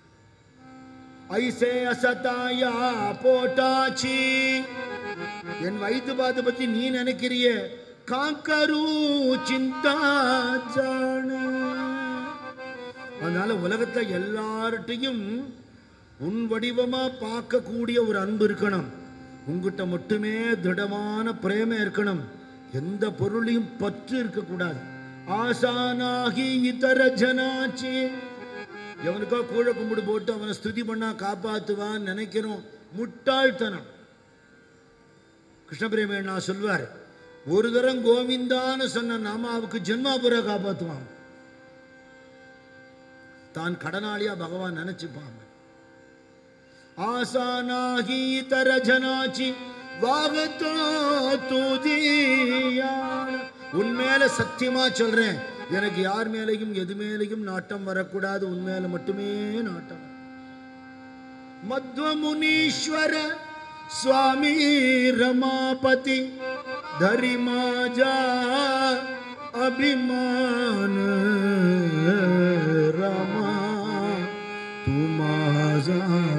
ஐசே அசதாயா போட்டாச்சி என் வயிற்று பாத்து பத்தி நீ நினைக்கிறிய காக்கரு சிந்தா ஜான அதனால உலகத்துல எல்லார்ட்டையும் உன் வடிவமா பார்க்கக்கூடிய ஒரு அன்பு இருக்கணும் உங்ககிட்ட மட்டுமே திடமான பிரேமம் இருக்கணும் எந்த பொருளையும் பற்று இருக்கக்கூடாது ஆசானாகி இதர ஜனாச்சி எவனுக்கோ கூழ கும்பிடு போட்டு அவனை ஸ்துதி பண்ணா காப்பாத்துவான்னு நினைக்கிறோம் முட்டாள்தனம் கிருஷ்ணபிரேமண்ணா சொல்வார் ஒரு தரம் கோவிந்தான்னு சொன்ன நாமாவுக்கு ஜென்மாபுர காப்பாத்துவான் தான் கடனாளியா பகவான் நினைச்சுப்பாங்க ஆசானாகி தர ஜனாச்சி வாகத்தோ துதியான உன் மேல சத்தியமா சொல்றேன் எனக்கு யார் மேலையும் எது மேலையும் நாட்டம் வரக்கூடாது உன் மேல மட்டுமே நாட்டம் மத்வமுனீஸ்வர சுவாமி ரமாபதி धरी माझा अभिमान रामा तू माझा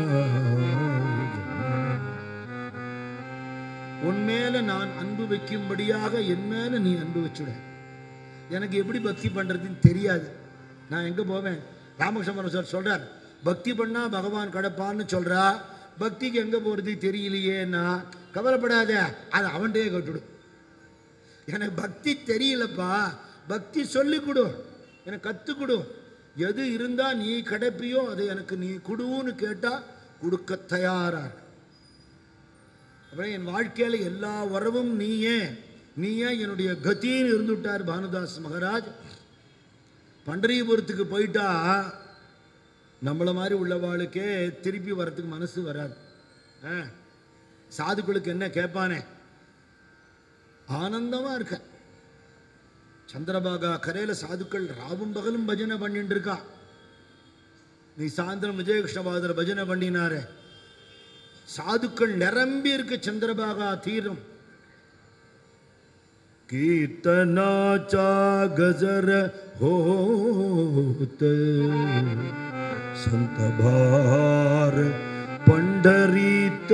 உன் மேல நான் அன்பு வைக்கும்படியாக என் மேல நீ அன்பு வச்சுட எனக்கு எப்படி பக்தி பண்றதுன்னு தெரியாது நான் எங்க போவேன் ராமகிருஷ்ண சார் சொல்றார் பக்தி பண்ணா பகவான் கடப்பான்னு சொல்றா பக்திக்கு எங்க போறது தெரியலையேன்னா கவலைப்படாத அதை அவன்கிட்டயே கட்டுடு எனக்கு பக்தி தெரியலப்பா பக்தி சொல்லி கொடு எனக்கு கற்றுக் கொடு எது இருந்தா நீ கிடைப்பியோ அதை எனக்கு நீ குடுன்னு கேட்டா கொடுக்க தயாரா இருக்கு. அப்புறம் என் வாழ்க்கையில எல்லா உறவும் நீயே நீயே என்னுடைய கத்தின்னு இருந்துட்டார் பானுதாஸ் மகாராஜ் பண்டரிபுரத்துக்கு போயிட்டா நம்மள மாதிரி உள்ளவாளுக்கே திருப்பி வர்றதுக்கு மனசு வராது ஆ, சாதுக்களுக்கு என்ன கேட்பானே ஆனந்தமா இருக்க சந்திரபாகா கரையில சாதுக்கள் ராவும் பகலும் பஜனை பண்ணிட்டு இருக்கா நீ சாயந்தரம் விஜயகிருஷ்ணபாதர் பஜனை பண்ணினாரே சாதுக்கள் நிரம்பி இருக்கு சந்திரபாகா தீரம் कीर्तनाचा गजर होत संत भार पंढरीत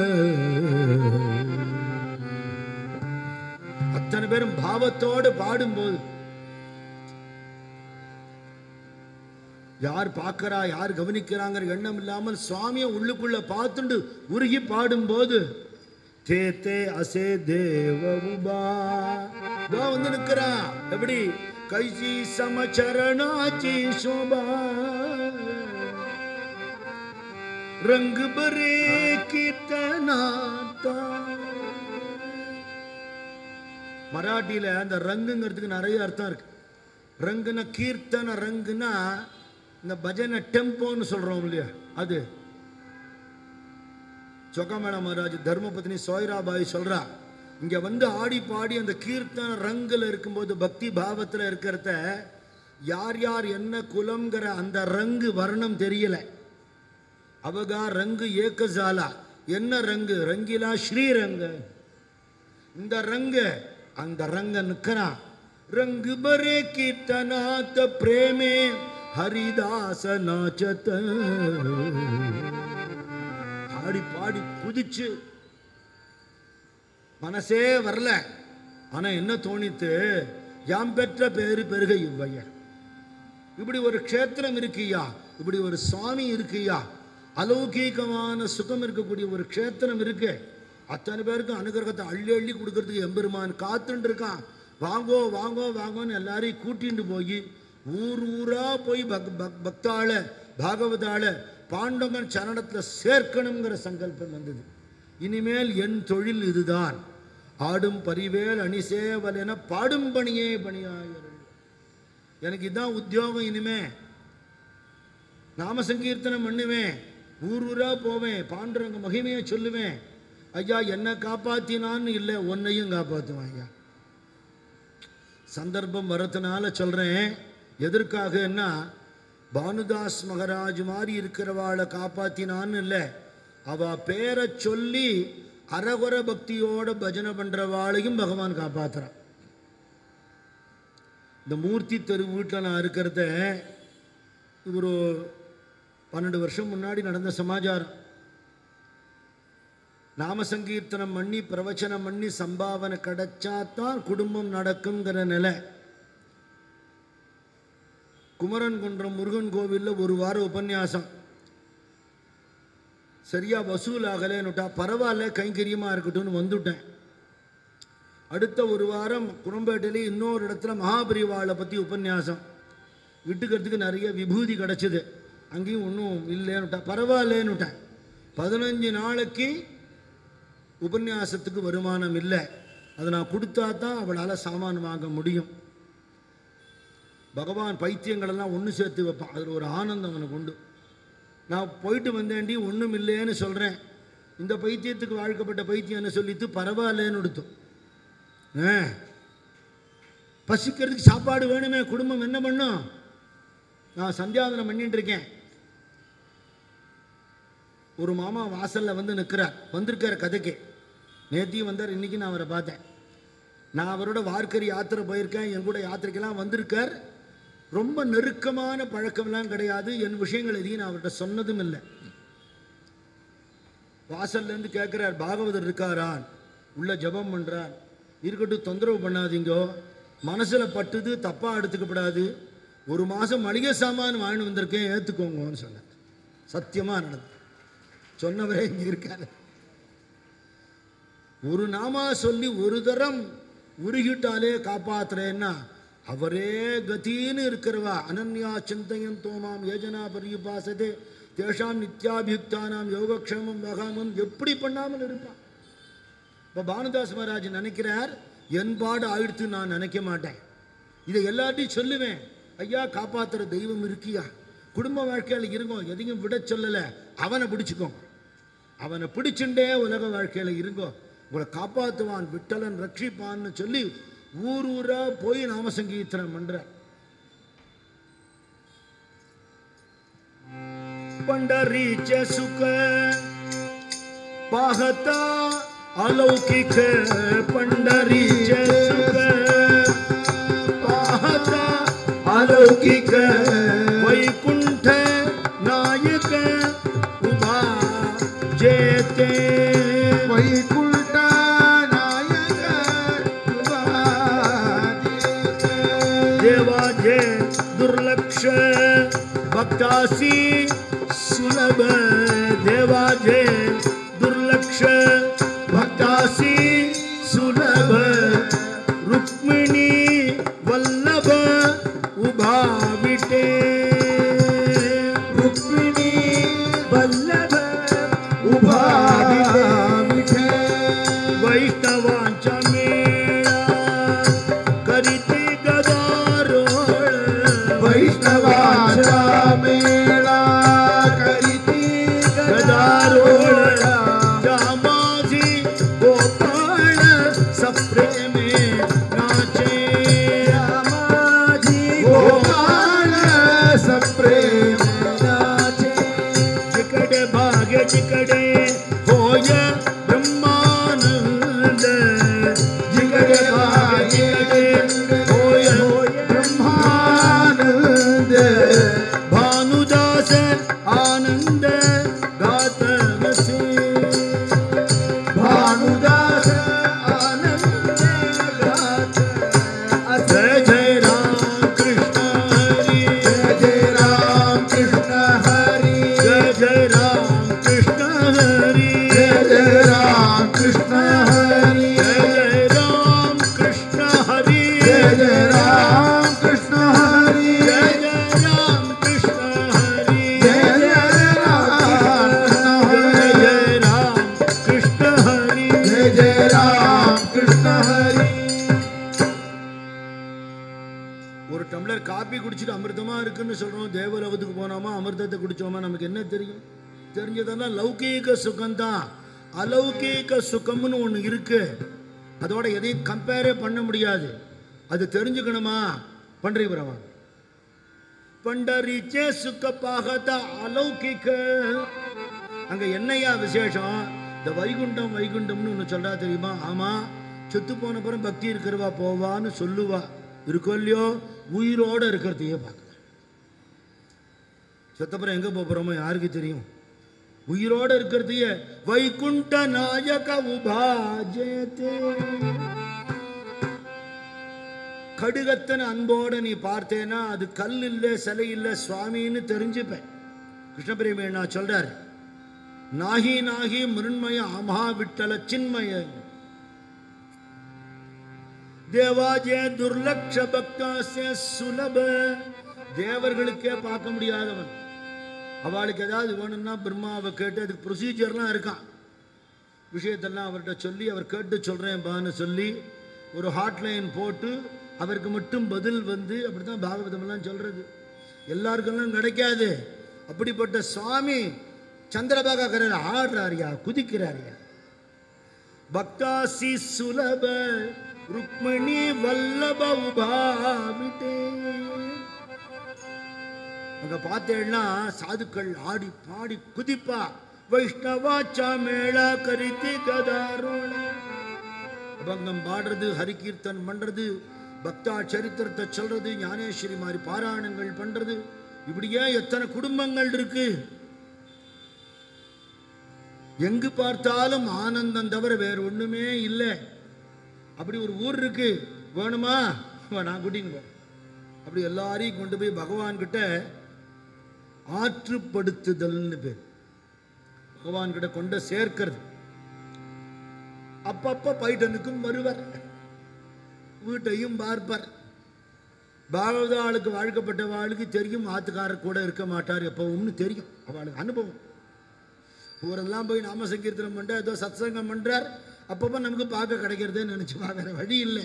அத்தனை பேரும் பாவத்தோடு பாடும்போது யார் பார்க்கறா யார் கவனிக்கிறாங்கிற எண்ணம் இல்லாமல் சுவாமியை உள்ளுக்குள்ள பார்த்துண்டு உருகி பாடும்போது தே தே அசே தேவ உபா இதோ வந்து நிக்கிறா எப்படி கைசி சமச்சரணாச்சி சோபா ரங்கு பரே கீர்த்தனாத்தா மராட்டியில அந்த ரங்குங்கிறதுக்கு நிறைய அர்த்தம் இருக்கு ரங்குனா கீர்த்தன ரங்குனா இந்த பஜனை டெம்போன்னு சொல்றோம் இல்லையா அது சொக்கமேள மகாராஜ் தர்மபத்னி சோய்ராபாய் சொல்றா இங்க வந்து ஆடி பாடி அந்த கீர்த்தன ரங்குல இருக்கும்போது பக்தி பாவத்துல இருக்கிறத யார் யார் என்ன குலம்ங்கிற அந்த ரங்கு வர்ணம் தெரியல அவகா ரங்கு ஏக்கசாலா என்ன ரங்கு ரங்கிலா ஸ்ரீரங்க இந்த ரங்க அந்த ரங்க நிக்கிறான் ரங்கு பரே கீர்த்தனாத்த பிரேமே ஹரிதாச நாச்சத பாடி பாடி குதிச்சு மனசே வரல ஆனா என்ன தோணித்து யாம் பெற்ற பேரு பெருக இவ்வைய இப்படி ஒரு க்ஷேத்திரம் இருக்குயா இப்படி ஒரு சுவாமி இருக்குயா அலௌகீகமான சுகம் இருக்கக்கூடிய ஒரு க்ஷேத்திரம் இருக்கு அத்தனை பேருக்கும் அனுகிரகத்தை அள்ளி அள்ளி கொடுக்கறதுக்கு எம்பெருமான் காத்துட்டு இருக்கான் வாங்கோ வாங்கோ வாங்கோன்னு எல்லாரையும் கூட்டிட்டு போய் ஊர் ஊரா போய் பக் பக் பக்தாள பாகவதாள பாண்டவன் சரணத்தில் சேர்க்கணுங்கிற சங்கல்பம் வந்தது இனிமேல் என் தொழில் இதுதான் ஆடும் பரிவேல் அணிசேவல் என பாடும் பணியே பணியாயர்கள் எனக்கு இதான் உத்தியோகம் இனிமே நாம சங்கீர்த்தனம் பண்ணுவேன் ஊர் ஊரா போவேன் பாண்டுரங்க மகிமையை சொல்லுவேன் ஐயா என்ன காப்பாத்தினான்னு இல்லை உன்னையும் காப்பாற்றுவான் ஐயா சந்தர்ப்பம் வரதுனால சொல்றேன் எதற்காகன்னா பானுதாஸ் மகராஜ் மாதிரி இருக்கிறவாளை காப்பாத்தினான்னு இல்லை அவ பேரை சொல்லி அரகுர பக்தியோட பஜனை பண்றவாளையும் பகவான் காப்பாத்துறான் இந்த மூர்த்தி தெரு வீட்டில் நான் இருக்கிறத ஒரு பன்னெண்டு வருஷம் முன்னாடி நடந்த சமாச்சாரம் நாம சங்கீர்த்தனம் பண்ணி பிரவச்சனம் பண்ணி சம்பாவனை கிடைச்சாதான் குடும்பம் நடக்குங்கிற நிலை குமரன் குன்றம் முருகன் கோவிலில் ஒரு வாரம் உபன்யாசம் சரியா வசூல் ஆகலைன்னுட்டா பரவாயில்ல கைங்கரியமாக இருக்கட்டும்னு வந்துட்டேன் அடுத்த ஒரு வாரம் குரம்பேட்டையிலே இன்னொரு இடத்துல மகாபரிவாளை பற்றி உபன்யாசம் விட்டுக்கிறதுக்கு நிறைய விபூதி கிடச்சிது அங்கேயும் ஒன்றும் இல்லைன்னுட்டா பரவாயில்லைன்னுட்டேன் பதினஞ்சு நாளைக்கு உபன்யாசத்துக்கு வருமானம் இல்லை அதை நான் கொடுத்தா தான் அவளால் சாமான் வாங்க முடியும் பகவான் பைத்தியங்களெல்லாம் ஒன்று சேர்த்து வைப்பான் அதில் ஒரு ஆனந்தம் அவனுக்கு உண்டு நான் போயிட்டு வந்தேன்டி ஒன்றும் இல்லைன்னு சொல்கிறேன் இந்த பைத்தியத்துக்கு வாழ்க்கப்பட்ட பைத்தியம்னு சொல்லிட்டு பரவாயில்லைன்னு கொடுத்தோம் ஆ பசிக்கிறதுக்கு சாப்பாடு வேணுமே குடும்பம் என்ன பண்ணும் நான் சந்தியாவதனம் பண்ணிட்டு இருக்கேன் ஒரு மாமா வாசல்ல வந்து நிற்கிறார் வந்திருக்கார் கதைக்கு நேத்தியும் வந்தார் இன்னைக்கு நான் அவரை பார்த்தேன் நான் அவரோட வார்க்கரி யாத்திரை போயிருக்கேன் என் கூட யாத்திரைக்கெல்லாம் வந்திருக்கார் ரொம்ப நெருக்கமான பழக்கம்லாம் கிடையாது என் விஷயங்கள் எதையும் நான் அவர்கிட்ட சொன்னதும் இல்லை வாசல்ல இருந்து கேட்கிறார் பாகவதர் இருக்காரான் உள்ள ஜெபம் பண்றார் இருக்கட்டும் தொந்தரவு பண்ணாதீங்கோ மனசுல பட்டுது தப்பா எடுத்துக்கப்படாது ஒரு மாசம் மளிகை சாமான் வாங்கிட்டு வந்திருக்கேன் ஏத்துக்கோங்கன்னு சொன்னார் சத்தியமா நடந்தது சொன்னவரே இங்க இருக்காரு ஒரு நாமா சொல்லி ஒரு தரம் உருகிட்டாலே காப்பாத்துறேன்னா அவரே கதின்னு இருக்கிறவா அனன்யா சிந்தையம் தோமாம் ஏஜனா பரியுபாசதே தேஷாம் நித்யாபியுக்தானாம் யோகக்ஷேமம் வகாமம் எப்படி பண்ணாமல் இருப்பான் இப்போ பானுதாஸ் மகாராஜ் நினைக்கிறார் என் பாடு ஆயிடுத்து நான் நினைக்க மாட்டேன் இதை எல்லார்ட்டையும் சொல்லுவேன் ஐயா காப்பாத்துற தெய்வம் இருக்கியா குடும்ப வாழ்க்கையில் இருங்கோ எதையும் விட சொல்லலை அவனை பிடிச்சுக்கோங்க அவனை பிடிச்சுண்டே உலக வாழ்க்கையில் இருங்கோ உங்களை காப்பாற்றுவான் விட்டலன் ரட்சிப்பான்னு சொல்லி ஊர் ஊரா போய் நாம சங்கீர்த்தனம் பண்றார் पंढरीचे सुख पाहता अलौकिक पंढरीचे सुख पाहता अलौकिक वैकुंठ नायक उभा जेते वैकुंठ नायक देवाचे दुर्लक्ष भक्तासी सुलभ देवाचे दुर्लक्ष भक्तासी सुलभ रुक्मिणी वल्लभ उभा विटे रुक्मिणी वल्लभ उभा विटे वैष्णवांच्या मेळा करीती गदारोळ वैष्णवाचा मेळा करीती गदारोळ माझी गोपाळ सप्रेमे नाचे माझी गोपाळ सप्रेम नाचे जिकडे டம்ளர் காப்பி குடிச்சிட்டு அமிர்தமா இருக்குன்னு சொல்றோம் தேவலோகத்துக்கு போனோமா அமிர்தத்தை குடிச்சோமா நமக்கு என்ன தெரியும் தெரிஞ்சதெல்லாம் லௌகீக சுகம்தான் அலௌகீக சுகம்னு ஒன்று இருக்கு அதோட எதையும் கம்பேரே பண்ண முடியாது அது தெரிஞ்சுக்கணுமா பண்றீபுரமா பண்டரிச்சே சுக்க பாகத அலௌகிக்க அங்க என்னையா விசேஷம் இந்த வைகுண்டம் வைகுண்டம்னு ஒன்று சொல்றா தெரியுமா ஆமா செத்து போன பிறகு பக்தி இருக்கிறவா போவான்னு சொல்லுவா இருக்கோ இல்லையோ உயிரோட இருக்கிறதையே பார்க்கலாம் செத்தப்புறம் எங்க போப் போறோமோ யாருக்கு தெரியும் உயிரோட இருக்கிறதையே வைகுண்ட நாயக உபாஜயத்தே கடுகத்தன அன்போட நீ பார்த்தேன்னா அது கல் இல்லை சிலை இல்லை சுவாமின்னு தெரிஞ்சுப்பேன் கிருஷ்ணபிரேமி நான் சொல்றாரு நாகி நாகி மிருண்மய அமஹா விட்டல சின்மய தேவாஜே துர்லக்ஷ பக்தாசிய சுலப தேவர்களுக்கே பார்க்க முடியாதவன் அவளுக்கு ஏதாவது வேணும்னா பிரம்மாவை கேட்டு அதுக்கு ப்ரொசீஜர்லாம் இருக்கான் விஷயத்தெல்லாம் அவர்கிட்ட சொல்லி அவர் கேட்டு சொல்கிறேன் பான்னு சொல்லி ஒரு ஹாட்லைன் போட்டு அவருக்கு மட்டும் பதில் வந்து அப்படித்தான் பாகவதமெல்லாம் சொல்கிறது எல்லாருக்கெல்லாம் கிடைக்காது அப்படிப்பட்ட சுவாமி சந்திரபாகாக்கரர் ஆடுறாரியா குதிக்கிறாரியா பக்தாசி சுலப ருக்மணி வல்லப உபாவிட்டே அங்க பார்த்தேன்னா சாதுக்கள் ஆடி பாடி குதிப்பா வைஷ்ணவாச்சா மேளா கரித்தி கதாரோண அபங்கம் பாடுறது ஹரிகீர்த்தன் பண்றது பக்தா சரித்திரத்தை சொல்றது ஞானேஸ்வரி மாதிரி பாராயணங்கள் பண்றது இப்படியே எத்தனை குடும்பங்கள் இருக்கு எங்கு பார்த்தாலும் ஆனந்தம் தவிர வேற ஒண்ணுமே இல்லை அப்படி ஒரு ஊர் இருக்கு வேணுமா வா, நான் கூட்டின்னு போறேன் அப்படி எல்லாரையும் கொண்டு போய் பகவான் கிட்ட ஆற்றுப்படுத்துதல்னு பேர் பகவான் கிட்ட கொண்டு சேர்க்கிறது அப்பப்ப பைட்டனுக்கும் வருவர் வீட்டையும் பார்ப்பார் பாகவத ஆளுக்கு வாழ்க்கப்பட்ட வாழ்க்கை தெரியும் ஆத்துக்காரர் கூட இருக்க மாட்டார் எப்பவும்னு தெரியும் அவளுக்கு அனுபவம் ஊரெல்லாம் போய் நாம சங்கீர்த்தனம் பண்ற ஏதோ சத்சங்கம் பண்றார் அப்பப்போ நமக்கு பார்க்க கிடைக்கிறதேன்னு நினைச்சு பார்க்குற வழி இல்லை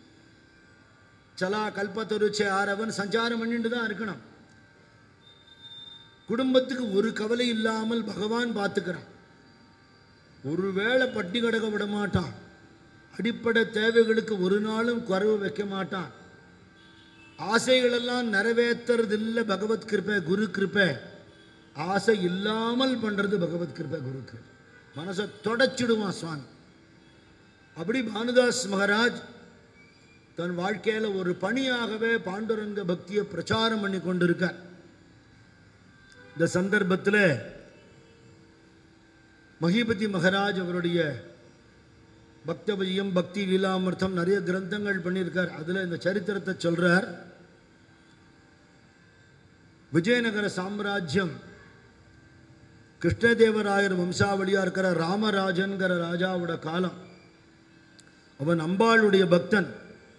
சலா கல்பத்தொருச்சே ஆரவன் சஞ்சாரம் பண்ணிட்டு தான் இருக்கணும் குடும்பத்துக்கு ஒரு கவலை இல்லாமல் பகவான் பார்த்துக்கிறான் ஒருவேளை பட்டி கிடக்க விட மாட்டான் அடிப்படை தேவைகளுக்கு ஒரு நாளும் குறைவு வைக்க மாட்டான் ஆசைகளெல்லாம் நிறைவேற்றுறது இல்லை பகவத் கிருபை குரு கிருபை ஆசை இல்லாமல் பண்றது பகவத் கிருபை குரு கிருபை மனசை தொடச்சிடுவான் சுவாமி அப்படி பானுதாஸ் மகாராஜ் தன் வாழ்க்கையில ஒரு பணியாகவே பாண்டுரங்க பக்தியை பிரச்சாரம் பண்ணி கொண்டிருக்கார் இந்த சந்தர்ப்பத்தில் மகிபதி மகாராஜ் அவருடைய பக்தபதியம் பக்தி லீலாமிர்தம் நிறைய கிரந்தங்கள் பண்ணியிருக்கார் அதுல இந்த சரித்திரத்தை சொல்றார் விஜயநகர சாம்ராஜ்யம் கிருஷ்ணதேவராயர் வம்சாவளியா இருக்கிற ராமராஜன்கிற ராஜாவோட காலம் அவன் அம்பாளுடைய பக்தன்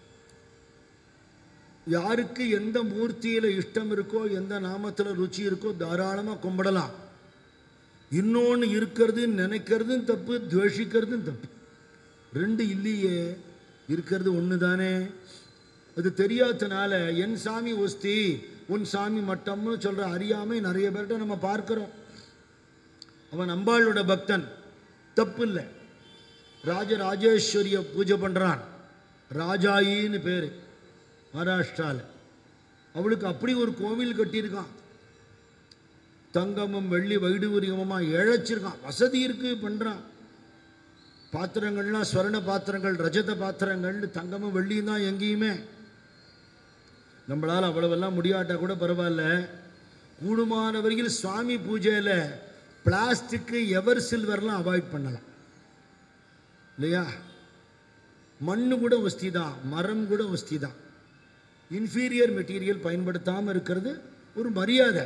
யாருக்கு எந்த மூர்த்தியில இஷ்டம் இருக்கோ எந்த நாமத்துல ருச்சி இருக்கோ தாராளமா கும்பிடலாம் இன்னொன்று இருக்கிறது நினைக்கிறதும் தப்பு துவேஷிக்கிறதும் தப்பு ரெண்டு இல்லையே இருக்கிறது ஒன்று தானே அது தெரியாதனால என் சாமி ஒஸ்தி உன் சாமி மட்டம்னு சொல்ற அறியாமை நிறைய பேர்கிட்ட நம்ம பார்க்கிறோம் அவன் அம்பாளோட பக்தன் தப்பு இல்லை ராஜராஜேஸ்வரிய பூஜை பண்றான் ராஜாயின்னு பேர் மகாராஷ்டிராவில் அவளுக்கு அப்படி ஒரு கோவில் கட்டியிருக்கான் தங்கமும் வெள்ளி வைடூரியமுமா இழைச்சிருக்கான் வசதி இருக்கு பண்றான் பாத்திரங்கள்லாம் ஸ்வர்ண பாத்திரங்கள் ரஜத பாத்திரங்கள்னு தங்கமும் வெள்ளியும் தான் எங்கேயுமே நம்மளால் அவ்வளவெல்லாம் முடியாட்டா கூட பரவாயில்ல கூடுமான வரையில் சுவாமி பூஜையில் பிளாஸ்டிக்கு எவர் சில்வர்லாம் அவாய்ட் பண்ணலாம் இல்லையா மண்ணு கூட வஸ்தி தான் மரம் கூட வஸ்தி தான் இன்ஃபீரியர் மெட்டீரியல் பயன்படுத்தாமல் இருக்கிறது ஒரு மரியாதை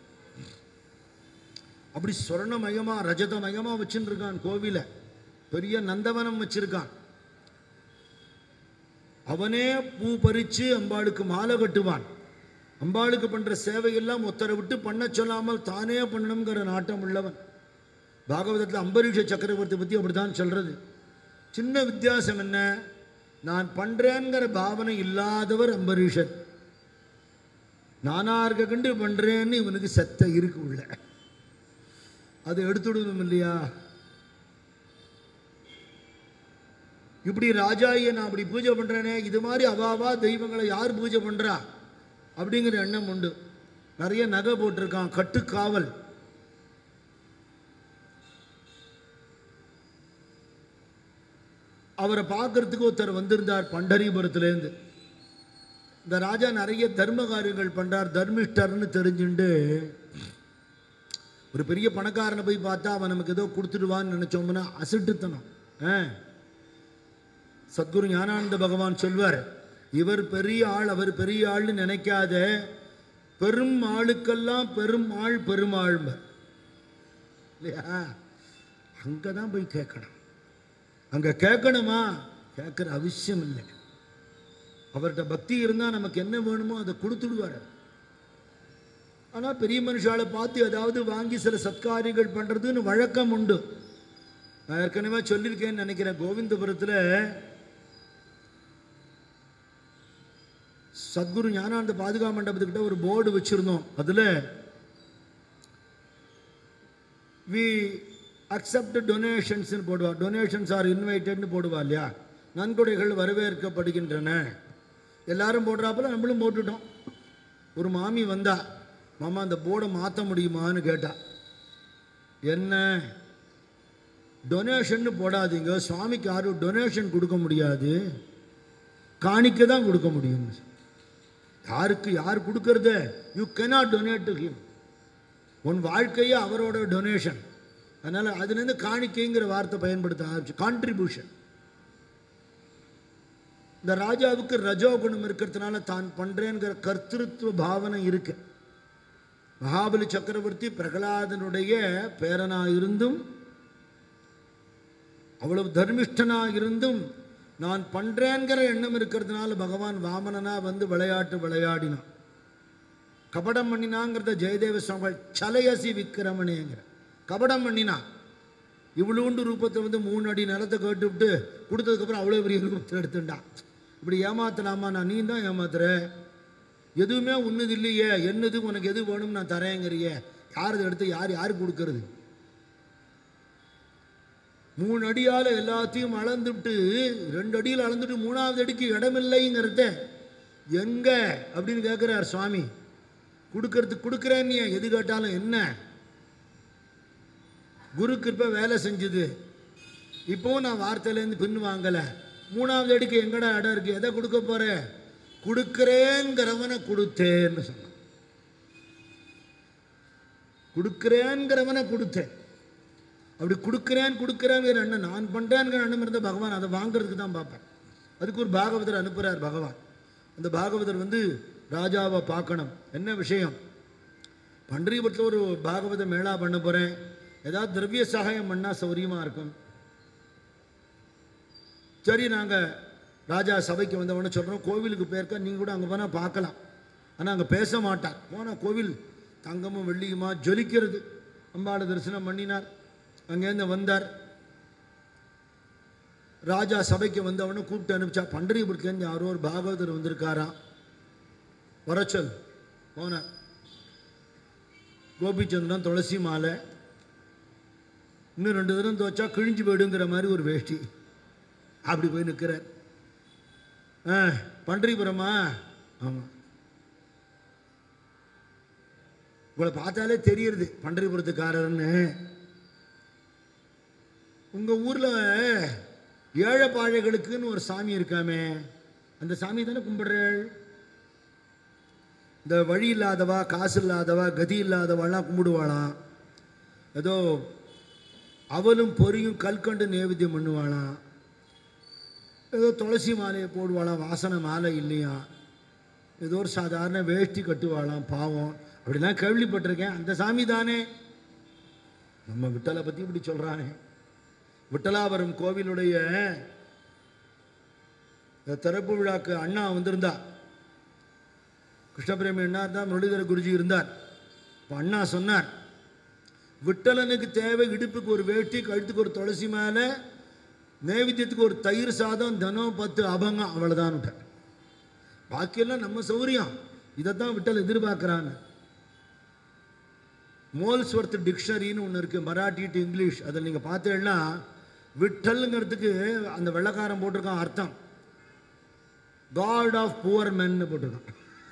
அப்படி சொர்ணமயமா ரஜதமயமா வச்சுன்னு இருக்கான் கோவில பெரிய நந்தவனம் வச்சிருக்கான் அவனே பூ பறிச்சு அம்பாளுக்கு மாலை கட்டுவான் அம்பாளுக்கு பண்ற சேவையெல்லாம் உத்தரவிட்டு பண்ண சொல்லாமல் தானே பண்ணணுங்கிற நாட்டம் உள்ளவன் பாகவதத்தில் அம்பரீஷ சக்கரவர்த்தி பற்றி அப்படிதான் சொல்றது சின்ன வித்தியாசம் என்ன நான் பண்றேங்கிற பாவனை இல்லாதவர் அம்பரீஷர் நானார்க கண்டு பண்றேன்னு இவனுக்கு செத்த இருக்கு உள்ள அதை எடுத்துடணும் இல்லையா இப்படி ராஜாயை நான் அப்படி பூஜை பண்றேனே இது மாதிரி அவாவா தெய்வங்களை யார் பூஜை பண்றா அப்படிங்கிற எண்ணம் உண்டு நிறைய நகை போட்டிருக்கான் கட்டுக்காவல் அவரை பார்க்கறதுக்கு ஒருத்தர் வந்திருந்தார் பண்டரிபுரத்துலேருந்து இந்த ராஜா நிறைய தர்ம காரியங்கள் பண்றார் தர்மிஷ்டர்னு தெரிஞ்சுண்டு ஒரு பெரிய பணக்காரனை போய் பார்த்தா அவன் நமக்கு ஏதோ கொடுத்துடுவான்னு நினைச்சோம்னா அசட்டுத்தனம் ஆ. சத்குரு ஞானானந்த பகவான் சொல்வார் இவர் பெரிய ஆள் அவர் பெரிய ஆள்னு நினைக்காத பெரும் ஆளுக்கெல்லாம் பெரும் ஆள் பெருமாள்மர் இல்லையா அங்கே தான் போய் கேட்கணும் அங்கே கேட்கணுமா கேட்குற அவசியம் இல்லை அவர்கிட்ட பக்தி இருந்தால் நமக்கு என்ன வேணுமோ அதை கொடுத்துடுவார் ஆனால் பெரிய மனுஷாலை பார்த்து ஏதாவது வாங்கி சில சத்காரியங்கள் பண்ணுறதுன்னு வழக்கம் உண்டு நான் ஏற்கனவே சொல்லியிருக்கேன்னு நினைக்கிறேன் கோவிந்தபுரத்தில் சத்குரு ஞானானந்த பாதுகா மண்டபத்துக்கிட்ட ஒரு போர்டு வச்சுருந்தோம் அதில் வி அக்செப்ட் டொனேஷன்ஸ்னு போடுவா டொனேஷன்ஸ் ஆர் இன்வைட்டட்னு போடுவா இல்லையா நன்கொடைகள் வரவேற்கப்படுகின்றன எல்லாரும் போடுறாப்புல நம்மளும் போட்டுட்டோம் ஒரு மாமி வந்தா மாமா அந்த போர்டை மாற்ற முடியுமான்னு கேட்டா என்ன டொனேஷன் போடாதீங்க சுவாமிக்கு யாரும் டொனேஷன் கொடுக்க முடியாது காணிக்க தான் கொடுக்க முடியும் யாருக்கு யார் கொடுக்கறது you cannot donate to him உன் வாழ்க்கையே அவரோட டொனேஷன் அதனால் அதுலேருந்து காணிக்கைங்கிற வார்த்தை பயன்படுத்த ஆரம்பிச்சு கான்ட்ரிபியூஷன் இந்த ராஜாவுக்கு ரஜோகுணம் இருக்கிறதுனால தான் பண்றேங்கிற கர்த்திருத்துவ பாவனை இருக்கு மகாபலி சக்கரவர்த்தி பிரகலாதனுடைய பேரனா இருந்தும் அவ்வளவு தர்மிஷ்டனா இருந்தும் நான் பண்றேங்கிற எண்ணம் இருக்கிறதுனால பகவான் வாமனனா வந்து விளையாட்டு விளையாடினான் கபடம் பண்ணினாங்கிறத ஜெயதேவ சுவாமிகள் சலையசி விக்கிரமணேங்கிற கபடம் பண்ணினான் இவ்வளோண்டு ரூபத்தை வந்து மூணு அடி நிலத்தை கேட்டுவிட்டு கொடுத்ததுக்கப்புறம் அவ்வளோ பெரிய ரூபத்தை எடுத்துட்டான் இப்படி ஏமாத்தலாமா நான் நீ தான் ஏமாத்துற எதுவுமே உன்னது இல்லையே என்னது உனக்கு எது வேணும் நான் தரேங்கிறியே யார் இதை எடுத்து யார் யாருக்கு கொடுக்கறது மூணு அடியால் எல்லாத்தையும் அளந்துட்டு ரெண்டு அடியில் அளந்துட்டு மூணாவது அடிக்கு இடமில்லைங்கிறத எங்க அப்படின்னு கேட்குறார் சுவாமி கொடுக்கறதுக்கு கொடுக்குறேன் நீ எது கேட்டாலும் என்ன குரு கிருப்பை வேலை செஞ்சுது இப்போவும் நான் வார்த்தையிலேருந்து பின் வாங்கலை மூணாவது அடிக்கு எங்கடா இடம் இருக்கு எதை கொடுக்க போற கொடுக்கிறேங்கிறவனை கொடுத்தேன்னு சொன்னான் கொடுக்கிறேங்கிறவனை கொடுத்தேன் அப்படி கொடுக்குறேன் கொடுக்குறேங்கிற எண்ணம் நான் பண்ணுறேங்கிற எண்ணம் இருந்தால் பகவான் அதை வாங்குறதுக்கு தான் பார்ப்பேன் அதுக்கு ஒரு பாகவதர் அனுப்புகிறார் பகவான் அந்த பாகவதர் வந்து ராஜாவை பார்க்கணும் என்ன விஷயம் பன்றிபுரத்தில் ஒரு பாகவத மேளா பண்ண போகிறேன் ஏதாவது திரவிய சகாயம் பண்ணால் சௌரியமாக இருக்கும் சரி நாங்கள் ராஜா சபைக்கு வந்தவொடனே சொல்கிறோம் கோவிலுக்கு போயிருக்க நீங்கள் கூட அங்கே போனால் பார்க்கலாம் ஆனால் அங்கே பேச மாட்டார் போனால் கோவில் தங்கமும் வெள்ளியுமா ஜொலிக்கிறது அம்பாளை தரிசனம் பண்ணினார் அங்கேருந்து வந்தார் ராஜா சபைக்கு வந்தவொடனே கூப்பிட்டு அனுப்பிச்சா பண்டரிபுரத்துலேருந்து யாரோ ஒரு பாகவதர் வந்திருக்காராம் வரச்சொல் போனார் கோபிச்சந்திரன் துளசி மாலை இன்னும் ரெண்டு தரம் துவச்சா கிழிஞ்சு போயிடுங்கிற மாதிரி ஒரு வேஷ்டி அப்படி போய் நிற்கிறார் ஆ பண்டரிபுரமா ஆமாம் உங்களை பார்த்தாலே தெரியுது பண்டரிபுரத்துக்காரர்னு உங்கள் ஊரில் ஏழைப்பாழைகளுக்குன்னு ஒரு சாமி இருக்காமே அந்த சாமி தானே கும்பிடுறாள் இந்த வழி இல்லாதவா காசு இல்லாதவா கதி இல்லாதவாலாம் கும்பிடுவாளாம் ஏதோ அவலும் பொரியும் கல்கண்டு நேவேத்தியம் பண்ணுவாளாம் ஏதோ துளசி மாலையை போடுவாளாம் வாசனை மாலை இல்லையா ஏதோ ஒரு சாதாரண வேஷ்டி கட்டுவாளாம் பாவம் அப்படிலாம் கேள்விப்பட்டிருக்கேன் அந்த சாமி தானே நம்ம விட்டலை பற்றி இப்படி சொல்கிறானே விட்டலாபுரம் கோவிலுடைய இந்த திறப்பு விழாக்கு அண்ணா வந்திருந்தா கிருஷ்ணபிரேமி அண்ணா தான் முரளிதர குருஜி இருந்தார் இப்போ அண்ணா சொன்னார் விட்டலனுக்கு தேவை இடுப்புக்கு ஒரு வேட்டி கழுத்துக்கு ஒரு துளசி மேலே நைவேத்தியத்துக்கு ஒரு தயிர் சாதம் தினம் பத்து அபங்கம் அவ்வளோதான் விட்டார் பாக்கியெல்லாம் நம்ம சௌரியம் இதைத்தான் விட்டல் எதிர்பார்க்குறாங்க மோல்ஸ்வர்த் டிக்ஷனரின்னு ஒன்று இருக்குது மராட்டி டு இங்கிலீஷ் அதில் நீங்கள் பார்த்தீங்கன்னா விட்டல்ங்கிறதுக்கு அந்த வெள்ளக்காரன் போட்டிருக்கான் அர்த்தம் காட் ஆஃப் புவர் மென்னு போட்டிருக்கான்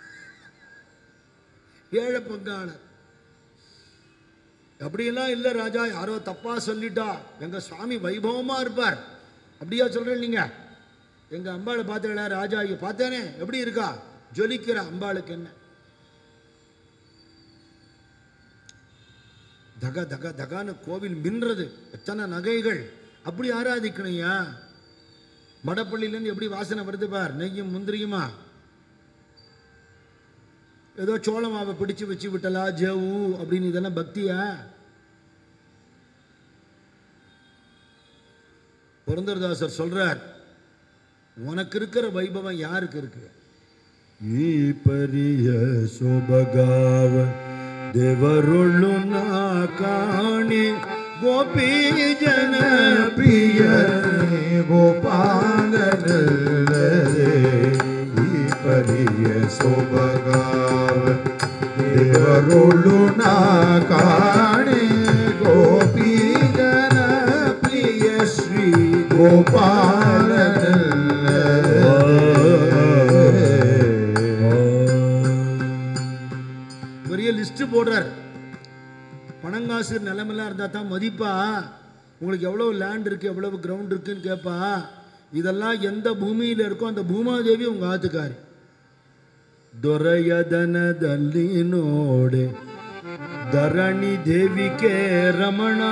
ஏழை பங்காளர் அப்படியெல்லாம் இல்லை ராஜா யாரோ தப்பா சொல்லிட்டா எங்க சுவாமி வைபவமா இருப்பார் அப்படியா சொல்றேன் நீங்க எங்க அம்பாளை பார்த்தீங்களா ராஜா இங்க பார்த்தேனே எப்படி இருக்கா ஜொலிக்கிற அம்பாளுக்கு என்ன தக தக தகான்னு கோவில் மின்றது எத்தனை நகைகள் அப்படி ஆராதிக்கணையா மடப்பள்ளியிலேருந்து எப்படி வாசனை வருது பார் நெய்யும் முந்திரியுமா ஏதோ சோள மாவை பிடிச்சு வச்சு விட்டலா ஜவு அப்படின்னு இதெல்லாம் பக்தியா புரந்தரதாசர் சொல்றார் உனக்கு இருக்கிற வைபவம் யாருக்கு இருக்கு ಈ ಪರಿಯ ಸೊಬಗಾವ ದೇವರೊಳ್ಳು ನಾ ಕಾಣಿ ಗೋಪಿ ಜನ ಪ್ರಿಯ ಗೋಪಾಲನಲ್ಲದೆ ಈ ಪರಿಯ ಸೊಬಗಾವ ದೇವರೊಳು ನಾ ಕಾಣೆ ಗೋಪಿ ಜನ ಪ್ರಿಯ ಶ್ರೀ ಗೋಪಾಲನಲ್ಲದೆ பெரிய லிஸ்ட் போடுறார் பணங்காசு நிலமெல்லாம் இருந்தா தான் மதிப்பா உங்களுக்கு எவ்வளவு லேண்ட் இருக்கு எவ்வளவு கிரவுண்ட் இருக்குன்னு கேட்பா இதெல்லாம் எந்த பூமியில இருக்கோ அந்த பூமாதேவி உங்க ஆத்துக்காரி ದೊರೆಯದನದಲ್ಲಿ ನೋಡೆ தரணி தேவிக்கே ரமணா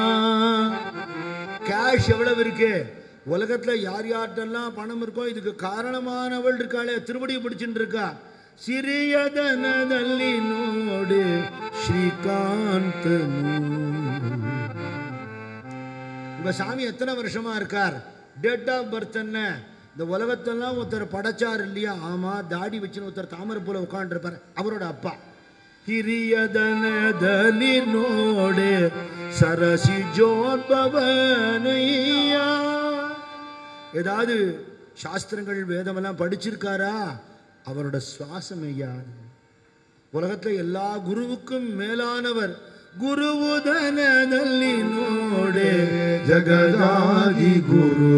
கேஷ் எவ்வளவு இருக்கு உலகத்துல யார் யார்கிட்டெல்லாம் பணம் இருக்கோ இதுக்கு காரணமானவள் இருக்காளே திருவடியை பிடிச்சுட்டு இருக்கா சிறியதனದಲ್ಲಿ ನೋಡೆ ஸ்ரீகாந்தனு உங்க சாமி எத்தனை வருஷமா இருக்கார் டேட் ஆஃப் பர்த் என்ன இந்த உலகத்தெல்லாம் ஒருத்தர் படைச்சார் இல்லையா ஆமா தாடி வச்சுன்னு ஒருத்தர் தாமரை போல உட்காந்துருப்பார் அவரோட அப்பா ಹಿರಿಯದನದಲ್ಲಿ ನೋಡೆ ಸರಸಿ ஜோத்பவனையா ஏதாவது சாஸ்திரங்கள் வேதமெல்லாம் படிச்சிருக்காரா அவரோட சுவாசம் ஐயா உலகத்துல எல்லா குருவுக்கும் மேலானவர் குருவுதனದಲ್ಲಿ ನೋಡೆ ಜಗದಾದಿ ಗುರು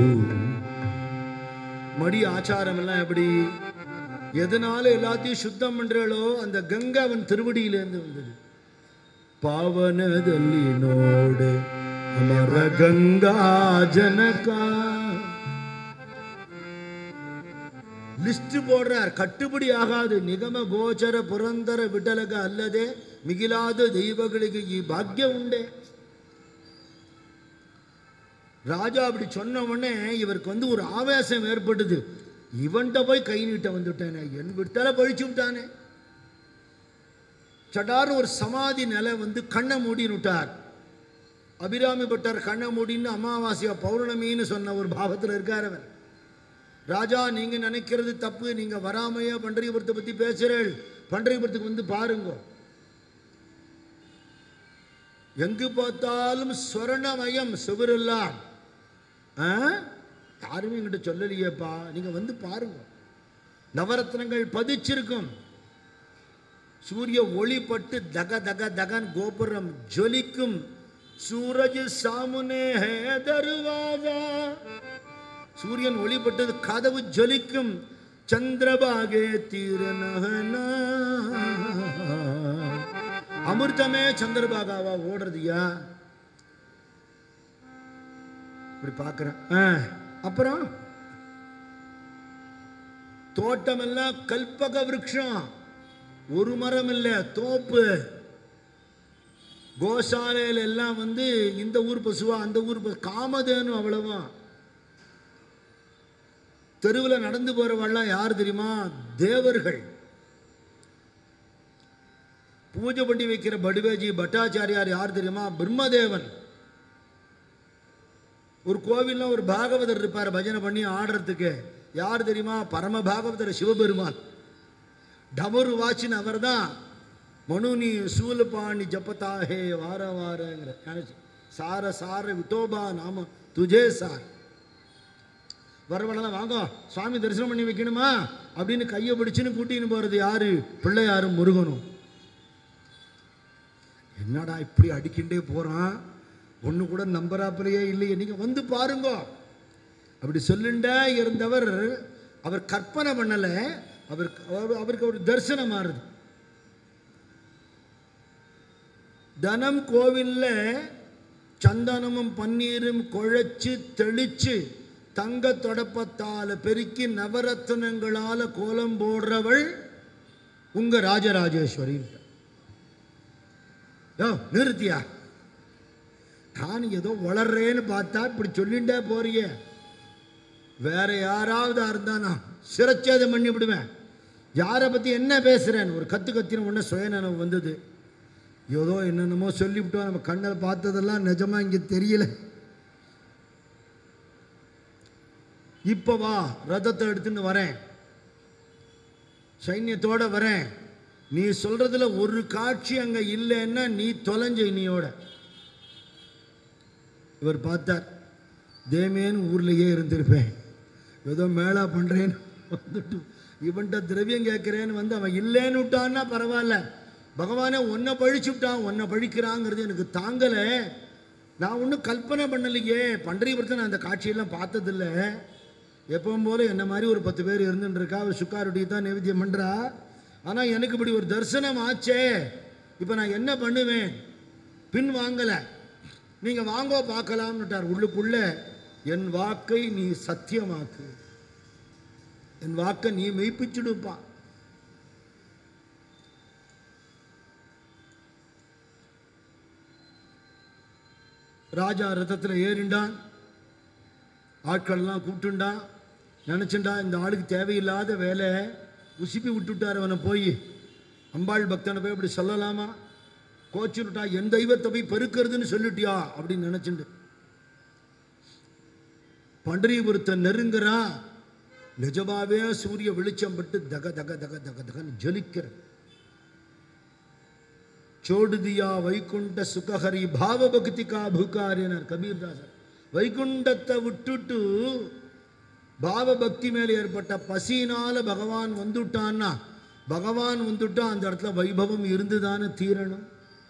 மடி ஆச்சாரம் எல்லாம் எப்படி எதனால எல்லாத்தையும் சுத்தம் பண்றாளோ அந்த கங்கை அவன் திருவடியிலேருந்து வந்தது பாவனದಲ್ಲಿ ನೋಡೆ ಅಮರ ಗಂಗಾ ಜನಕ லிஸ்ட் போடுறார் கட்டுப்படி ஆகாது நிகம கோச்சர புரந்தர விட்டலக அல்லதே மிகிலாத தெய்வங்களுக்கு ಈ ಭಾಗ್ಯ உண்டே ராஜா அப்படி சொன்ன உடனே இவருக்கு வந்து ஒரு ஆவேசம் ஏற்பட்டது இவன்கிட்ட போய் கை நீட்ட வந்துட்டானே என் விட்டல பழிச்சு விட்டானே சடார்னு ஒரு சமாதி நிலை வந்து கண்ணை மூடின்னு விட்டார் அபிராமி பட்டர் கண்ணை மூடின்னு அமாவாசையா பௌர்ணமின்னு சொன்ன ஒரு பாவத்தில் இருக்கார் அவர் ராஜா நீங்க நினைக்கிறது தப்பு நீங்க வராமையா பண்டரிபுரத்தை பத்தி பேசுறேள் பண்டரிபுரத்துக்கு வந்து பாருங்க எங்கு பார்த்தாலும் ஸ்வர்ணமயம் சுவரெல்லாம் ஆ? யாருமே என்கிட்ட சொல்லலையேப்பா நீங்க வந்து பாருங்க நவரத்னங்கள் பதிச்சிருக்கும் சூரிய ஒளிப்பட்டு தக தக தகன் கோபுரம் ஜொலிக்கும் சூரஜ் சாமுனே ஹே தருவாதா சூரியன் ஒளிப்பட்டது கதவு ஜொலிக்கும் சந்திரபாகே தீரனகனா அமிர்தமே சந்திரபாகாவா ஓடுறதுயா இப்படி பார்க்கிறேன் ஆ, அப்புறம் தோட்டம் எல்லாம் கல்பக விருட்சம் ஒரு மரம் இல்லை தோப்பு கோசாலையில எல்லாம் வந்து இந்த ஊர் பசுவா அந்த ஊர் பசு காமதேனு அவ்வளவா தெருவில் நடந்து போறவெல்லாம் யார் தெரியுமா தேவர்கள் பூஜை பண்ணி வைக்கிற படுவேஜி பட்டாச்சாரியார் யார் தெரியுமா பிரம்மதேவன் ஒரு கோவில்ல ஒரு பாகவதர் இருப்பார் பஜனை பண்ணி ஆடுறதுக்கு யார் தெரியுமா பரம பாகவதர் சிவபெருமான் டமரு வாச்சின் அவர் தான் மனு நீ சூலபாணி ஜப்பதாஹே வார வாரங்கிற சார சார விட்டோபா நாம துஜே சார் வரவழலாம் வாங்க சுவாமி தரிசனம் பண்ணி வைக்கணுமா அப்படின்னு கையை பிடிச்சுன்னு கூட்டின்னு போகிறது யாரு பிள்ளையாரும் முருகனும் என்னடா இப்படி அடிக்கின்றே போகிறான் ஒன்று கூட நம்பராப்பிலேயே இல்லையே நீங்கள் வந்து பாருங்க அப்படி சொல்லுண்டே இருந்தவர் அவர் கற்பனை பண்ணலை அவர் அவர்- அவருக்கு ஒரு தரிசனம் ஆறுது தனம் கோவில்ல சந்தனமும் பன்னீரும் குழைச்சு தெளிச்சு தங்க தொடப்பத்தால பெருக்கி நவரத்னங்களால கோலம் போடுறவள் உங்க ராஜராஜேஸ்வரி யோ நிறுத்தியா நான் ஏதோ வளர்றேன்னு பார்த்தா இப்படி சொல்லிண்டே போறியே வேற யாராவது இருந்தானா சிரச்சேதம் பண்ணி விடுவேன் யாரை பற்றி என்ன பேசுகிறேன் ஒரு கத்து கத்தின உடனே சுயநனவு வந்தது ஏதோ என்னென்னமோ சொல்லிவிட்டோம் நம்ம கண்ணில் பார்த்ததெல்லாம் நிஜமா இங்கே தெரியல இப்போ வா ரதத்தை எடுத்துன்னு வரேன் சைன்யத்தோட வரேன் நீ சொல்றதுல ஒரு காட்சி அங்க இல்லைன்னா நீ தொலைஞ்ச இனியோட இவர் பார்த்தார் தேமேன்னு ஊர்லயே இருந்திருப்பேன் ஏதோ மேளா பண்றேன்னு வந்துட்டு இவன்கிட்ட திரவியம் கேட்கிறேன்னு வந்து அவன் இல்லைன்னு விட்டான்னா பரவாயில்ல பகவானே உன்னை பழிச்சு விட்டான் உன்னை பழிக்கிறாங்கிறது எனக்கு தாங்கலை நான் ஒன்றும் கல்பனை பண்ணலையே பண்டரிபுரத்தை நான் அந்த காட்சியெல்லாம் பார்த்ததில்ல எப்பவும் போல என்ன மாதிரி ஒரு பத்து பேர் இருந்துட்டு இருக்கா அவர் சுக்காருடி தான் நைவேத்தியம் பண்ணுறா ஆனால் எனக்கு இப்படி ஒரு தரிசனம் ஆச்சே இப்போ நான் என்ன பண்ணுவேன் பின் வாங்கலை நீங்கள் வாங்கோ பார்க்கலாம்னுட்டார் உள்ளுக்குள்ள என் வாக்கை நீ சத்தியமாக்கு என் வாக்கை நீ மெய்ப்பிச்சுடுப்பா ராஜா ரதத்தில் ஏறிண்டான் ஆட்கள்லாம் கூப்பிட்டுண்டான் நினச்சுண்டா இந்த ஆளுக்கு தேவையில்லாத வேலை உசுப்பி விட்டுட்டார் அவனை போய் அம்பாள் பக்தனை போய் அப்படி சொல்லலாமா கோச்சுட்டா என் தெய்வத்தை போய் பெருக்கிறதுன்னு சொல்லிட்டியா அப்படின்னு நினச்சிண்டு பண்டரிபுரத்தை நெருங்குறா நிஜமாவே சூரிய வெளிச்சம் பட்டு தக தக தக தக தகன்னு ஜொலிக்கிற சோடுதியா வைகுண்ட சுகஹரி பாவ பக்திகா பூகாரியனர் கபீர்தாசர் வைகுண்டத்தை விட்டுட்டு பாவ பக்தி மேல ஏற்பட்ட பசியினால பகவான் வந்துட்டான்னா பகவான் வந்துட்டா அந்த இடத்துல வைபவம் இருந்துதானே தீரணும்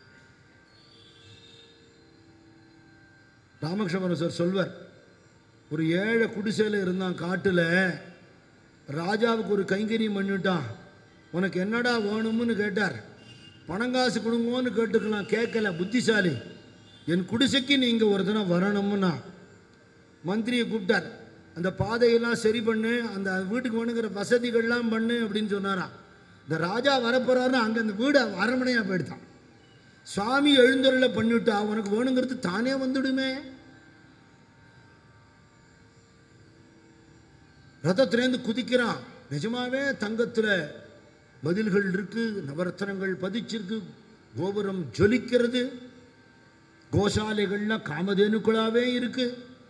ராமகிருஷ்ணபுரம் சார் சொல்வர் ஒரு ஏழை குடிசையில் இருந்தான் காட்டில் ராஜாவுக்கு ஒரு கைங்கரியம் பண்ணிட்டான் உனக்கு என்னடா வேணும்னு கேட்டார் பணங்காசு கொடுங்கோன்னு கேட்டுக்கலாம் கேட்கல புத்திசாலி என் குடிசைக்கு நீங்கள் ஒரு தினம் வரணும்னா மந்திரியை கூப்பிட்டார் அந்த பாதையெல்லாம் சரி பண்ணு அந்த வீட்டுக்கு வேணுங்கிற வசதிகள்லாம் பண்ணு அப்படின்னு சொன்னாராம் இந்த ராஜா வரப்போறாருன்னு அங்கே அந்த வீடு அரண்மனையாக போயிடுதான் சுவாமி எழுந்தருளை பண்ணிவிட்டா உனக்கு வேணுங்கிறது தானே வந்துடுமே ரதத்திலேருந்து குதிக்கிறான் நிஜமாவே தங்கத்தில் பதில்கள் இருக்கு நவரத்னங்கள் பதிச்சிருக்கு கோபுரம் ஜொலிக்கிறது கோசாலைகள்லாம் காமதேனுக்களாவே இருக்கு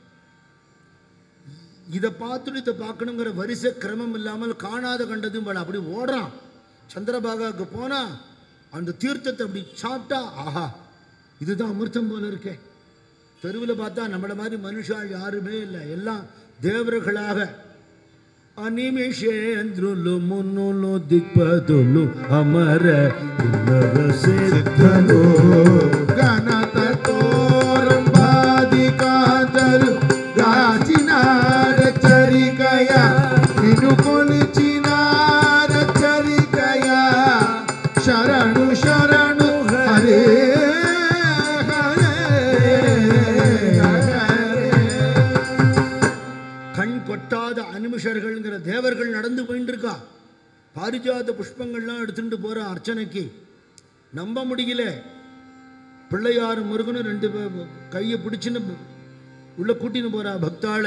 இதை பார்த்துட்டு இதை பார்க்கணுங்கிற வரிசை கிரமம் இல்லாமல் காணாத கண்டதும் பல அப்படி ஓடுறான் சந்திரபாகாவுக்கு போனா அந்த தீர்த்தத்தை அப்படி சாப்பிட்டா ஆஹா இதுதான் அமிர்தம் போல இருக்கே தெருவில் பார்த்தா நம்மள மாதிரி மனுஷால் யாருமே இல்லை எல்லாம் தேவர்களாக అనిమిషేంద్రులు మున్నులు దిక్పదులు అమర కిన్నర సిద్ధలు గణతోరంబాదికాంతలు గాచినార చరికయ నిన్ను కొలిచినార చరికయ శరణు శరణు హరే హరే హరే கண் கொட்டாத அனிமிஷர்கள்ங்கிற தேவர்கள் நடந்து போயிட்டு இருக்கா பாரிஜாத புஷ்பங்கள்லாம் எடுத்துட்டு போற அர்ச்சனைக்கு நம்ப முடியல பிள்ளையார் முருகனும் ரெண்டு பே- கையை பிடிச்சுன்னு உள்ள கூட்டின்னு போறா பக்தாள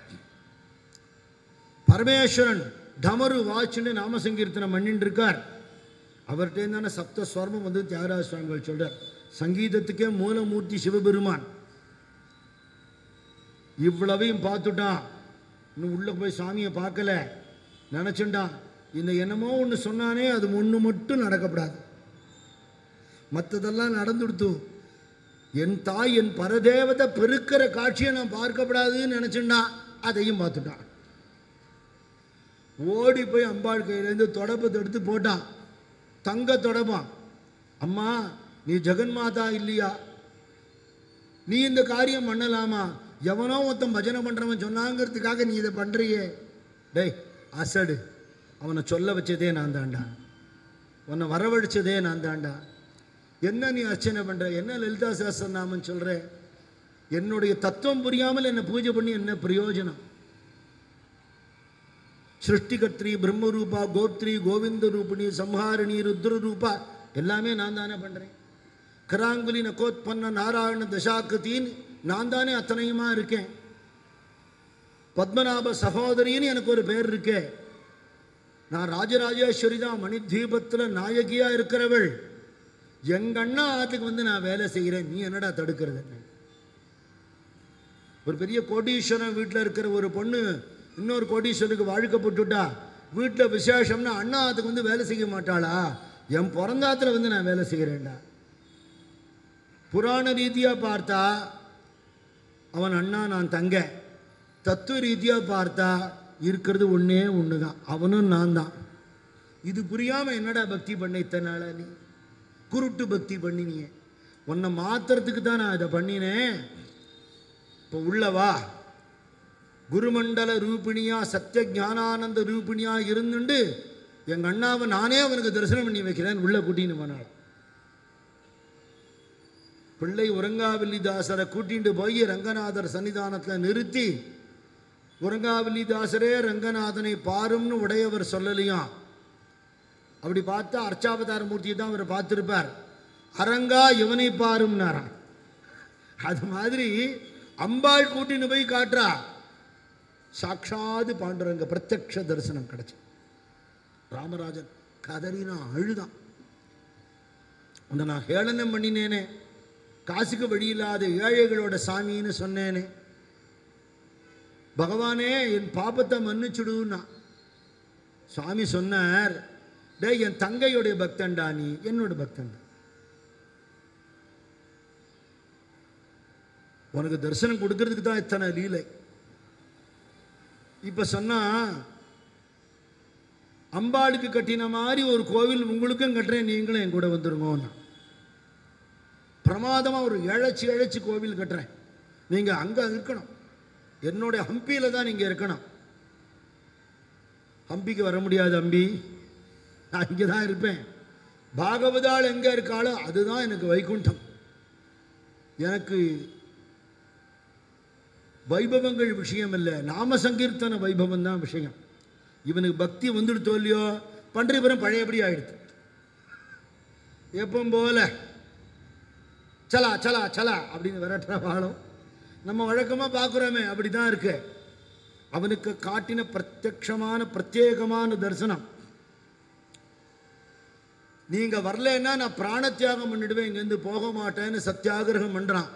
பரமேஸ்வரன் டமரு வாச்சுன்னு நாம சங்கீர்த்தனம் பண்ணிட்டு இருக்கார் அவர்கிட்ட தானே சப்த ஸ்வரமும் வந்து தியாகராஜ சுவாமிகள் சொல்றார் சங்கீதத்துக்கே மூலமூர்த்தி சிவபெருமான் இவ்வளவையும் பார்த்துட்டான் இன்னும் உள்ள போய் சாமியை பார்க்கல நினச்சுட்டான் இந்த என்னமோ ஒன்று சொன்னானே அது ஒன்று மட்டும் நடக்கப்படாது மற்றதெல்லாம் நடந்துடுத்து என் தாய் என் பரதேவதை பெருக்கிற காட்சியை நான் பார்க்கப்படாதுன்னு நினச்சுட்டான் அதையும் பார்த்துட்டான் ஓடி போய் அம்பாள் கையிலேருந்து தொடப்பத்தை எடுத்து போட்டான் தங்க தொடப்பான் அம்மா நீ ஜெகன்மாதா இல்லையா நீ இந்த காரியம் பண்ணலாமா எவனோ ஒருத்தன் பஜனை பண்றவன் சொன்னாங்கிறதுக்காக நீ இதை பண்றியே டேய் அசடு அவனை சொல்ல வச்சதே நான் தாண்டா உன்னை வரவழைச்சதே நான் தாண்டா என்ன நீ அர்ச்சனை பண்ற என்ன லலிதா சஹஸ்ரநாமம் சொல்ற என்னுடைய தத்துவம் புரியாமல் என்னை பூஜை பண்ணி என்ன பிரயோஜனம் சிருஷ்டிகர்த்ரி பிரம்மரூபா கோப்திரி கோவிந்த ரூபிணி சம்ஹாரிணி ருத்ர ரூபா எல்லாமே நான் தானே பண்றேன் கிராங்குலி நகோத்பன்ன நாராயண தசாக்கிருத்தின்னு நான் தானே அத்தனையுமா இருக்கேன் பத்மநாப சகோதரின்னு எனக்கு ஒரு பேர் இருக்கே நான் ராஜராஜேஸ்வரி தான் மணித்வீபத்தில் நாயகியா இருக்கிறவள் எங்க அண்ணா ஆத்துக்கு வந்து நான் வேலை செய்கிறேன் நீ என்னடா தடுக்கிறது என்ன ஒரு பெரிய கோடீஸ்வரன் வீட்டில் இருக்கிற ஒரு பொண்ணு இன்னொரு கோடீஸ்வரனுக்கு வாழ்க்கப்பட்டுட்டா வீட்டில் விசேஷம்னா அண்ணா ஆத்துக்கு வந்து வேலை செய்ய மாட்டாளா என் பிறந்தாத்துல வந்து நான் வேலை செய்கிறேன்டா புராண ரீதியாக பார்த்தா அவன் அண்ணா நான் தங்க தத்துவ ரீதியாக பார்த்தா இருக்கிறது ஒன்றே ஒன்று தான் அவனும் நான் தான் இது புரியாமல் என்னடா பக்தி பண்ண இத்தனை நாளா நீ குருட்டு பக்தி பண்ணினியே உன்னை மாத்துறதுக்கு தான் நான் இதை பண்ணினேன் இப்போ உள்ளவா குருமண்டல ரூபிணியா சத்திய ஞானானந்த ரூபிணியா இருந்துண்டு எங்கள் அண்ணாவை நானே அவனுக்கு தரிசனம் பண்ணி வைக்கிறேன் உள்ள கூட்டின்னு போனாள் பிள்ளை உறங்காவில்லிதாசரை கூட்டிட்டு போய் ரங்கநாதர் சன்னிதானத்தில் நிறுத்தி உறங்காவில்லிதாசரே ரங்கநாதனை பாரும்னு உடையவர் சொல்லலையாம் அப்படி பார்த்தா அர்ச்சாவதார மூர்த்தியை தான் அவர் பார்த்திருப்பார் அரங்கா இவனை பாரும்னாராம் அது மாதிரி அம்பாள் கூட்டின்னு போய் காட்டுறா சாட்சாது பாண்டுரங்க பிரத்யக்ஷ தரிசனம் கிடைச்சு ராமராஜன் கதறினா அழுதான் உன்னை நான் ஹேளனம் பண்ணினேனே காசுக்கு வழி இல்லாத ஏழைகளோட சாமின்னு சொன்னேனே பகவானே என் பாபத்தை மன்னிச்சுடுன்னா சுவாமி சொன்னார் டேய் என் தங்கையுடைய பக்தன்டா நீ என்னோட பக்தன் உனக்கு தரிசனம் கொடுக்கறதுக்கு தான் இத்தனை லீலை இப்ப சொன்னா அம்பாளுக்கு கட்டின மாதிரி ஒரு கோவில் உங்களுக்கும் கட்டுறேன் நீங்களும் என் கூட வந்துருங்கன்னு பிரமாதமா ஒரு இழைச்சி இழைச்சி கோவில் கட்டுறேன் நீங்க அங்க இருக்கணும் என்னுடைய ஹம்பியில தான் நீங்க இருக்கணும் ஹம்பிக்கு வர முடியாது அம்பி நான் இங்கே தான் இருப்பேன் பாகவதாள் எங்கே இருக்காளோ அதுதான் எனக்கு வைகுண்டம் எனக்கு வைபவங்கள் விஷயம் இல்லை நாம சங்கீர்த்தன வைபவம் தான் விஷயம் இவனுக்கு பக்தி வந்துடுத்தோ இல்லையோ பன்றிபுரம் பழையபடி ஆயிடுது எப்பவும் போல சலா சலா சலா அப்படின்னு விரட்டுற வாழும் நம்ம வழக்கமாக பார்க்குறோமே அப்படி தான் இருக்கு அவனுக்கு காட்டின பிரத்யக்ஷமான பிரத்யேகமான தரிசனம் நீங்க வரலன்னா நான் பிராணத்தியாகம் பண்ணிடுவேன் இங்கேருந்து போக மாட்டேன்னு சத்தியாகிரகம் பண்றான்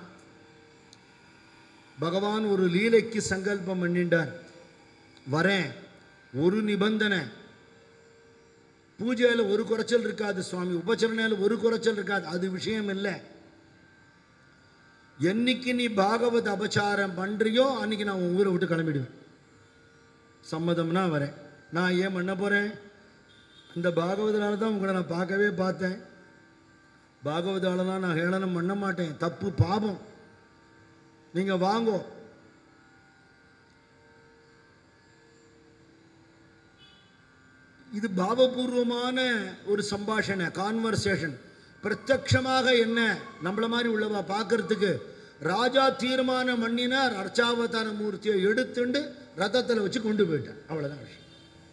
பகவான் ஒரு லீலைக்கு சங்கல்பம் பண்ணிட்டார் வரேன் ஒரு நிபந்தனை பூஜையில் ஒரு குறைச்சல் இருக்காது சுவாமி உபச்சரணையில் ஒரு குறைச்சல் இருக்காது அது விஷயம் இல்லை என்னைக்கு நீ பாகவத அபச்சாரம் பண்றியோ அன்னைக்கு நான் உன் ஊரை விட்டு கிளம்பிடுவேன் சம்மதம்னா வரேன் நான் ஏன் பண்ண போறேன் அந்த பாகவதனால தான் உங்களை நான் பார்க்கவே பார்த்தேன் பாகவதாலலாம் நான் ஹேளனம் பண்ண மாட்டேன் தப்பு பாபம் நீங்க வாங்கோ இது பாவபூர்வமான ஒரு சம்பாஷணை கான்வர்சேஷன் பிரத்யக்ஷமாக என்ன நம்மள மாதிரி உள்ளவா பார்க்கறதுக்கு ராஜா தீர்மானம் பண்ணினார் அர்ச்சாவதார மூர்த்தியை எடுத்துண்டு ரதத்தில் வச்சு கொண்டு போயிட்டார் அவ்வளவுதான் விஷயம்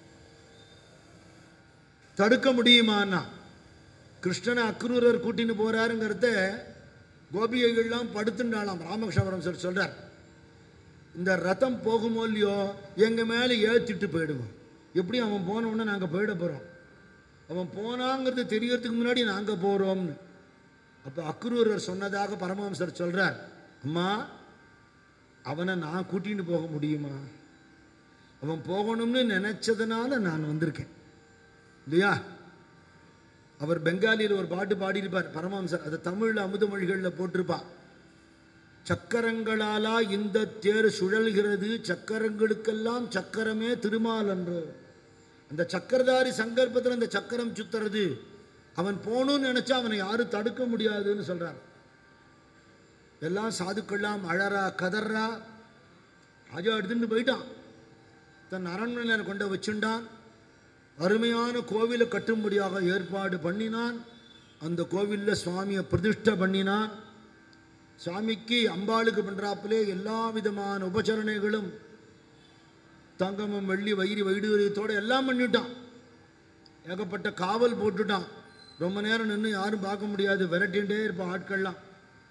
தடுக்க முடியுமான்னா கிருஷ்ணனை அக்ரூரர் கூட்டின்னு போறாருங்கிறத கோபிகைகள்லாம் படுத்துண்டாளாம் ராமகிருஷ்ணபுரம் சார் சொல்றார் இந்த ரதம் போகுமோ இல்லையோ எங்க மேலே ஏற்றிட்டு போயிடுவோம் எப்படி அவன் போன உடனே நாங்கள் போயிட போறோம் அவன் போனாங்கிறது தெரியறதுக்கு முன்னாடி நாங்கள் போறோம்னு அப்போ அக்ரூரர் சொன்னதாக பரமஹம்சர் சொல்றார் அம்மா அவனை நான் கூட்டின்னு போக முடியுமா அவன் போகணும்னு நினைச்சதுனால நான் வந்திருக்கேன் இல்லையா அவர் பெங்காலியில் ஒரு பாட்டு பாடியிருப்பார் பரமஹம்சர் அதை தமிழில் அமுத மொழிகளில் போட்டிருப்பா சக்கரங்களாலா இந்த தேர் சுழல்கிறது சக்கரங்களுக்கெல்லாம் சக்கரமே திருமால் என்று அந்த சக்கரதாரி சங்கல்பத்தில் அந்த சக்கரம் சுத்துறது அவன் போகணும்னு நினைச்சா அவனை யாரும் தடுக்க முடியாதுன்னு சொல்றார் எல்லாம் சாதுக்கெல்லாம் அழறா கதறா ராஜா எடுத்துட்டு போயிட்டான் தன் அரண்மனையில் கொண்டு வச்சுண்டான் அருமையான கோவிலை கட்டும்படியாக ஏற்பாடு பண்ணினான் அந்த கோவிலில் சுவாமியை பிரதிஷ்டை பண்ணினான் சுவாமிக்கு அம்பாளுக்கு பண்றாப்பிலே எல்லா விதமான உபச்சரணைகளும் தங்கமும் வெள்ளி வயிறு வைடூரியத்தோட எல்லாம் பண்ணிட்டான் ஏகப்பட்ட காவல் போட்டுட்டான் ரொம்ப நேரம் நின்று யாரும் பார்க்க முடியாது விரட்டிகிட்டே இருப்பான் ஆட்கள்லாம்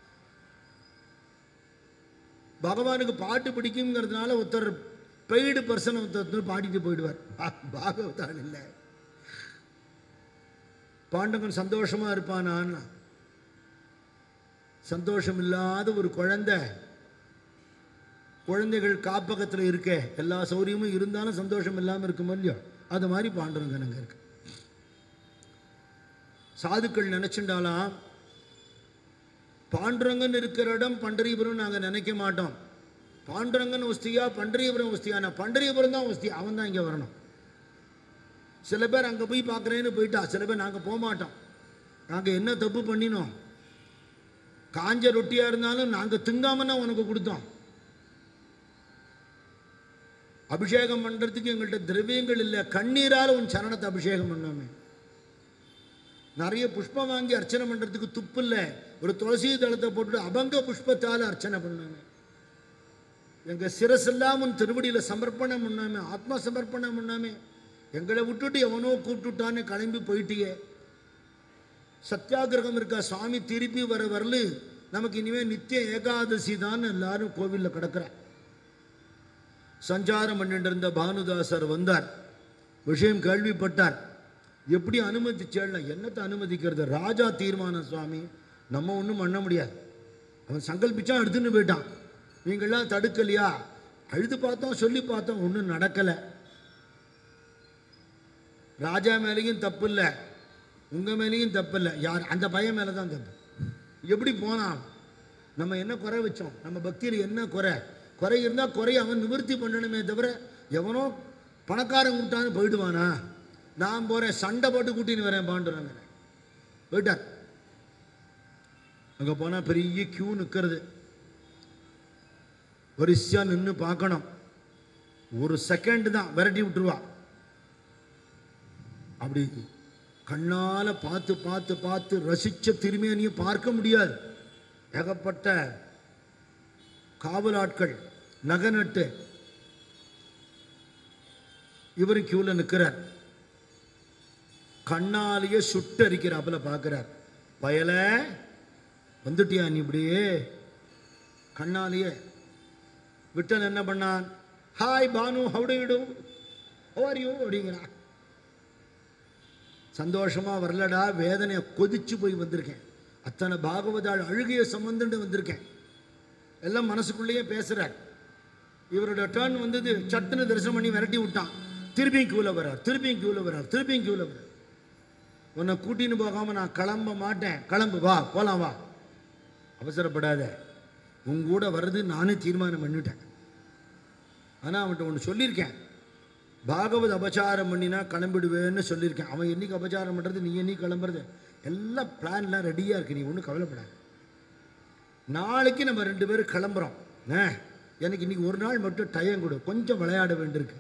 பகவானுக்கு பாட்டு பிடிக்குங்கிறதுனால ஒருத்தர் பெய்டு பர்சன் ஒருத்தர் பாடிட்டு போயிடுவார் பா- பாகவதான் இல்லை பாண்டவன் சந்தோஷமா இருப்பானான்னா சந்தோஷம் இல்லாத ஒரு குழந்தை குழந்தைகள் காப்பகத்தில் இருக்க எல்லா சௌரியமும் இருந்தாலும் சந்தோஷம் இல்லாமல் இருக்கும் இல்லையோ அது மாதிரி பாண்டுரங்கன் அங்கே இருக்கு சாதுக்கள் நினைச்சுண்டாலாம் பாண்டுரங்கன் இருக்கிற இடம் பண்டரிபுரம் நாங்கள் நினைக்க மாட்டோம் பாண்டுரங்கன் ஒஸ்தியா பண்டரிபுரம் ஒஸ்தியா நான் பண்டரிபுரம் தான் ஒஸ்தி அவன் தான் இங்கே வரணும் சில பேர் அங்கே போய் பார்க்குறேன்னு போயிட்டா சில பேர் நாங்கள் போக மாட்டோம் நாங்கள் என்ன தப்பு பண்ணினோம் காஞ்ச ரொட்டியாக இருந்தாலும் நாங்கள் திங்காமன்னா உனக்கு கொடுத்தோம் அபிஷேகம் பண்ணுறதுக்கு எங்கள்கிட்ட திரவியங்கள் இல்லை கண்ணீரால் உன் சரணத்தை அபிஷேகம் பண்ணோமே நிறைய புஷ்பம் வாங்கி அர்ச்சனை பண்ணுறதுக்கு துப்பு இல்லை ஒரு துளசி தளத்தை போட்டு அபங்க புஷ்பத்தால் அர்ச்சனை பண்ணோமே எங்கள் சிரசெல்லாம் உன் திருவடியில் சமர்ப்பணம் பண்ணாமே ஆத்ம சமர்ப்பணம் பண்ணாமே எங்களை விட்டுட்டு எவனோ கூப்பிட்டுட்டான்னு கிளம்பி போயிட்டியே சத்தியாகிரகம் இருக்கா சுவாமி திருப்பி வர வரலு நமக்கு இனிமே நித்திய ஏகாதசி தான் எல்லாரும் கோவிலில் கிடக்குறா சஞ்சாரம் பண்ணிட்டு இருந்த பானுதாசர் வந்தார் விஷயம் கேள்விப்பட்டார் எப்படி அனுமதிச்சேன்னா என்னத்தை அனுமதிக்கிறது ராஜா தீர்மானம் சுவாமி நம்ம ஒன்றும் பண்ண முடியாது அவன் சங்கல்பிச்சா எடுத்துன்னு போயிட்டான் நீங்களாம் தடுக்கலையா அழுது பார்த்தோம் சொல்லி பார்த்தோம் ஒன்றும் நடக்கலை ராஜா மேலேயும் தப்பு இல்லை உங்கள் மேலேயும் தப்பு இல்லை யார் அந்த பையன் மேலே தான் தப்பு எப்படி போனான் நம்ம என்ன குறை வச்சோம் நம்ம பக்தியில் என்ன குறை குறை இருந்தால் குறைய அவன் நிவர்த்தி பண்ணணுமே தவிர எவனோ பணக்காரன் விட்டான்னு போயிடுவானா நான் போகிறேன் சண்டை போட்டு கூட்டின்னு வரேன் பாண்டுறாங்க போயிட்டார் அங்கே போனால் பெரிய கியூ நிற்கிறது வரிசையாக நின்று பார்க்கணும் ஒரு செகண்ட் தான் விரட்டி விட்டுருவா அப்படி கண்ணால பார்த்து பார்த்து பார்த்து ரசிச்ச திருமேனியும் பார்க்க முடியாது ஏகப்பட்ட காவல் ஆட்கள் நகநட்டு இவர் கியூல நிற்கிறார் கண்ணாலேயே சுட்டரிக்கிறாப்புல பார்க்கிறார் பயல வந்துட்டியா நீ இப்படியே கண்ணாலேயே விட்டன் என்ன பண்ணான் ஹாய் பானு ஹவுடிடும் ஹவர் யூ அப்படிங்கிறான் சந்தோஷமா வரலடா வேதனையை கொதிச்சு போய் வந்திருக்கேன் அத்தனை பாகவதாள் அழுகைய சம்பந்துட்டு வந்திருக்கேன் எல்லாம் மனசுக்குள்ளேயே பேசுறார் இவரோட டர்ன் வந்தது சட்டுன்னு தரிசனம் பண்ணி விரட்டி விட்டான் திருப்பியும் கியூல வர்றார் திருப்பியும் கியூல வர்றார் திருப்பியும் கியூல வர்றார் உன்னை கூட்டின்னு போகாம நான் கிளம்ப மாட்டேன் கிளம்பு வா போலாம் வா அவசரப்படாத உன் கூட வர்றது நானே தீர்மானம் பண்ணிட்டேன் ஆனால் அவன்கிட்ட ஒன்று சொல்லியிருக்கேன் பாகவத் அபச்சாரம் பண்ணினா கிளம்பிடுவேன்னு சொல்லியிருக்கேன் அவன் என்னைக்கு அபச்சாரம் பண்ணுறது நீ என்னைக்கு கிளம்புறது எல்லாம் பிளான்லாம் ரெடியாக இருக்கு நீ ஒன்றும் கவலைப்படாத நாளைக்கு நம்ம ரெண்டு பேரும் கிளம்புறோம் ஆ, எனக்கு இன்னைக்கு ஒரு நாள் மட்டும் டயம் கொடு கொஞ்சம் விளையாட வேண்டியிருக்கு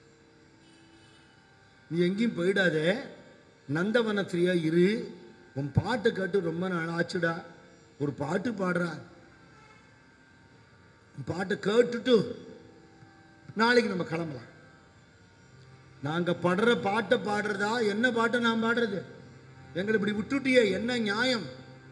நீ எங்கேயும் போயிடாதே நந்தவனத்திலேயே இரு உன் பாட்டு கேட்டு ரொம்ப நாள் ஆச்சுடா ஒரு பாட்டு பாடுறா உன் பாட்டை கேட்டுட்டு நாளைக்கு நம்ம கிளம்பலாம் நாங்க படுற பாட்டை பாடுறதா என்ன பாட்டை நான் பாடுறது எங்களை இப்படி விட்டுட்டியே என்ன நியாயம்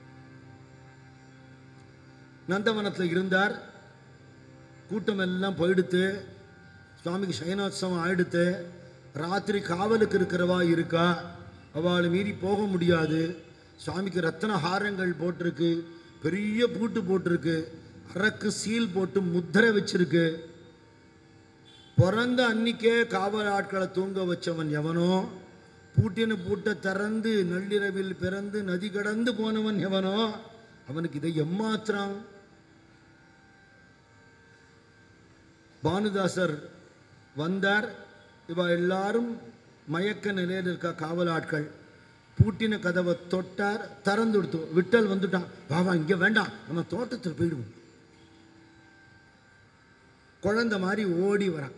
நந்தவனத்தில் இருந்தார் கூட்டம் எல்லாம் போயிடுத்து சுவாமிக்கு சயனோத்சவம் ஆயிடுத்து ராத்திரி காவலுக்கு இருக்கிறவா இருக்கா அவளை மீறி போக முடியாது சுவாமிக்கு ரத்தன ஹாரங்கள் போட்டிருக்கு பெரிய பூட்டு போட்டிருக்கு அரக்கு சீல் போட்டு முத்திரை வச்சிருக்கு பிறந்த அன்னிக்கே காவல் ஆட்களை தூங்க வச்சவன் எவனோ பூட்டின பூட்டை திறந்து நள்ளிரவில் பிறந்து நதி கடந்து போனவன் எவனோ அவனுக்கு இதை எம்மாத்திரம் பானுதாசர் வந்தார் இவ எல்லாரும் மயக்க நிலையில் இருக்க காவல் ஆட்கள் பூட்டின கதவை தொட்டார் திறந்து கொடுத்து விட்டல் வந்துட்டான் வா வா இங்கே வேண்டாம் நம்ம தோட்டத்தில் போயிடுவோம் குழந்தை மாதிரி ஓடி வரான்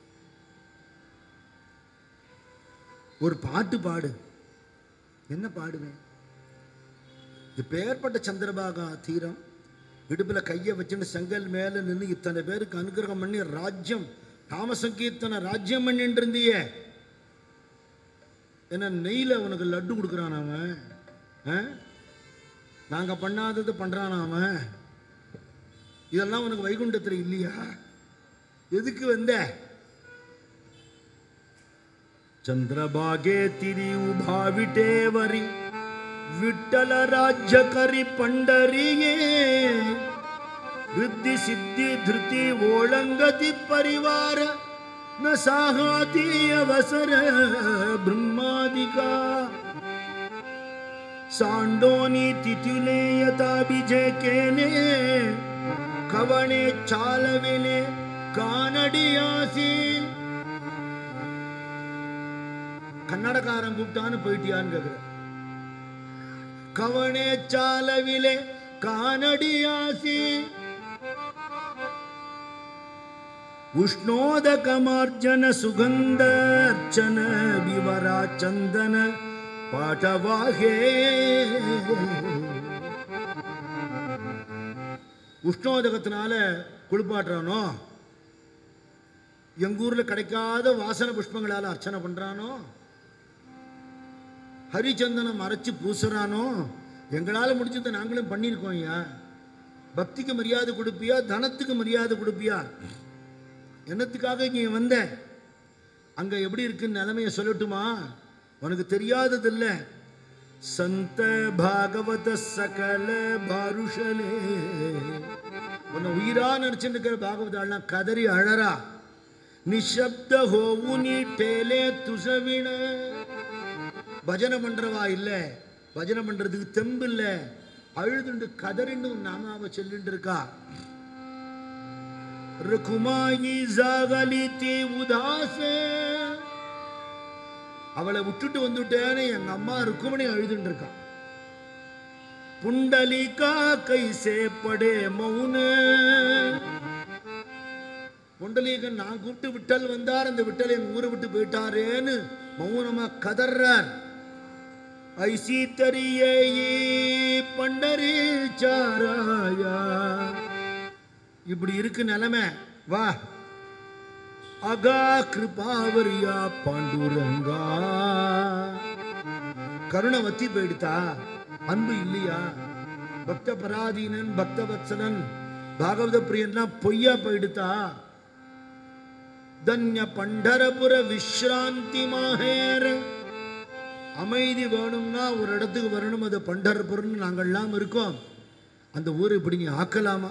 ஒரு பாட்டு பாடு என்ன பாடுவேன் இப்பேற்பட்ட சந்திரபாகா தீரம் இடுப்புல கையை வச்சுட்டு செங்கல் மேல நின்று இத்தனை பேருக்கு அனுகிரகம் பண்ணி ராஜ்யம் நாமசங்கீர்த்தன ராஜ்யம் பண்ணிட்டு இருந்தியே என்ன நெய்ல உனக்கு லட்டு கொடுக்குறான் அவன் ஆ? நாங்க பண்ணாதது பண்றான் அவன் இதெல்லாம் உனக்கு வைகுண்டத்துல இல்லையா எதுக்கு வந்த ಚಂದ್ರಭಾಗೆ ತಿರಿ ಉಭಾವಿಟೇವರಿ ವಿಠಲ ರಾಜ್ಯ ಕರಿ ಪಂಡರಿಗೆ ವೃದ್ಧಿ ಸಿದ್ಧಿ ಧೃತಿ ಓಳಂಗತಿ ಪರಿವಾರ ನ ಸಾಹಾತಿ ಅವಸರ ಬ್ರಹ್ಮಾದಿಕ ಸಾಂಡೋನಿ ತಿಥುಲೇಯತಾ ಬಿಜೆ ಕೇನೆ ಕವಣೆ ಚಾಲವಿಲೆ ಕಾನಡಿಯಾಸಿ கன்னடக்காரன் கூப்பிட்டான்னு போயிட்டியான்னு கேக்குற கவனே சாலவிலே கானடியாசி ಉಷ್ಣೋದಕಮಾರ್ಜನ ಸುಗಂಧ ಅರ್ಚನ ವಿವರ ಚಂದನ ಪಾಠವಾಹೇ உஷ்ணோதகத்தினால குளிப்பாட்டுறானோ எங்க ஊர்ல கிடைக்காத வாசன புஷ்பங்களால அர்ச்சனை பண்றானோ ஹரிச்சந்தனம் அரைச்சு பூசுறானோ எங்களால முடிஞ்சதை நாங்களும் பண்ணியிருக்கோம் ஐயா பக்திக்கு மரியாதை கொடுப்பியா தனத்துக்கு மரியாதை கொடுப்பியா என்னத்துக்காக இங்க வந்த அங்க எப்படி இருக்குன்னு நிலைமைய சொல்லட்டுமா உனக்கு தெரியாதது இல்ல சந்த பாகவத சகல பாருஷலே உன்னை உயிரா நினைச்சுட்டு இருக்கிற பாகவதாள்லாம் கதறி அழறா நிஷப்த ஹோவு நீ டேலே துசவின பஜனை பண்றவா இல்ல பஜனை பண்றதுக்கு தெம்பு இல்ல அழுதுண்டு கதறிண்டு உன் நாமாவை சொல்லிட்டு இருக்கா ருக்குமாயி ஜாகலித்தி உதாச அவளை விட்டுட்டு வந்துட்டேன்னு எங்க அம்மா ருக்குமணி அழுதுட்டு இருக்கா புண்டலிகா கைசே படே மௌன புண்டலீகன் நான் கூப்பிட்டு விட்டல் வந்தார் அந்த விட்டல் என் ஊரை விட்டு போயிட்டாரேன்னு மௌனமா கதறார் ஐசி தரியே பண்டரி சாராயா இப்படி இருக்கு நிலைமை வா அகா கிருபாவரியா பாண்டுரங்கா கருணை வத்தி போயிடுதா அன்பு இல்லையா பக்த பராதீனன் பக்த வத்சலன் பாகவத பிரியன்லாம் பொய்யா போயிடுதா தன்ய பண்டரபுர விஸ்ராந்தி மாஹேர அமைதி வேணும்னா ஒரு இடத்துக்கு வரணும் அது பண்டரபுரம்னு நாங்கள்லாம் இருக்கோம் அந்த ஊர் இப்படி நீ ஆக்கலாமா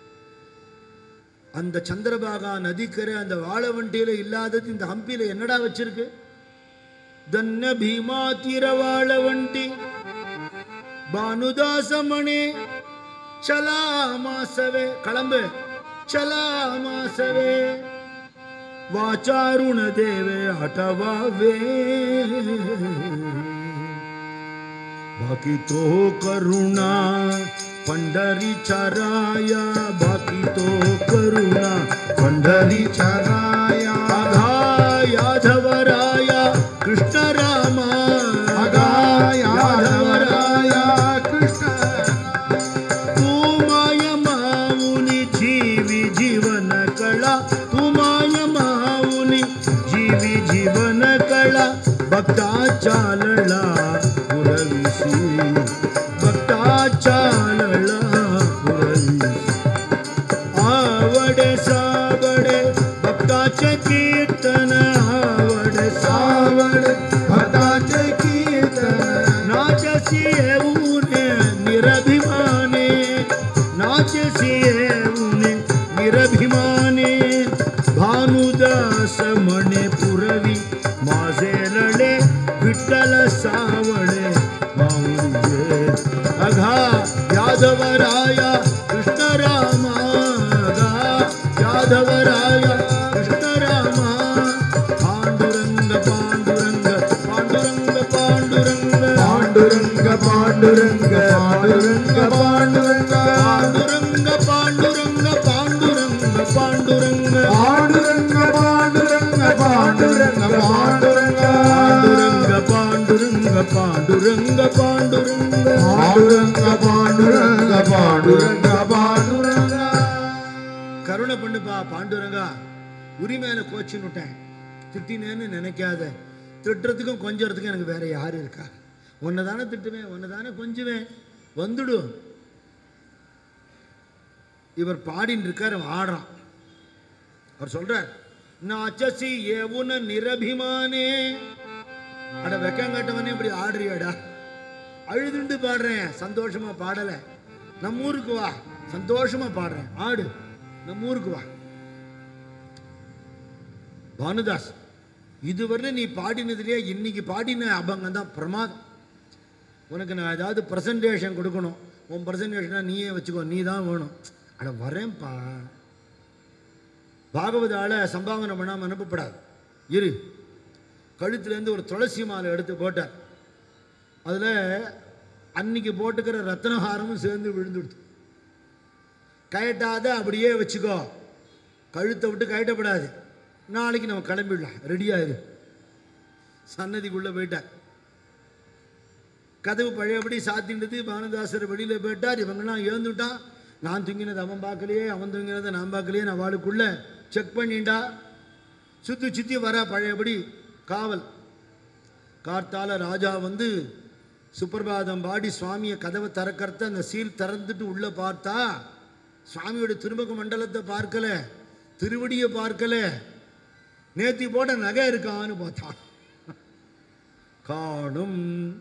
அந்த சந்திரபாகா நதிக்கரை அந்த வாழவண்டியில இல்லாதது இந்த ஹம்பியில என்னடா வச்சிருக்கு தன்ன பீமா தீர வாழவண்டி பானுதாசமணி ಚಲಾ ಮಾಸವೇ ಕಳಂಬೆ ಚಲಾ ಮಾಸವೇ ವಾಚಾರುಣ ದೇವೆ ಹಠವಾವೇ ಬಾಕಿ ತೋ ಕರುಣಾ ಪಂಡರಿ ಚರಾಯ ಬಾಕಿ ತೋ ಕರುಣಾ ಪಂಡರಿ ಚರಾಯ ಅಘಾ ಯಾದವರಾಯ ಕೃಷ್ಣ ರಾಮ ಅಗಾ ಯಾದವರಾಯ ಕೃಷ್ಣ तू माय माऊनी जीवी जीवन कळा तू माय माऊनी जीवी जीवन कळा भक्ता चालला पुरविसी भक्ता चालला पुरविसी आवडे सावडे भक्ताचे कीर्तन आवडे सावडे सावड भक्ताचे कीर्तन नाचसी येऊने निरभिमाने नाचसी येऊने निरभिमाने भानुदास म्हणे पुरवी माझे रडे विठ्ठल सावळे माऊलीये अघा यादवराया कृष्णरामा अघा यादवराया कृष्णरामा पांडुरंग पांडुरंग பாண்டுரங்க பாண்டுரங்க பாண்டுரங்க பாண்டுரங்க பாண்டுரங்க பாண்டுரங்க பாண்டுரங்க பாண்டுரங்க பாண்டுரங்க பாண்டுரங்க பாண்டுரங்க பாண்டுரங்க பாண்டுரங்க பாண்டுரங்க பாண்டுரங்க பாண்டுரங்க பாண்டுரங்க பாண்டுரங்க பாண்டுரங்க கருணை பண்ணுப்பா பாண்டுரங்கா உரிமையில கோச்சுன்னு விட்டேன் திட்டினேன்னு நினைக்காத திட்டுறதுக்கும் கொஞ்சறதுக்கும் எனக்கு வேற யாரு இருக்கா உன்னை தானே திட்டுவேன் உன்னை தானே கொஞ்சுவேன் வந்துடும் இவர் பாடின்னு இருக்கார் அவன் ஆடுறான் அவர் சொல்றார் நாச்சசி ஏவுன நிரபிமானே அட வெக்கங்கட்டவனே இப்படி ஆடுறியாடா அழுதுண்டு பாடுறேன் சந்தோஷமா பாடல நம்ம ஊருக்கு வா சந்தோஷமா பாடுறேன் ஆடு நம்ம ஊருக்கு வா பானுதாஸ் இதுவரை நீ பாடினதுலயே இன்னைக்கு பாடின அபங்கம் தான் பிரமாதம் உனக்கு நான் ஏதாவது ப்ரெசன்டேஷன் கொடுக்கணும் உன் ப்ரெசன்டேஷனா நீயே வச்சுக்கோ நீ தான் வேணும் அட வரேன்ப்பா பாகவத ஆளை சம்பாவனை பண்ணாமல் அனுப்பப்படாது இரு கழுத்துலேருந்து ஒரு துளசி மாலை எடுத்து போட்டார் அதில் அன்னைக்கு போட்டுக்கிற ரத்னஹாரமும் சேர்ந்து விழுந்துடுது கயட்டாத அப்படியே வச்சுக்கோ கழுத்தை விட்டு கயட்டப்படாது நாளைக்கு நம்ம கிளம்பிடலாம் ரெடியாக இரு சன்னதிக்குள்ளே போயிட்டார் கதவு பழையபடி சாத்தின்றது பானதாசர் வெளியில் போயிட்டார் இவங்கெல்லாம் ஏந்துட்டான் நான் தூங்கினது அவன் பார்க்கலையே அவன் தூங்கினதை நான் பார்க்கலையே நான் அவளுக்குள்ள செக் பண்ணிண்டா சுற்றி சுற்றி வர பழையபடி காவல் கார்த்தால ராஜா வந்து சுப்பிரபாதம் பாடி சுவாமியை கதவை திறக்கறத அந்த சீல் திறந்துட்டு உள்ளே பார்த்தா சுவாமியோட திருமுக மண்டலத்தை பார்க்கல திருவடியை பார்க்கல நேத்தி போட நகை இருக்கான்னு பார்த்தான் காணும்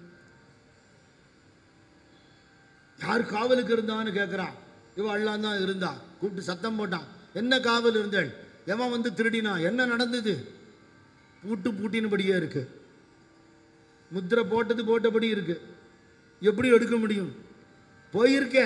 யார் காவலுக்கு இருந்தான்னு கேட்குறான் இவன் அள்ளான் தான் இருந்தான் கூப்பிட்டு சத்தம் போட்டான் என்ன காவல் இருந்தேள் எவன் வந்து திருடினான் என்ன நடந்தது பூட்டு பூட்டினபடியே இருக்கு முத்திரை போட்டது போட்டபடி இருக்கு எப்படி எடுக்க முடியும் போயிருக்க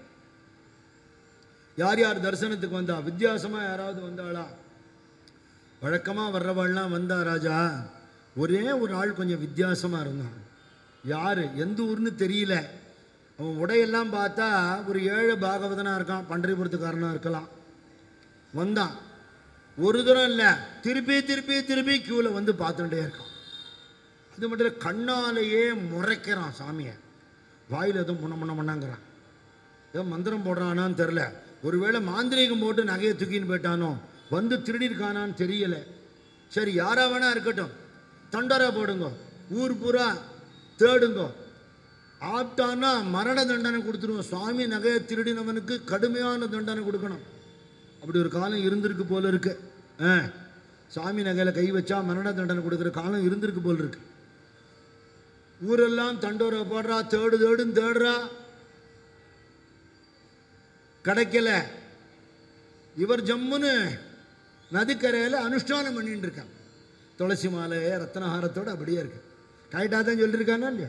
யார் யார் தரிசனத்துக்கு வந்தா வித்தியாசமா யாராவது வந்தாளா வழக்கமா வர்றவாள்லாம் வந்தா ராஜா ஒரே ஒரு ஆள் கொஞ்சம் வித்தியாசமா இருந்தான் யாரு எந்த ஊர்னு தெரியல அவன் உடையெல்லாம் பார்த்தா ஒரு ஏழை பாகவதனா இருக்கான் பண்டரிபுரத்துக்காரனா இருக்கலாம் வந்தான் ஒரு தூரம் இல்லை திருப்பி திருப்பி திருப்பி கியூவில் வந்து பார்த்துட்டே இருக்கான் அது மட்டும் இல்லை கண்ணாலேயே முறைக்கிறான் சாமியை வாயில் எதுவும் முன்ன முன்ன பண்ணாங்கிறான் ஏதோ மந்திரம் போடுறானான்னு தெரில ஒருவேளை மாந்திரீகம் போட்டு நகையை தூக்கின்னு போயிட்டானோ வந்து திருடிருக்கானான்னு தெரியல சரி யாரா வேணா இருக்கட்டும் தண்டரை போடுங்க ஊர் பூரா தேடுங்க ஆப்டானா மரண தண்டனை கொடுத்துருவோம் சுவாமி நகையை திருடினவனுக்கு கடுமையான தண்டனை கொடுக்கணும் அப்படி ஒரு காலம் இருந்திருக்கு போல இருக்கு ஆ சாமி நகையில கை வச்சா மரண தண்டனை கொடுக்குற காலம் இருந்திருக்கு போல இருக்கு ஊரெல்லாம் தண்டோரை போடுறா தேடு தேடுன்னு தேடுறா கிடைக்கல இவர் ஜம்முன்னு நதிக்கரையில் அனுஷ்டானம் பண்ணிட்டு இருக்கான் துளசி மாலை ரத்னஹாரத்தோட அப்படியே இருக்கு கரெக்டாக தான் சொல்லியிருக்கானா இல்லையா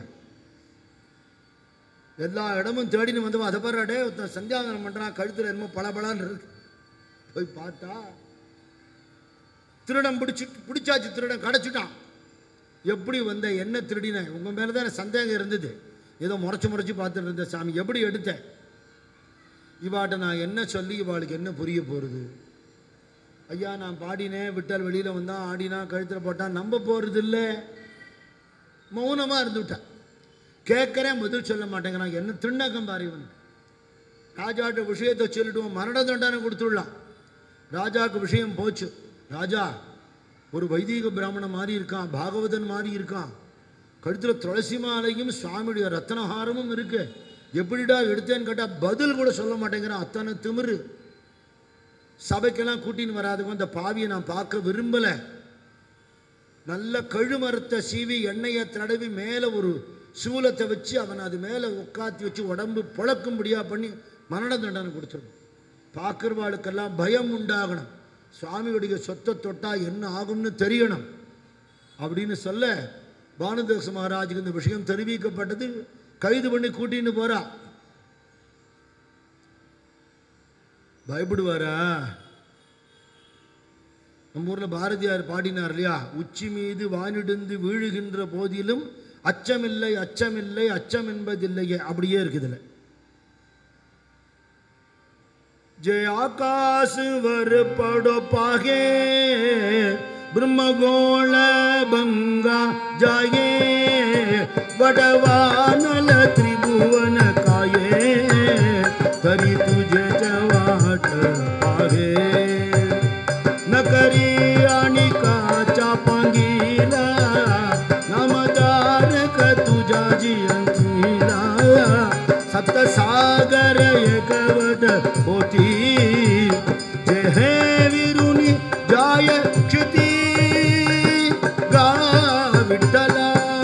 எல்லா இடமும் தேடின்னு வந்தவன் அதை பாரு அடே ஒருத்தன் சந்தியாவனம் பண்ணுறான் கழுத்தில் என்னமோ பளபளன்னு இருக்கு போய் பார்த்தா திருடன் பிடிச்சி பிடிச்சாச்சு திருடன் கிடச்சிட்டான் எப்படி வந்த என்ன திருடின உங்கள் மேலே தான் எனக்கு சந்தேகம் இருந்தது ஏதோ முறைச்சு முறைச்சு பார்த்துட்டு இருந்த சாமி எப்படி எடுத்த இவாட்ட நான் என்ன சொல்லி இவாளுக்கு என்ன புரிய போகிறது ஐயா நான் பாடினேன் விட்டால் வெளியில் வந்தான் ஆடினா கழுத்தில் போட்டான் நம்ப போகிறது இல்லை மௌனமாக இருந்துவிட்டான் கேட்குறேன் பதில் சொல்ல மாட்டேங்கிறான் என்ன திண்ணக்கம் பாரு இவன் ராஜாட்ட விஷயத்தை சொல்லிட்டு மரண தண்டனை கொடுத்துடலாம் ராஜாவுக்கு விஷயம் போச்சு ராஜா ஒரு வைதீக பிராமணன் மாதிரி இருக்கான் பாகவதன் மாதிரி இருக்கான் கழுத்தில் துளசி மாலையும் சுவாமியுடைய ரத்னஹாரமும் இருக்கு எப்படிடா எடுத்தேன்னு கேட்டால் பதில் கூட சொல்ல மாட்டேங்கிறான் அத்தனை திமிரு சபைக்கெல்லாம் கூட்டின்னு வராதுங்க அந்த பாவியை நான் பார்க்க விரும்பலை நல்ல கழுமரத்தை சீவி எண்ணெயை தடவி மேலே ஒரு சூலத்தை வச்சு அவன் அது மேலே உட்காத்தி வச்சு உடம்பு புழக்கும்படியா பண்ணி மரண தண்டனை கொடுத்துடணும் பார்க்குறவாளுக்கெல்லாம் பயம் உண்டாகணும் சுவாமியுடைய சொத்தை தொட்டா என்ன ஆகும்னு தெரியணும் அப்படின்னு சொல்ல பானுதாஸ் மகாராஜுக்கு இந்த விஷயம் தெரிவிக்கப்பட்டது கைது பண்ணி கூட்டின்னு போறா பயப்படுவாரா நம்ம ஊரில் பாரதியார் பாடினார் இல்லையா உச்சி மீது வானிடுந்து வீழுகின்ற போதிலும் அச்சமில்லை அச்சமில்லை அச்சம் என்பதில்லையே அப்படியே இருக்குதுல जय आकाश वर पड़ो पागे ब्रह्मगोल बंगा जाये वडवानल त्रिभुवन काये तरी तुझे जवाट पागे न करी आणि काचा पांगीला नामदार क तुझा जियंतीला सप्तसागर एकवट होती जे हे विरुनी जाय क्षिती गा விட்டலா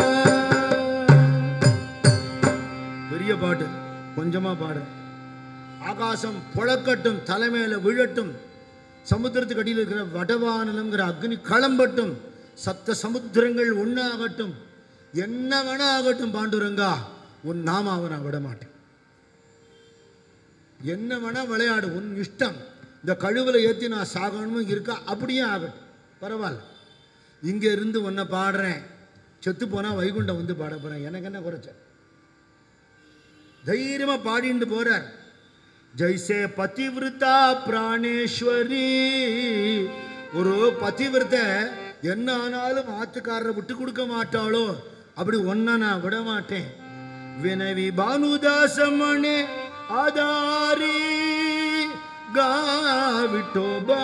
பெரிய பாட்டு கொஞ்சமா பாடுறேன் ஆகாசம் புழக்கட்டும் தலைமையில விழட்டும் சமுத்திரத்துக்கு அடியில் இருக்கிற வடவானலங்கிற அக்னி களம்பட்டும் சப்த சமுத்திரங்கள் ஒன்னாகட்டும் என்ன வேணா ஆகட்டும் பாண்டுரங்கா உன் நாமாவை நான் விட மாட்டேன் என்ன வேணா விளையாடு உன் இஷ்டம் இந்த கழுவில் ஏற்றி நான் சாகணும்னு இருக்கா அப்படியே ஆகட்டும் பரவாயில்ல இங்கே இருந்து உன்னை பாடுறேன் செத்து போனால் வைகுண்டம் வந்து பாட போகிறேன் எனக்கு என்ன குறைச்ச தைரியமாக பாடிட்டு போகிறார் ஜெய்சே பதிவிருத்தா பிராணேஸ்வரி ஒரு பதிவிரத என்ன ஆனாலும் ஆத்துக்காரரை விட்டு கொடுக்க மாட்டாளோ அப்படி ஒன்ன நான் விட மாட்டேன் வினவி பானுதாசமணே ஆதாரி கா விட்டோபா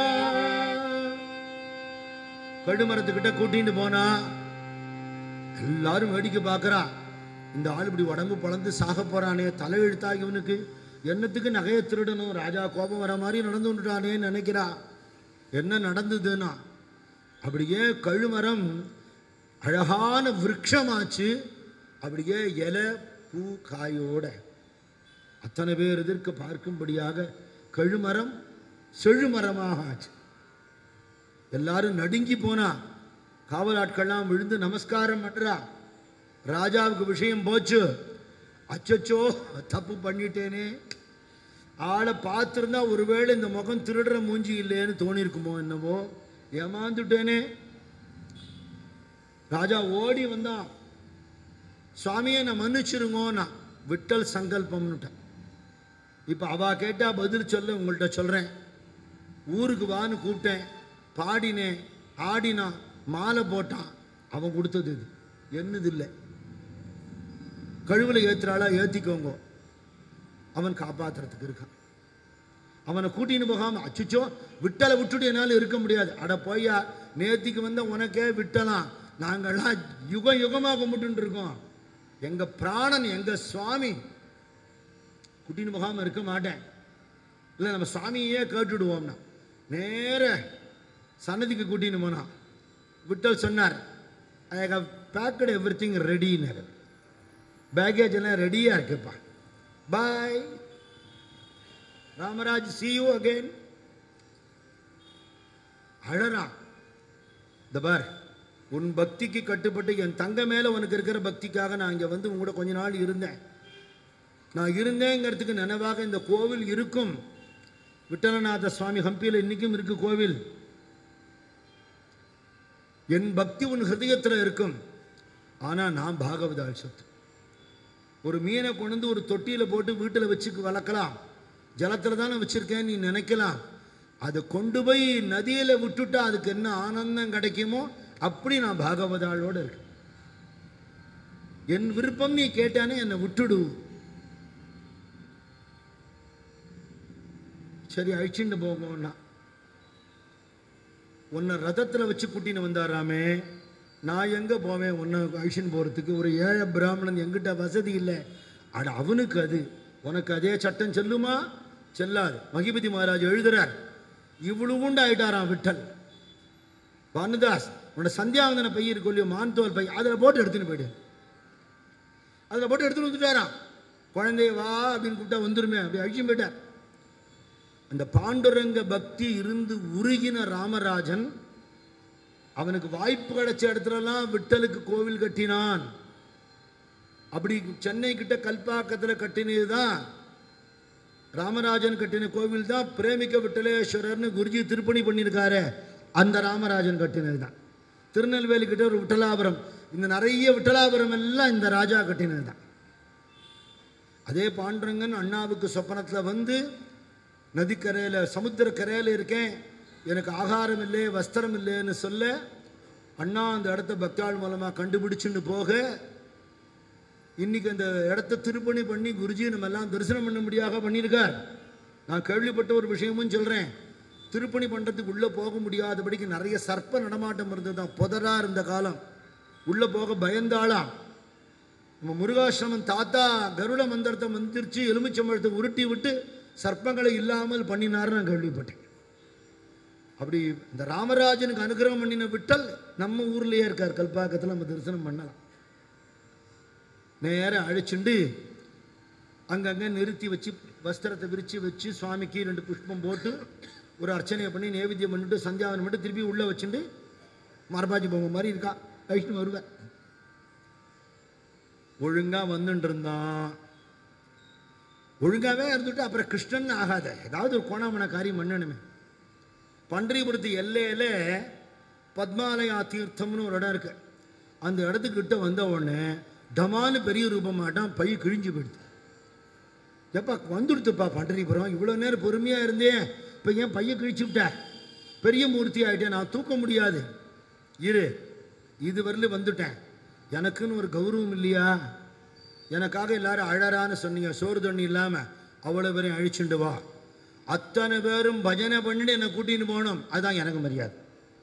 கடுமரத்துக்கிட்ட கூட்டிட்டு போனா எல்லாரும் வேடிக்கை பார்க்கறா இந்த ஆள் இப்படி உடம்பு பழந்து சாக போறானே தலையெழுத்தா இவனுக்கு என்னத்துக்கு நகையை திருடணும் ராஜா கோபம் வர மாதிரி நடந்து விட்டுட்டானேன்னு நினைக்கிறா என்ன நடந்ததுன்னா அப்படியே கழுமரம் அழகான விருட்சமாச்சு அப்படியே இலை பூ காயோட அத்தனை பேர் எதிர்க்க பார்க்கும்படியாக கழுமரம் செழுமரமாக ஆச்சு எல்லாரும் நடுங்கி போனா காவலாட்கள்லாம் விழுந்து நமஸ்காரம் பண்றா ராஜாவுக்கு விஷயம் போச்சு அச்சச்சோ தப்பு பண்ணிட்டேனே ஆளை பார்த்துருந்தா ஒருவேளை இந்த முகம் திருடுற மூஞ்சி இல்லைன்னு தோணியிருக்குமோ என்னவோ ஏமாந்துட்டேனே ராஜா ஓடி வந்தான் சுவாமியை நான் மன்னிச்சிருங்கோன்னா விட்டல் சங்கல்பம்னுட்டேன் இப்போ அவ கேட்டா பதில் சொல்ல உங்கள்கிட்ட சொல்கிறேன் ஊருக்கு வான்னு கூப்பிட்டேன் பாடினேன் ஆடினான் மாலை போட்டான் அவன் கொடுத்தது இது என்னது இல்லை கழுவில் ஏத்துறாளா ஏத்திக்கோங்க அவன் காப்பாத்துறதுக்கு இருக்கான் அவனை கூட்டின்னு போகாம அச்சுச்சோ விட்டலை விட்டுட்டு என்னால் இருக்க முடியாது அட போய்யா நேத்திக்கு வந்த உனக்கே விட்டலாம் நாங்கள்லாம் யுகம் யுகமாக கும்பிட்டு இருக்கோம் எங்க பிராணன் எங்க சுவாமி கூட்டின்னு போகாம இருக்க மாட்டேன் இல்லை நம்ம சுவாமியே கேட்டுடுவோம்னா நேர சன்னதிக்கு கூட்டின்னு போனான் விட்டல் சொன்னார் I have packed everything ரெடின்னு பேக்கேஜ் எல்லாம் ரெடியாக இருக்குப்பா bye Ramaraj see you again அழறான் இந்த பார் உன் பக்திக்கு கட்டுப்பட்டு என் தங்க மேலே உனக்கு இருக்கிற பக்திக்காக நான் இங்கே வந்து உங்க கூட கொஞ்ச நாள் இருந்தேன் நான் இருந்தேங்கிறதுக்கு நினைவாக இந்த கோவில் இருக்கும் விட்டலநாத சுவாமி ஹம்பியில் இன்னைக்கும் இருக்கு கோவில் என் பக்தி உன் ஹிருதயத்தில் இருக்கும் ஆனால் நான் பாகவதால் சொத்து ஒரு மீனை கொண்டு வந்து ஒரு தொட்டியில் போட்டு வீட்டில் வச்சு வளர்க்கலாம் ஜலத்தில் தானே வச்சிருக்கேன் நீ நினைக்கலாம் அதை கொண்டு போய் நதியில் விட்டுட்டா அதுக்கு என்ன ஆனந்தம் கிடைக்குமோ அப்படி நான் பாகவதாளோட இருக்கேன் என் விருப்பம் நீ கேட்டானே என்னை விட்டுடு சரி அழிச்சுட்டு போங்கண்ணா உன்னை ரதத்தில் வச்சு கூட்டின்னு வந்தாராமே நான் எங்கே போவேன் உன்னை அழிச்சுன்னு போகிறதுக்கு ஒரு ஏழை பிராமணன் எங்கிட்ட வசதி இல்லை அட அவனுக்கு அது உனக்கு அதே சட்டம் செல்லுமா செல்லாது மகிபதி மகாராஜ் எழுதுறார் இவ்வளவுண்டு ஆயிட்டாராம் விட்டல் பானுதாஸ் உன்னோட சந்தியாவந்தன பை இருக்கு இல்லையோ மான்தோல் பை அதில் போட்டு எடுத்துன்னு போயிடு அதில் போட்டு எடுத்துன்னு வந்துட்டாராம் குழந்தைய வா அப்படின்னு கூப்பிட்டா வந்துருமே அப்படி அழிச்சும் போயிட்டார் அந்த பாண்டுரங்க பக்தி இருந்து உருகின ராமராஜன் அவனுக்கு வாய்ப்பு கிடைச்ச இடத்துலலாம் விட்டலுக்கு கோவில் கட்டினான் அப்படி சென்னை கிட்ட கல்பாக்கத்தில் கட்டினது தான் ராமராஜன் கட்டின கோவில் தான் பிரேமிக்க விட்டலேஸ்வரர்னு குருஜி திருப்பணி பண்ணியிருக்காரு அந்த ராமராஜன் கட்டினது தான் திருநெல்வேலி கிட்ட ஒரு விட்டலாபுரம் இந்த நிறைய விட்டலாபுரம் எல்லாம் இந்த ராஜா கட்டினது தான் அதே பாண்டுரங்கன் அண்ணாவுக்கு சொப்பனத்தில் வந்து நதிக்கரையில் சமுத்திரக்கரையில் இருக்கேன் எனக்கு ஆகாரம் இல்லை வஸ்திரம் இல்லைன்னு சொல்ல அண்ணா அந்த இடத்த பக்தாள் மூலமாக கண்டுபிடிச்சுன்னு போக இன்னைக்கு அந்த இடத்த திருப்பணி பண்ணி குருஜி நம்ம எல்லாம் தரிசனம் பண்ண முடியாத பண்ணியிருக்கார் நான் கேள்விப்பட்ட ஒரு விஷயமும் சொல்கிறேன் திருப்பணி பண்ணுறதுக்கு உள்ளே போக முடியாதபடிக்கு நிறைய சர்ப்ப நடமாட்டம் இருந்தது தான் புதரா இருந்த காலம் உள்ளே போக பயந்தாளாம் நம்ம முருகாசிரமம் தாத்தா கருட மந்திரத்தை மந்திரிச்சு எலுமிச்சம்பழத்தை உருட்டி விட்டு சர்ப்பங்களை இல்லாமல் பண்ணினார்னு நான் கேள்விப்பட்டேன் அப்படி இந்த ராமராஜனுக்கு அனுகிரகம் பண்ணின விட்டல் நம்ம ஊர்லயே இருக்கார் கல்பாக்கத்தில் நம்ம தரிசனம் பண்ணலாம் நேரா அழைச்சிண்டு அங்கங்கே நிறுத்தி வச்சு வஸ்திரத்தை விரித்து வச்சு சுவாமிக்கு ரெண்டு புஷ்பம் போட்டு ஒரு அர்ச்சனையை பண்ணி நேவேத்தியம் பண்ணிட்டு சந்தியாவனம் பண்ணிட்டு திருப்பி உள்ளே வச்சுட்டு மரபாஜி பொம்மை மாதிரி இருக்கா வைஷ்ணு வருவேன் ஒழுங்கா வந்துட்டு இருந்தான் ஒழுங்காவே இருந்துட்டு அப்புறம் கிருஷ்ணன் ஆகாத ஏதாவது ஒரு கோணாமண காரியம் பண்ணணுமே பன்றிபுரத்து எல்லையில பத்மாலயா தீர்த்தம்னு ஒரு இடம் இருக்கு அந்த இடத்துக்கிட்ட வந்த உடனே டமான்னு பெரிய ரூபமாட்டான் பை கிழிஞ்சு போயிடுது எப்பா வந்துடுத்துப்பா பண்டரிபுரம் இவ்வளோ நேரம் பொறுமையாக இருந்தேன் இப்போ ஏன் பைய கிழிச்சு விட்ட பெரிய மூர்த்தி ஆகிட்டேன் நான் தூக்க முடியாது இரு இது வரல வந்துட்டேன் எனக்குன்னு ஒரு கௌரவம் இல்லையா எனக்காக எல்லாரும் அழறான்னு சொன்னீங்க சோறு தண்ணி இல்லாமல் அவ்வளோ பேரையும் அழிச்சுண்டு வா அத்தனை பேரும் பஜனை பண்ணிட்டு என்னை கூட்டின்னு போகணும் அதுதான் எனக்கு மரியாதை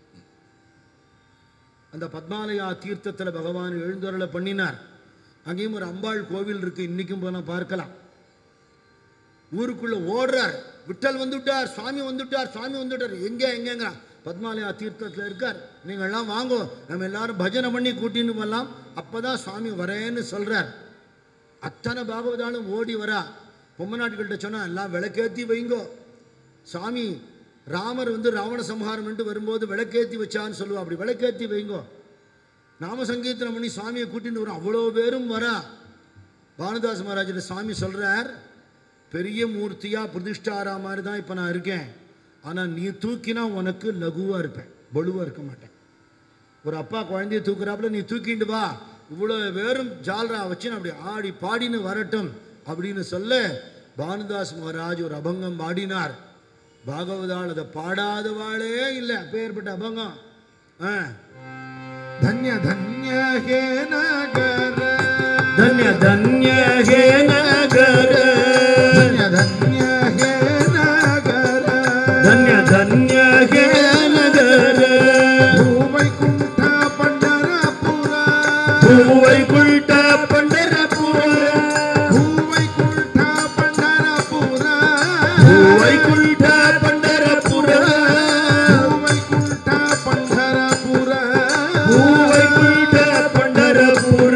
அந்த பத்மாலயா தீர்த்தத்தில் பகவான் எழுந்தருளை பண்ணினார் அங்கேயும் ஒரு அம்பாள் கோவில் இருக்கு இன்னைக்கும் போனா பார்க்கலாம் ஊருக்குள்ள ஓடுறார் விட்டல் வந்துட்டார் சுவாமி வந்துட்டார் சுவாமி வந்துட்டார் எங்க எங்கங்க பத்மாலயா தீர்த்தத்தில் இருக்கார் நீங்கள்லாம் வாங்கோ நம்ம எல்லாரும் பஜனை பண்ணி கூட்டின்னு வரலாம் அப்பதான் சுவாமி வரேன்னு சொல்றார் அத்தனை பாகவதாலும் ஓடி வரா பொம்ம நாட்டுகள்கிட்ட சொன்னா எல்லாம் விளக்கேத்தி வைங்கோ சாமி ராமர் வந்து ராவண சம்ஹாரம் பண்ணிட்டு வரும்போது விளக்கேத்தி வச்சான்னு சொல்லுவா அப்படி விளக்கேத்தி வைங்கோ நாம சங்கீர்த்தனம் பண்ணி சுவாமியை கூட்டிட்டு வரோம் அவ்வளோ பேரும் வரா பானுதாஸ் மகாராஜர் சுவாமி சொல்றார் பெரிய மூர்த்தியா பிரதிஷ்டாரா மாதிரி தான் இப்போ நான் இருக்கேன் ஆனால் நீ தூக்கினா உனக்கு லகுவாக இருப்பேன் பலுவாக இருக்க மாட்டேன் ஒரு அப்பா குழந்தைய தூக்குறாப்புல நீ தூக்கிட்டு வா இவ்வளோ வேறும் ஜால்ரா வச்சு நான் அப்படி ஆடி பாடின்னு வரட்டும் அப்படின்னு சொல்ல பானுதாஸ் மகாராஜ் ஒரு அபங்கம் பாடினார் பாகவதால் அதை பாடாதவாளே இல்லை அப்பேற்பட்ட அபங்கம் ஆ धन्य धन्य हे नगर धन्य धन्य हे नगर धन्य धन्य हे नगर धन्य धन्य हे नगर भूवैकुण्ठ पंढरपुर भूवैकुण्ठ पंढरपूर भूवैकुण्ठ पंढरपुर भूवैकुण्ठ पंढरपूर भूवैकुण्ठ पंढरपुर भूवैकुण्ठ पंढरपूर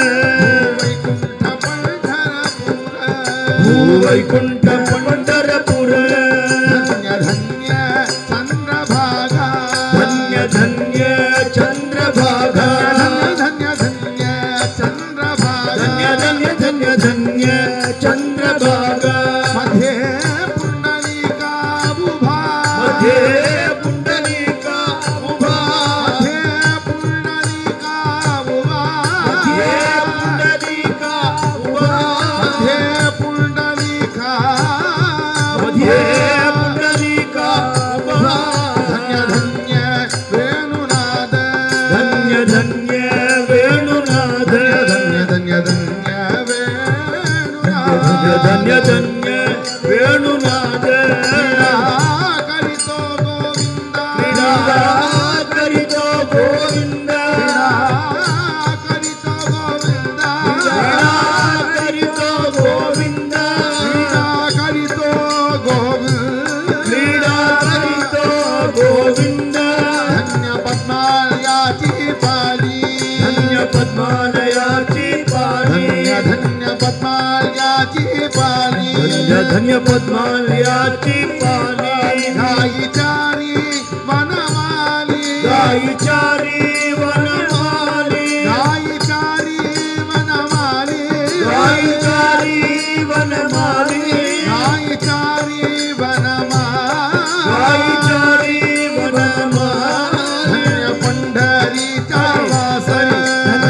भूवैकुण्ठ पंढरपुर भूवैकुण्ठ पंढरपूर धन्य धन्य चन्द्रभागा धन्य धन्य चन्द्रभागा धन्य धन्य चन्द्रभागा धन्य धन्य धन्य धन्य चन्द्रभागा मध्ये पुण्डलिका बुभा मध्ये पुण्डलीका उभा मध्ये पुण्डलिका बुभा मध्ये पुण्डलीका उभा मध्ये पुण्डलिका मध्ये पुण्डलीका उभा धन्य धन्य वेणुनाद धन्य धन्य वेणुनाथ धन्य धन्य धन्य वेणुनाद धन्य धन्य वेणुनाथ करितो गोविन्द क्रीडा करितो गोविन्द करितो गोविन्द क्रीडा करितो गोविन्द करितो गोविन्द क्रीडा करितो गोविन्द धन्य पद्मालयाची पाली धन्य पद्मालयाची पाणी धन्य धन्य पद्मालयाची पाली धन्य धन्य पद्मालयाची पाणी गायीचारी वनमाली गायीचारी वनमाली गायीचारी वनमाली गायीचारी वनमाली गायीचारी वनमाली गायीचारी वनमाली धन्य पंढरीचा वासरी धन्य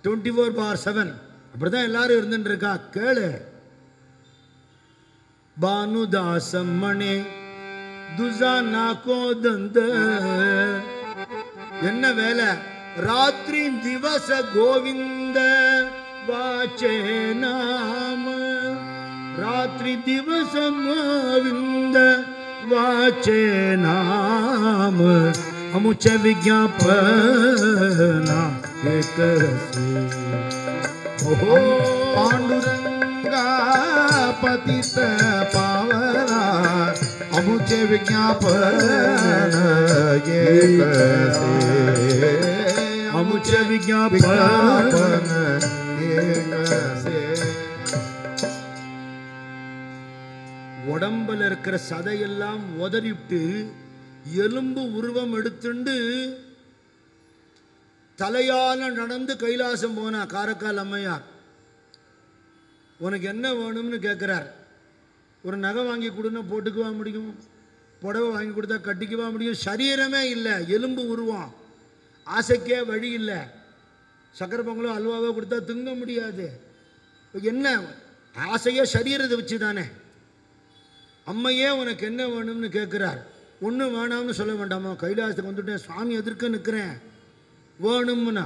டுவெண்ட்டி ஃபோர் பார் செவன் அப்படிதான் எல்லாரும் இருந்துட்டு இருக்கா கேளு பானுதாசம்மணே துசா நாக்கோதந்த என்ன வேலை ராத்திரி திவச கோவிந்த வாச்சே நாம ராத்திரி திவச கோவிந்த வாச்சே நாಮ ಅಮುಚ ವಿಜ್ಞಾಪನ ಏಕರಸೆ ಓಹೋ पांडुरंगा पतित पावना अमुचे विज्ञापन ये कसे ಅಮುಚ ವಿಜ್ಞಾಪನ विज्ञापन ये कसे உடம்புல இருக்கிற சதையெல்லாம் உதறிவிட்டு எலும்பு உருவம் எடுத்துண்டு தலையால நடந்து கைலாசம் போனா காரைக்கால் அம்மையார் உனக்கு என்ன வேணும்னு கேட்குறார் ஒரு நகை வாங்கி கொடுன்னா போட்டுக்குவா முடியும் புடவை வாங்கி கொடுத்தா கட்டிக்குவா முடியும் சரீரமே இல்லை எலும்பு உருவம் ஆசைக்கே வழி இல்லை சக்கரை பொங்கலோ அல்வாவோ கொடுத்தா திங்க முடியாது இப்ப என்ன ஆசையே சரீரத்தை வச்சு தானே அம்மையே உனக்கு என்ன வேணும்னு கேட்குறார் ஒன்றும் வேணாம்னு சொல்ல வேண்டாமா கைலாசத்துக்கு வந்துட்டேன் சுவாமி எதிர்க்க நிற்கிறேன் வேணும்னா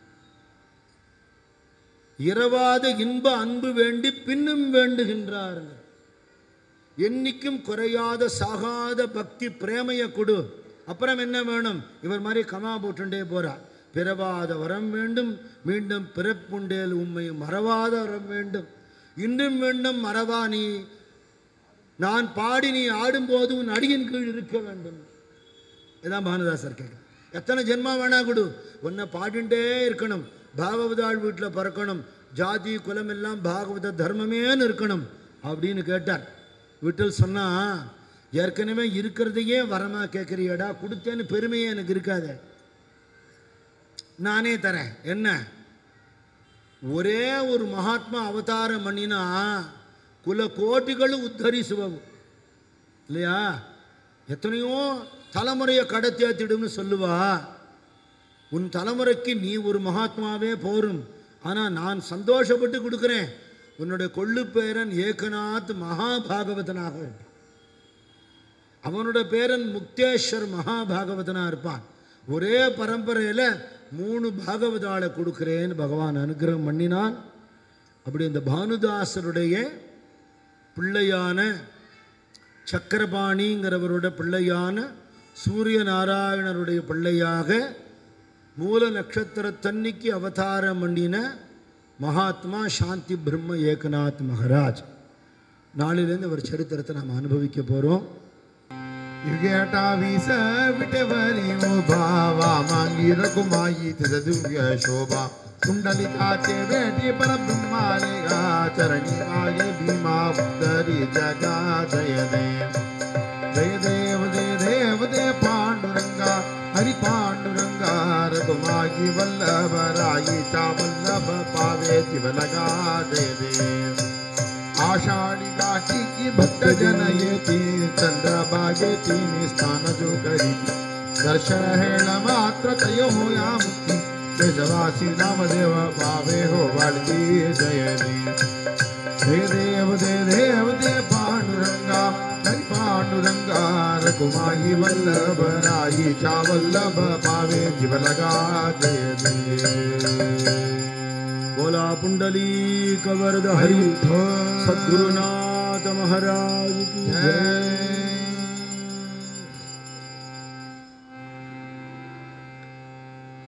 இரவாத இன்ப அன்பு வேண்டி பின்னும் வேண்டுகின்றாருங்க என்னைக்கும் குறையாத சாகாத பக்தி பிரேமைய கொடு அப்புறம் என்ன வேணும் இவர் மாதிரி கமா போட்டுண்டே போறார் பிறவாத வரம் வேண்டும் மீண்டும் பிறப்புண்டேல் உண்மை மறவாத வரம் வேண்டும் இன்றும் வேண்டும் மறவா நீ நான் பாடி நீ ஆடும்போது உன் அடியின் கீழ் இருக்க வேண்டும் இதான் பானுதாசர் கேட்க எத்தனை ஜென்மா வேணா கொடு உன்னை பாடிண்டே இருக்கணும் பாகவதாள் வீட்டில் பிறக்கணும் ஜாதி குலம் எல்லாம் பாகவத தர்மமேன்னு இருக்கணும் அப்படின்னு கேட்டார் விட்டல் சொன்னா ஏற்கனவே இருக்கிறதையே வரமா கேட்குறியடா கொடுத்தேன்னு பெருமையே எனக்கு இருக்காதே நானே தரேன் என்ன ஒரே ஒரு மகாத்மா அவதாரம் பண்ணினா குல கோட்டிகளும் உத்தரிசுவವು இல்லையா எத்தனையோ தலைமுறையை கடத்தேத்திடும்னு சொல்லுவா உன் தலைமுறைக்கு நீ ஒரு மகாத்மாவே போரும் ஆனால் நான் சந்தோஷப்பட்டு கொடுக்குறேன் உன்னுடைய கொள்ளு பேரன் ஏகநாத் மகாபாகவதனாக இருப்பான் அவனோட பேரன் முக்தேஸ்வர் மகாபாகவதனா இருப்பான் ஒரே பரம்பரையில் மூணு பாகவதாளை கொடுக்குறேன்னு பகவான் அனுகிரகம் பண்ணினான் அப்படி இந்த பானுதாசருடைய பிள்ளையான சக்கரபாணிங்கிறவரோட பிள்ளையான சூரிய நாராயணருடைய பிள்ளையாக மூல நட்சத்திரத்தன்னைக்கு அவதாரம் பண்ணின மகாத்மா சாந்தி பிரம்ம ஏகநாத் மகராஜ் நாளிலேருந்து அவர் சரித்திரத்தை நாம் அனுபவிக்க போகிறோம் युगेटावीस विटेवरी उभावा मांगी रघुमाई तिज दिव्य शोभा कुंडलिकाचे बेटी परब्रह्माले गा चरणी मागे भीमा उदरी जगा जय देव जय देव जय देव जय पांडुरंगा हरि पांडुरंगा रघुमागी वल्लभ राई चा वल्लभ पावे शिव लगा जय देव आषाढी काठी भक्त जन येती चंद्रबागेती स्थान जो करी दर्शन हेळ मात्र तय होया मुक्ती देशवासी नामदेव पावे हो वाढती जय देव हे देव दे देव दे पांडुरंगा हरी पांडुरंगा रघुमाई वल्लभ राई चा वल्लभ पावे जीव लगा जय देव बोला पुंडली कवरद हरि हरि सद्गुरुनाथ महाराज की जय जय